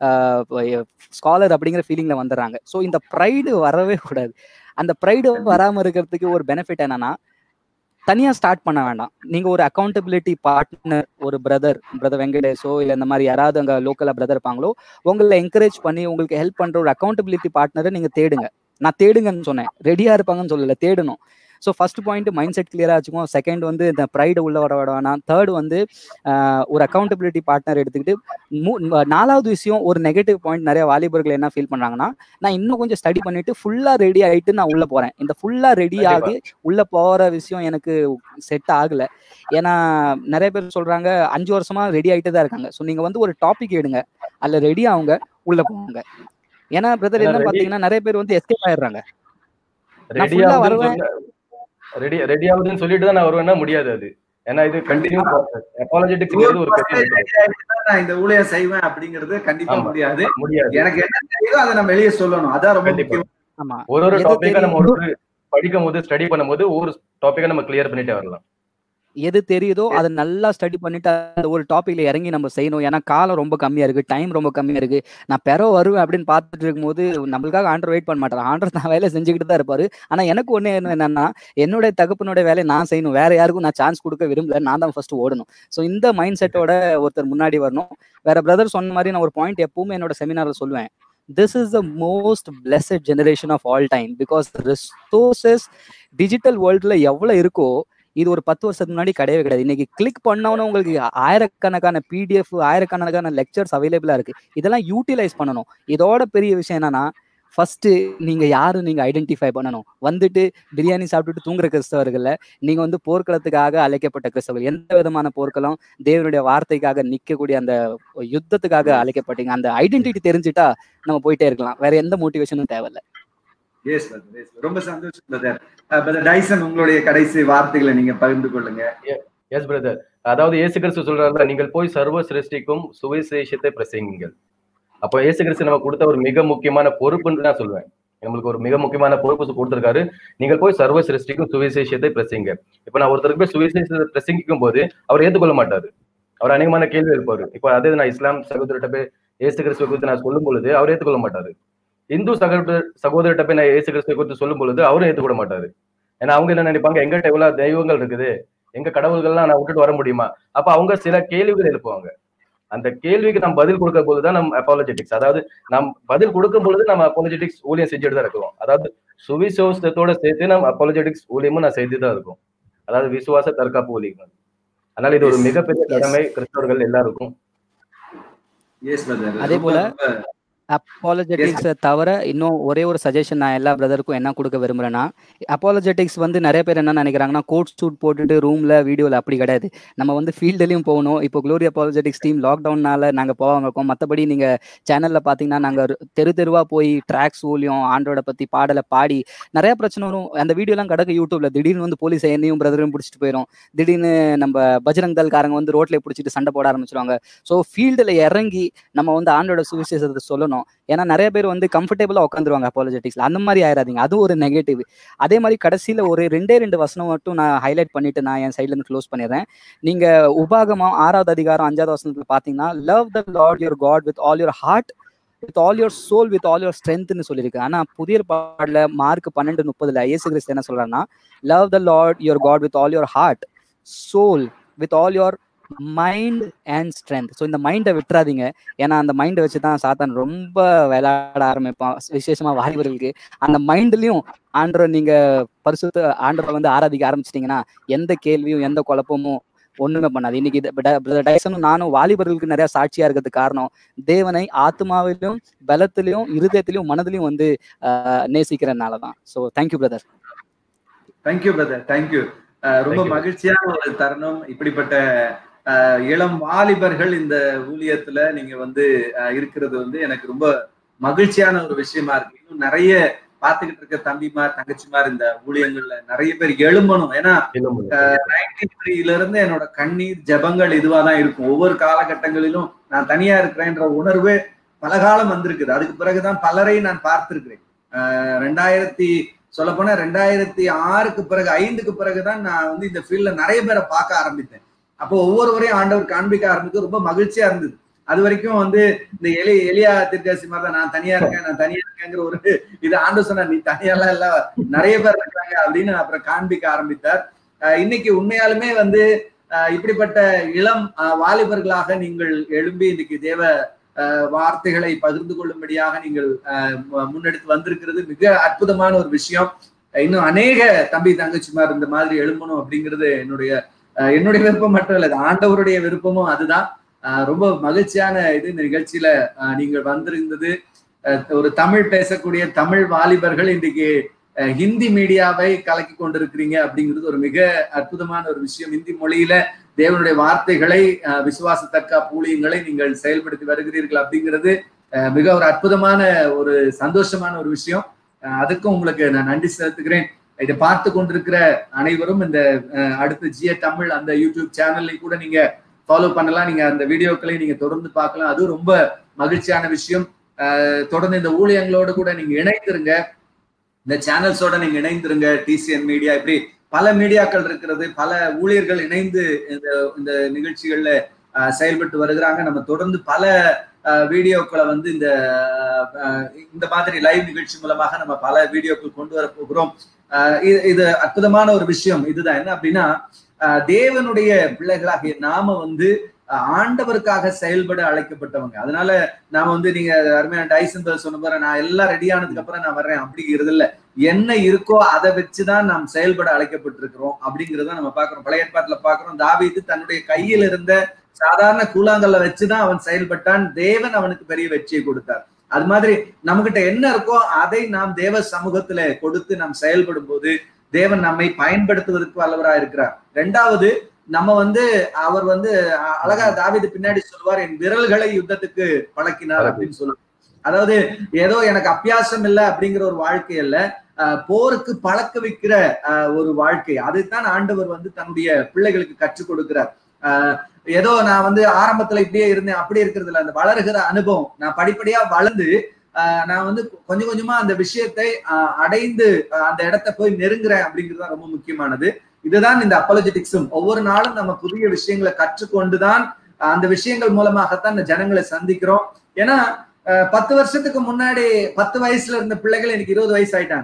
ஸ்காலர் அப்படிங்கிற ஃபீலிங்ல வந்துடுறாங்க ஸோ இந்த ப்ரைடு வரவே கூடாது அந்த ப்ரைடு வராம இருக்கிறதுக்கு ஒரு பெனிஃபிட் என்னன்னா தனியா ஸ்டார்ட் பண்ண வேண்டாம் நீங்க ஒரு அக்கௌண்டபிலிட்டி பார்ட்னர் ஒரு பிரதர் பிரதர் வெங்கடேஷோ இல்ல இந்த மாதிரி யாராவது அங்க லோக்கலா பிரதர் இருப்பாங்களோ உங்களை என்கரேஜ் பண்ணி உங்களுக்கு ஹெல்ப் பண்ற ஒரு அக்கௌண்டபிலிட்டி பார்ட்னரை நீங்க தேடுங்க நான் தேடுங்கன்னு சொன்னேன் ரெடியா இருப்பாங்கன்னு சொல்லல தேடணும் so first point mind set கிளியரா வச்சுக்கோம் செகண்ட் வந்து இந்த ப்ரைடு உள்ள வர விட வேணாம் தேர்ட் வந்து ஒரு அக்கௌண்டபிலிட்டி பார்ட்னர் எடுத்துக்கிட்டு நாலாவது விஷயம் ஒரு நெகட்டிவ் பாயிண்ட் நிறைய வாலிபர்கள் என்ன ஃபீல் பண்றாங்கன்னா நான் இன்னும் கொஞ்சம் ஸ்டடி பண்ணிட்டு ஃபுல்லா ரெடி ஆயிட்டு நான் உள்ள போறேன் இந்த ஃபுல்லா ரெடி ஆகி உள்ள போற விஷயம் எனக்கு செட் ஆகல ஏன்னா நிறைய பேர் சொல்றாங்க அஞ்சு வருஷமா ரெடி ஆயிட்டு தான் இருக்காங்க ஸோ நீங்க வந்து ஒரு டாபிக் எடுங்க அதுல ரெடி ஆகுங்க உள்ள போங்க ஏன்னா பிரதர் என்ன பாத்தீங்கன்னா நிறைய பேர் வந்து எஸ்கேப் ஆயிடுறாங்க ரெடி வருவேன் ரெடி ரெடி ஆகுதுன்னு சொல்லிட்டு தான் நான் வருவேன்னா முடியாது அது ஏன்னா இது கண்டினியூ அப்பாலஜெட்டிக்ஸ் ஒரு நான் இந்த ஊழியம் செய்வேன் அப்படிங்கிறது கண்டிப்பா முடியாது முடியாது எனக்கு என்ன தெரியுதோ அதை நம்ம வெளியே சொல்லணும் அதான் ரொம்ப முக்கியம் ஆமா ஒரு ஒரு டாபிக்கா நம்ம ஒரு படிக்கும் போது ஸ்டடி பண்ணும்போது ஒவ்வொரு டாபிக்கா நம்ம கிளியர் பண்ணிட்டே வரலாம் எது தெரியுதோ அதை நல்லா ஸ்டடி பண்ணிட்டு அந்த ஒரு டாபிக்ல இறங்கி நம்ம செய்யணும் ஏன்னா காலம் ரொம்ப கம்மியா இருக்கு டைம் ரொம்ப கம்மியா இருக்கு நான் பெற வருவேன் அப்படின்னு பார்த்துட்டு இருக்கும்போது நம்மளுக்காக ஆண்டர் வெயிட் பண்ண மாட்டார் ஆண்டர் தான் வேலை செஞ்சுக்கிட்டு தான் இருப்பாரு ஆனா எனக்கு ஒண்ணு என்னன்னா என்னுடைய தகப்பனுடைய வேலையை நான் செய்யணும் வேற யாருக்கும் நான் சான்ஸ் கொடுக்க விரும்பல நான் தான் ஃபர்ஸ்ட் ஓடணும் ஸோ இந்த மைண்ட் செட்டோட ஒருத்தர் முன்னாடி வரணும் வேற பிரதர் சொன்ன மாதிரி நான் ஒரு பாயிண்ட் எப்பவுமே என்னோட செமினார்ல சொல்லுவேன் this is the most blessed generation of all time because resources digital வேர்ல்டுல எவ்வளவு இருக்கோ இது ஒரு பத்து வருஷத்துக்கு முன்னாடி கிடையவே கிடையாது இன்னைக்கு கிளிக் பண்ணவன உங்களுக்கு ஆயிரக்கணக்கான பிடிஎஃப் ஆயிரக்கணக்கான லெக்சர்ஸ் அவைலபிளா இருக்கு இதெல்லாம் யூட்டிலைஸ் பண்ணணும் இதோட பெரிய விஷயம் என்னன்னா ஃபர்ஸ்ட் நீங்க யாரு நீங்க ஐடென்டிஃபை பண்ணணும் வந்துட்டு பிரியாணி சாப்பிட்டுட்டு தூங்குற கிறிஸ்தவர்கள்ல நீங்க வந்து போர்க்களத்துக்காக அழைக்கப்பட்ட கிறிஸ்தவர்கள் எந்த விதமான போர்க்களம் தேவனுடைய வார்த்தைக்காக நிக்கக்கூடிய அந்த யுத்தத்துக்காக அழைக்கப்பட்டீங்க அந்த ஐடென்டிட்டி தெரிஞ்சுட்டா நம்ம போயிட்டே இருக்கலாம் வேற எந்த மோட்டிவேஷனும் தேவையில்ல எஸ் பிரதர் ரொம்ப சந்தோஷம் பிரதர் பிரதர் டைசன் உங்களுடைய கடைசி வார்த்தைகளை நீங்க பகிர்ந்து கொள்ளுங்க எஸ் பிரதர் அதாவது இயேசு கிறிஸ்து சொல்றாருல நீங்கள் போய் சர்வ சிருஷ்டிக்கும் சுவிசேஷத்தை பிரசங்கிங்கள் அப்போ இயேசு கிறிஸ்து நம்ம கொடுத்த ஒரு மிக முக்கியமான பொறுப்புன்னு நான் சொல்லுவேன் நம்மளுக்கு ஒரு மிக முக்கியமான பொறுப்பு கொடுத்திருக்காரு நீங்கள் போய் சர்வ சிருஷ்டிக்கும் சுவிசேஷத்தை பிரசங்க இப்ப நான் ஒருத்தருக்கு போய் சுவிசேஷத்தை பிரசங்கிக்கும் போது அவர் ஏற்றுக்கொள்ள மாட்டாரு அவர் அநேகமான கேள்வி இருப்பாரு இப்போ அதே நான் இஸ்லாம் சகோதரர்கிட்ட போய் இயேசு கிறிஸ்துவ குறித்து நான் சொல்லும் பொழுது அவர் ஏற்றுக்கொள்ள மாட்டாரு இந்து சகோதர சகோதரர்கிட்ட போய் நான் இயேசு கிறிஸ்துவ குறித்து சொல்லும் பொழுது அவரும் ஏற்றுக்கொள்ள மாட்டாரு ஏன்னா அவங்க என்ன நினைப்பாங்க எங்கிட்ட எவ்வளவு தெய்வங்கள் இருக்குது எங்க கடவுள்கள்லாம் நான் விட்டுட்டு வர முடியுமா அப்ப அவங்க சில கேள்விகள் எழுப்புவாங்க அந்த கேள்விக்கு நம்ம பதில் கொடுக்க போதுதான் நம்ம அப்பாலஜெட்டிக்ஸ் அதாவது நம் பதில் கொடுக்கும் பொழுது நம்ம அப்பாலஜெட்டிக்ஸ் ஊழியம் செஞ்சுட்டு தான் இருக்கிறோம் அதாவது சுவிசேஷத்தோட சேர்த்து நம்ம அப்பாலஜெட்டிக்ஸ் ஊழியமும் நான் செய்து தான் இருக்கும் அதாவது விசுவாச தற்காப்பு ஊழியம் அதனால இது ஒரு மிகப்பெரிய கடமை கிறிஸ்தவர்கள் எல்லாருக்கும் அதே போல அப்பாலஜெட்டிக்ஸை தவிர இன்னும் ஒரே ஒரு சஜஷன் நான் எல்லா பிரதருக்கும் என்ன கொடுக்க விரும்புறேன்னா அப்பாலஜெட்டிக்ஸ் வந்து நிறைய பேர் என்ன நினைக்கிறாங்கன்னா கோட் சூட் போட்டுட்டு ரூம்ல வீடியோவில் அப்படி கிடையாது நம்ம வந்து ஃபீல்டுலையும் போகணும் இப்போ குளோரி அப்பாலஜெட்டிக்ஸ் டீம் லாக்டவுன்னால நாங்கள் போகாம இருக்கோம் மற்றபடி நீங்கள் சேனலில் பார்த்தீங்கன்னா நாங்கள் தெரு தெருவாக போய் ட்ராக்ஸ் ஊழியம் ஆண்டோட பற்றி பாடலை பாடி நிறைய பிரச்சனை வரும் அந்த வீடியோலாம் கிடக்கு யூடியூப்ல திடீர்னு வந்து போலீஸ் என்னையும் பிரதரையும் பிடிச்சிட்டு போயிடும் திடீர்னு நம்ம பஜ்ரங் தல்காரங்க வந்து ரோட்ல பிடிச்சிட்டு சண்டை போட ஆரம்பிச்சிருவாங்க ஸோ ஃபீல்டில் இறங்கி நம்ம வந்து ஆண்டோட சுவிசேஷத்தை சொல்லணும் ஏன்னா நிறைய பேர் வந்து கம்ஃபர்டபுளா உட்காந்துருவாங்க அப்பாலஜெட்டிக்ஸ்ல அந்த மாதிரி ஆயிடாதீங்க அது ஒரு நெகட்டிவ் அதே மாதிரி கடைசியில ஒரு ரெண்டே ரெண்டு வசனம் மட்டும் நான் ஹைலைட் பண்ணிட்டு நான் என் சைட்ல இருந்து க்ளோஸ் பண்ணிடுறேன் நீங்க உபாகமம் ஆறாவது அதிகாரம் அஞ்சாவது வசனத்துல பாத்தீங்கன்னா love the Lord your God with all your heart with all your soul with all your ஸ்ட்ரென்த்னு சொல்லியிருக்கு ஆனா புதிய பாடல மார்க் பன்னெண்டு முப்பதுல இயேசு கிறிஸ்து என்ன சொல்றாருன்னா love the Lord your God with all your heart soul with all your mind and strength so இந்த மைண்டை விட்டுறாதீங்க ஏன்னா அந்த மைண்டை வச்சு தான் சாத்தான் ரொம்ப விளையாட ஆரம்பிப்பான் விசேஷமா வாலிபர்களுக்கு அந்த மைண்ட்லயும் ஆண்டரை நீங்க பரிசுத்த ஆண்டரை வந்து ஆராதிக்க ஆரம்பிச்சிட்டீங்கன்னா எந்த கேள்வியும் எந்த குழப்பமும் ஒண்ணுமே பண்ணாது இன்னைக்கு பிரதர் டைசனும் நானும் வாலிபர்களுக்கு நிறைய சாட்சியா இருக்கிறதுக்கு காரணம் தேவனை ஆத்மாவிலும் பலத்திலையும் இருதயத்திலையும் மனதிலையும் வந்து ஆஹ் நேசிக்கிறதுனால தான் so thank you brother thank you brother thank you ரொம்ப Thank you. மகிழ்ச்சியான ஒரு தருணம் இப்படிப்பட்ட அஹ், இளம் வாலிபர்கள் இந்த ஊழியத்துல நீங்க வந்து அஹ், இருக்கிறது வந்து எனக்கு ரொம்ப மகிழ்ச்சியான ஒரு விஷயமா இருக்கு இன்னும் நிறைய பார்த்துக்கிட்டு இருக்க தம்பிமார் தங்கச்சிமார் இந்த ஊழியங்கள்ல நிறைய பேர் எழும்பணும் ஏன்னா இன்னும் ஒண்ணு. நைன்டி த்ரீல இருந்து என்னோட கண்ணீர் ஜெபங்கள் இதுவா தான் இருக்கும் ஒவ்வொரு காலகட்டங்களிலும் நான் தனியா இருக்கிறேன்ற உணர்வு பல காலம் வந்திருக்குது அதுக்கு பிறகுதான் பலரை நான் பார்த்திருக்கிறேன் அஹ் ரெண்டாயிரத்தி சொல்ல போனா ரெண்டாயிரத்தி ஆறுக்கு பிறகு ஐந்துக்கு பிறகுதான் நான் வந்து இந்த ஃபீல்ட்ல நிறைய பேரை பார்க்க ஆரம்பித்தேன் அப்போ ஒவ்வொருவரையும் ஆண்டவர் காண்பிக்க ஆரம்பித்து ரொம்ப மகிழ்ச்சியா இருந்தது அது வரைக்கும் வந்து இந்த எலி எலியா திருக்காசி மாதிரி தான் நான் தனியா இருக்கேன் நான் தனியா இருக்கேங்கிற ஒரு இது ஆண்டு சொன்னா நீ தனியெல்லாம் இல்ல நிறைய பேர் இருக்காங்க அப்படின்னு அப்புறம் காண்பிக்க ஆரம்பித்தார் அஹ் இன்னைக்கு உண்மையாலுமே வந்து அஹ் இப்படிப்பட்ட இளம் அஹ் வாலிபர்களாக நீங்கள் எழும்பி இன்னைக்கு தேவ அஹ் வார்த்தைகளை பகிர்ந்து கொள்ளும்படியாக நீங்கள் அஹ் மு- முன்னெடுத்து வந்திருக்கிறது மிக அற்புதமான ஒரு விஷயம் இன்னும் அநேக தம்பி தங்கச்சிமார் இந்த மாதிரி எழும்பணும் அப்படிங்கிறது என்னுடைய அஹ் என்னுடைய விருப்பம் மட்டும் இல்லை இது ஆண்டவருடைய விருப்பமும் அதுதான் அஹ் ரொம்ப மகிழ்ச்சியான இது இந்த நிகழ்ச்சியில அஹ் நீங்கள் வந்திருந்தது அஹ் ஒரு தமிழ் பேசக்கூடிய தமிழ் வாலிபர்கள் இன்றைக்கு அஹ் ஹிந்தி மீடியாவை கலக்கி கொண்டிருக்கிறீங்க அப்படிங்கிறது ஒரு மிக அற்புதமான ஒரு விஷயம் ஹிந்தி மொழியில தேவனுடைய வார்த்தைகளை அஹ் விசுவாசத்தக்க ஊழியங்களை நீங்கள் செயல்படுத்தி வருகிறீர்கள் அப்படிங்கிறது அஹ் மிக ஒரு அற்புதமான ஒரு சந்தோஷமான ஒரு விஷயம் அஹ் அதுக்கும் உங்களுக்கு நான் நன்றி செலுத்துகிறேன் இதை பார்த்து கொண்டிருக்கிற அனைவரும் இந்த அஹ், அடுத்து ஜிய தமிழ் அந்த யூடியூப் சேனல்லையும் கூட நீங்க ஃபாலோ பண்ணலாம் நீங்க அந்த வீடியோக்களை நீங்க தொடர்ந்து பார்க்கலாம் அதுவும் ரொம்ப மகிழ்ச்சியான விஷயம் அஹ், தொடர்ந்து இந்த ஊழியங்களோடு கூட நீங்க இணைந்திருங்க இந்த சேனல்ஸோட நீங்க இணைந்திருங்க டிசிஎன் மீடியா இப்படி பல மீடியாக்கள் இருக்கிறது பல ஊழியர்கள் இணைந்து இந்த இந்த நிகழ்ச்சிகள்ல அஹ், செயல்பட்டு வருகிறாங்க நம்ம தொடர்ந்து பல அஹ், வீடியோக்களை வந்து இந்த அஹ், இந்த மாதிரி லைவ் நிகழ்ச்சி மூலமாக நம்ம பல வீடியோக்கள் கொண்டு வர போகிறோம் அஹ், இது- இது அற்புதமான ஒரு விஷயம் இதுதான் என்ன அப்படின்னா அஹ், தேவனுடைய பிள்ளைகளாகிய நாம வந்து அஹ், ஆண்டவருக்காக செயல்பட அழைக்கப்பட்டவங்க அதனால நாம வந்து நீங்க அருமையான டைசன் brother சொன்ன பாரு நான் எல்லாம் ரெடி ஆனதுக்கு அப்புறம் நான் வர்றேன் அப்படிங்கிறது இல்ல என்ன இருக்கோ அதை வச்சுதான் நாம் செயல்பட அழைக்கப்பட்டிருக்கிறோம் அப்படிங்கிறத நம்ம பாக்குறோம் பழைய ஏற்பாட்டுல பாக்குறோம் தாவீது தன்னுடைய கையில் இருந்த சாதாரண கூழாங்கல்ல வச்சுதான் அவன் செயல்பட்டான் தேவன் அவனுக்கு பெரிய வெற்றியை கொடுத்தார் அது மாதிரி நம்மகிட்ட என்ன இருக்கோ அதை நாம் தேவ சமூகத்துல கொடுத்து நாம் செயல்படும் போது தேவன் நம்மை பயன்படுத்துவதற்கு வல்லவரா இருக்கிறார் ரெண்டாவது நம்ம வந்து அவர் வந்து அ- அழகா தாவீது பின்னாடி சொல்லுவார் என் விரல்களை யுத்தத்துக்கு பழக்கினார் அப்படின்னு சொல்லுவார் அதாவது ஏதோ எனக்கு அப்பியாசம் இல்லை அப்படிங்கிற ஒரு வாழ்க்கை அல்ல அஹ், போருக்கு பழக்க வைக்கிற அஹ், ஒரு வாழ்க்கை அதைத்தான் ஆண்டவர் வந்து தன்னுடைய பிள்ளைகளுக்கு கற்றுக் கொடுக்கிறார் அஹ், ஏதோ நான் வந்து ஆரம்பத்துல இப்படியே இருந்தேன் அப்படி இருக்கிறது இல்ல அந்த வளர்கிற அனுபவம் நான் படிப்படியா வளர்ந்து அஹ், நான் வந்து கொஞ்சம் கொஞ்சமா அந்த விஷயத்தை அஹ், அடைந்து அஹ், அந்த இடத்தை போய் நெருங்குறேன் அப்படிங்கிறது தான் ரொம்ப முக்கியமானது இதுதான் இந்த அப்பலஜெட்டிக்ஸும் ஒவ்வொரு நாளும் நம்ம புதிய விஷயங்களை கற்றுக்கொண்டுதான் அஹ், அந்த விஷயங்கள் மூலமாகத்தான் இந்த ஜனங்களை சந்திக்கிறோம் ஏன்னா அஹ், பத்து வருஷத்துக்கு முன்னாடி பத்து வயசுல இருந்த பிள்ளைகள் எனக்கு இருபது வயசு ஆயிட்டாங்க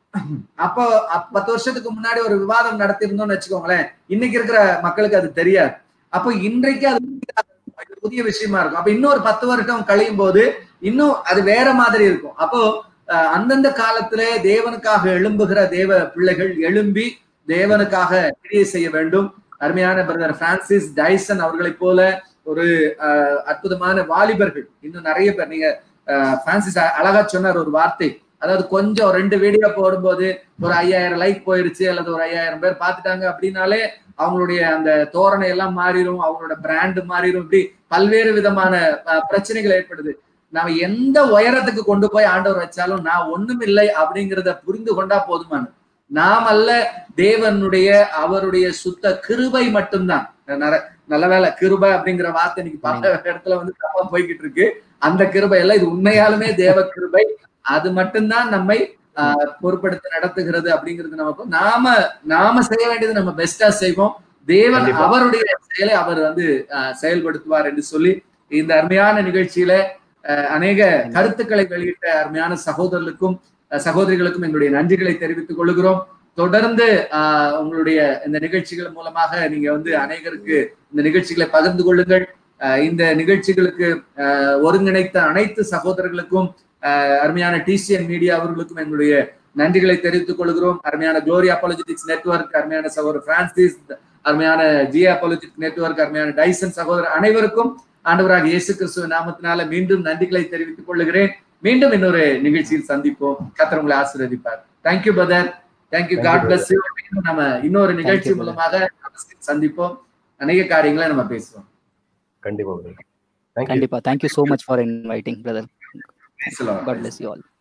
அப்போ அப்- பத்து வருஷத்துக்கு முன்னாடி ஒரு விவாதம் நடத்திருந்தோம்னு வச்சுக்கோங்களேன் இன்னைக்கு இருக்கிற மக்களுக்கு அது தெரியாது அப்போ இன்றைக்கு அது இது புதிய விஷயமா இருக்கும் அப்ப இன்னொரு பத்து வருஷம் கழியும் போது இன்னும் அது வேற மாதிரி இருக்கும் அப்போ அஹ், அந்தந்த காலத்துல தேவனுக்காக எழும்புகிற தேவ பிள்ளைகள் எழும்பி தேவனுக்காக கிரியை செய்ய வேண்டும் அருமையான பிரதர் பிரான்சிஸ் டைசன் அவர்களைப் போல ஒரு அஹ், அற்புதமான வாலிபர்கள் இன்னும் நிறைய பேர் நீங்க அஹ், பிரான்சிஸ் அ- அழகா சொன்னார் ஒரு வார்த்தை அதாவது கொஞ்சம் ரெண்டு வீடியோ போடும்போது ஒரு ஐயாயிரம் லைக் போயிருச்சு அல்லது ஒரு ஐயாயிரம் பேர் பார்த்துட்டாங்க அப்படின்னாலே அவங்களுடைய அந்த தோரணை எல்லாம் மாறிடும் அவங்களோட பிராண்ட் மாறிடும் இப்படி பல்வேறு விதமான அஹ், பிரச்சனைகள் ஏற்படுது நாம எந்த உயரத்துக்கு கொண்டு போய் ஆண்டவர் வச்சாலும் நான் ஒண்ணும் இல்லை அப்படிங்கிறத புரிந்து கொண்டா போதுமானது நாம் அல்ல தேவனுடைய அவருடைய சுத்த கிருபை மட்டும்தான் நர- நல்ல வேலை கிருபை அப்படிங்கிற வார்த்தை இன்னைக்கு பல இடத்துல வந்து தப்பா போய்கிட்டு இருக்கு அந்த கிருபை எல்லாம் இது உண்மையாலுமே தேவ கிருபை அது மட்டும்தான் நம்மை ஆஹ், பொறுப்படுத்தி நடத்துகிறது அப்படிங்கிறது நமக்கு நாம நாம செய்ய வேண்டியது நம்ம பெஸ்டா செய்வோம் தேவன் கண்டிப்பா. அவருடைய செயலை அவர் வந்து ஆஹ், செயல்படுத்துவார் என்று சொல்லி இந்த அருமையான நிகழ்ச்சியில ஆஹ், அநேக கருத்துக்களை வெளியிட்ட அருமையான சகோதரர்களுக்கும் அஹ், சகோதரிகளுக்கும் எங்களுடைய நன்றிகளை தெரிவித்துக் கொள்கிறோம் தொடர்ந்து ஆஹ், உங்களுடைய இந்த நிகழ்ச்சிகள் மூலமாக நீங்க வந்து அநேகருக்கு இந்த நிகழ்ச்சிகளை பகிர்ந்து கொள்ளுங்கள் ஆஹ், இந்த நிகழ்ச்சிகளுக்கு ஆஹ், ஒருங்கிணைத்த அனைத்து சகோதரர்களுக்கும் ஆஹ், அருமையான டிசிஎன் மீடியா அவர்களுக்கும் எங்களுடைய நன்றிகளை தெரிவித்துக் கொள்கிறோம் அருமையான குளோரி அப்பாலஜிட்டிக்ஸ் நெட்வொர்க் அருமையான சகோதரர் பிரான்சிஸ் அருமையான ஜியா அப்பாலஜிக் நெட்வொர்க் அருமையான டைசன் சகோதரர் அனைவருக்கும் ஆண்டவராக இயேசு கிறிஸ்துவ நாமத்தினால மீண்டும் நன்றிகளை தெரிவித்துக் கொள்ளுகிறேன் மீண்டும் இன்னொரு நிகழ்ச்சியில் சந்திப்போம் கத்தர் உங்களை ஆசீர்வதிப்பார் thank you brother thank you Thank God you, bless you மீண்டும் நம்ம இன்னொரு நிகழ்ச்சி brother. மூலமாக சந்திப்போம் அநேக காரியங்களை நம்ம பேசுவோம் கண்டிப்பா brother. Thank you. கண்டிப்பா thank you so much for inviting brother Thanks a lot. God bless you all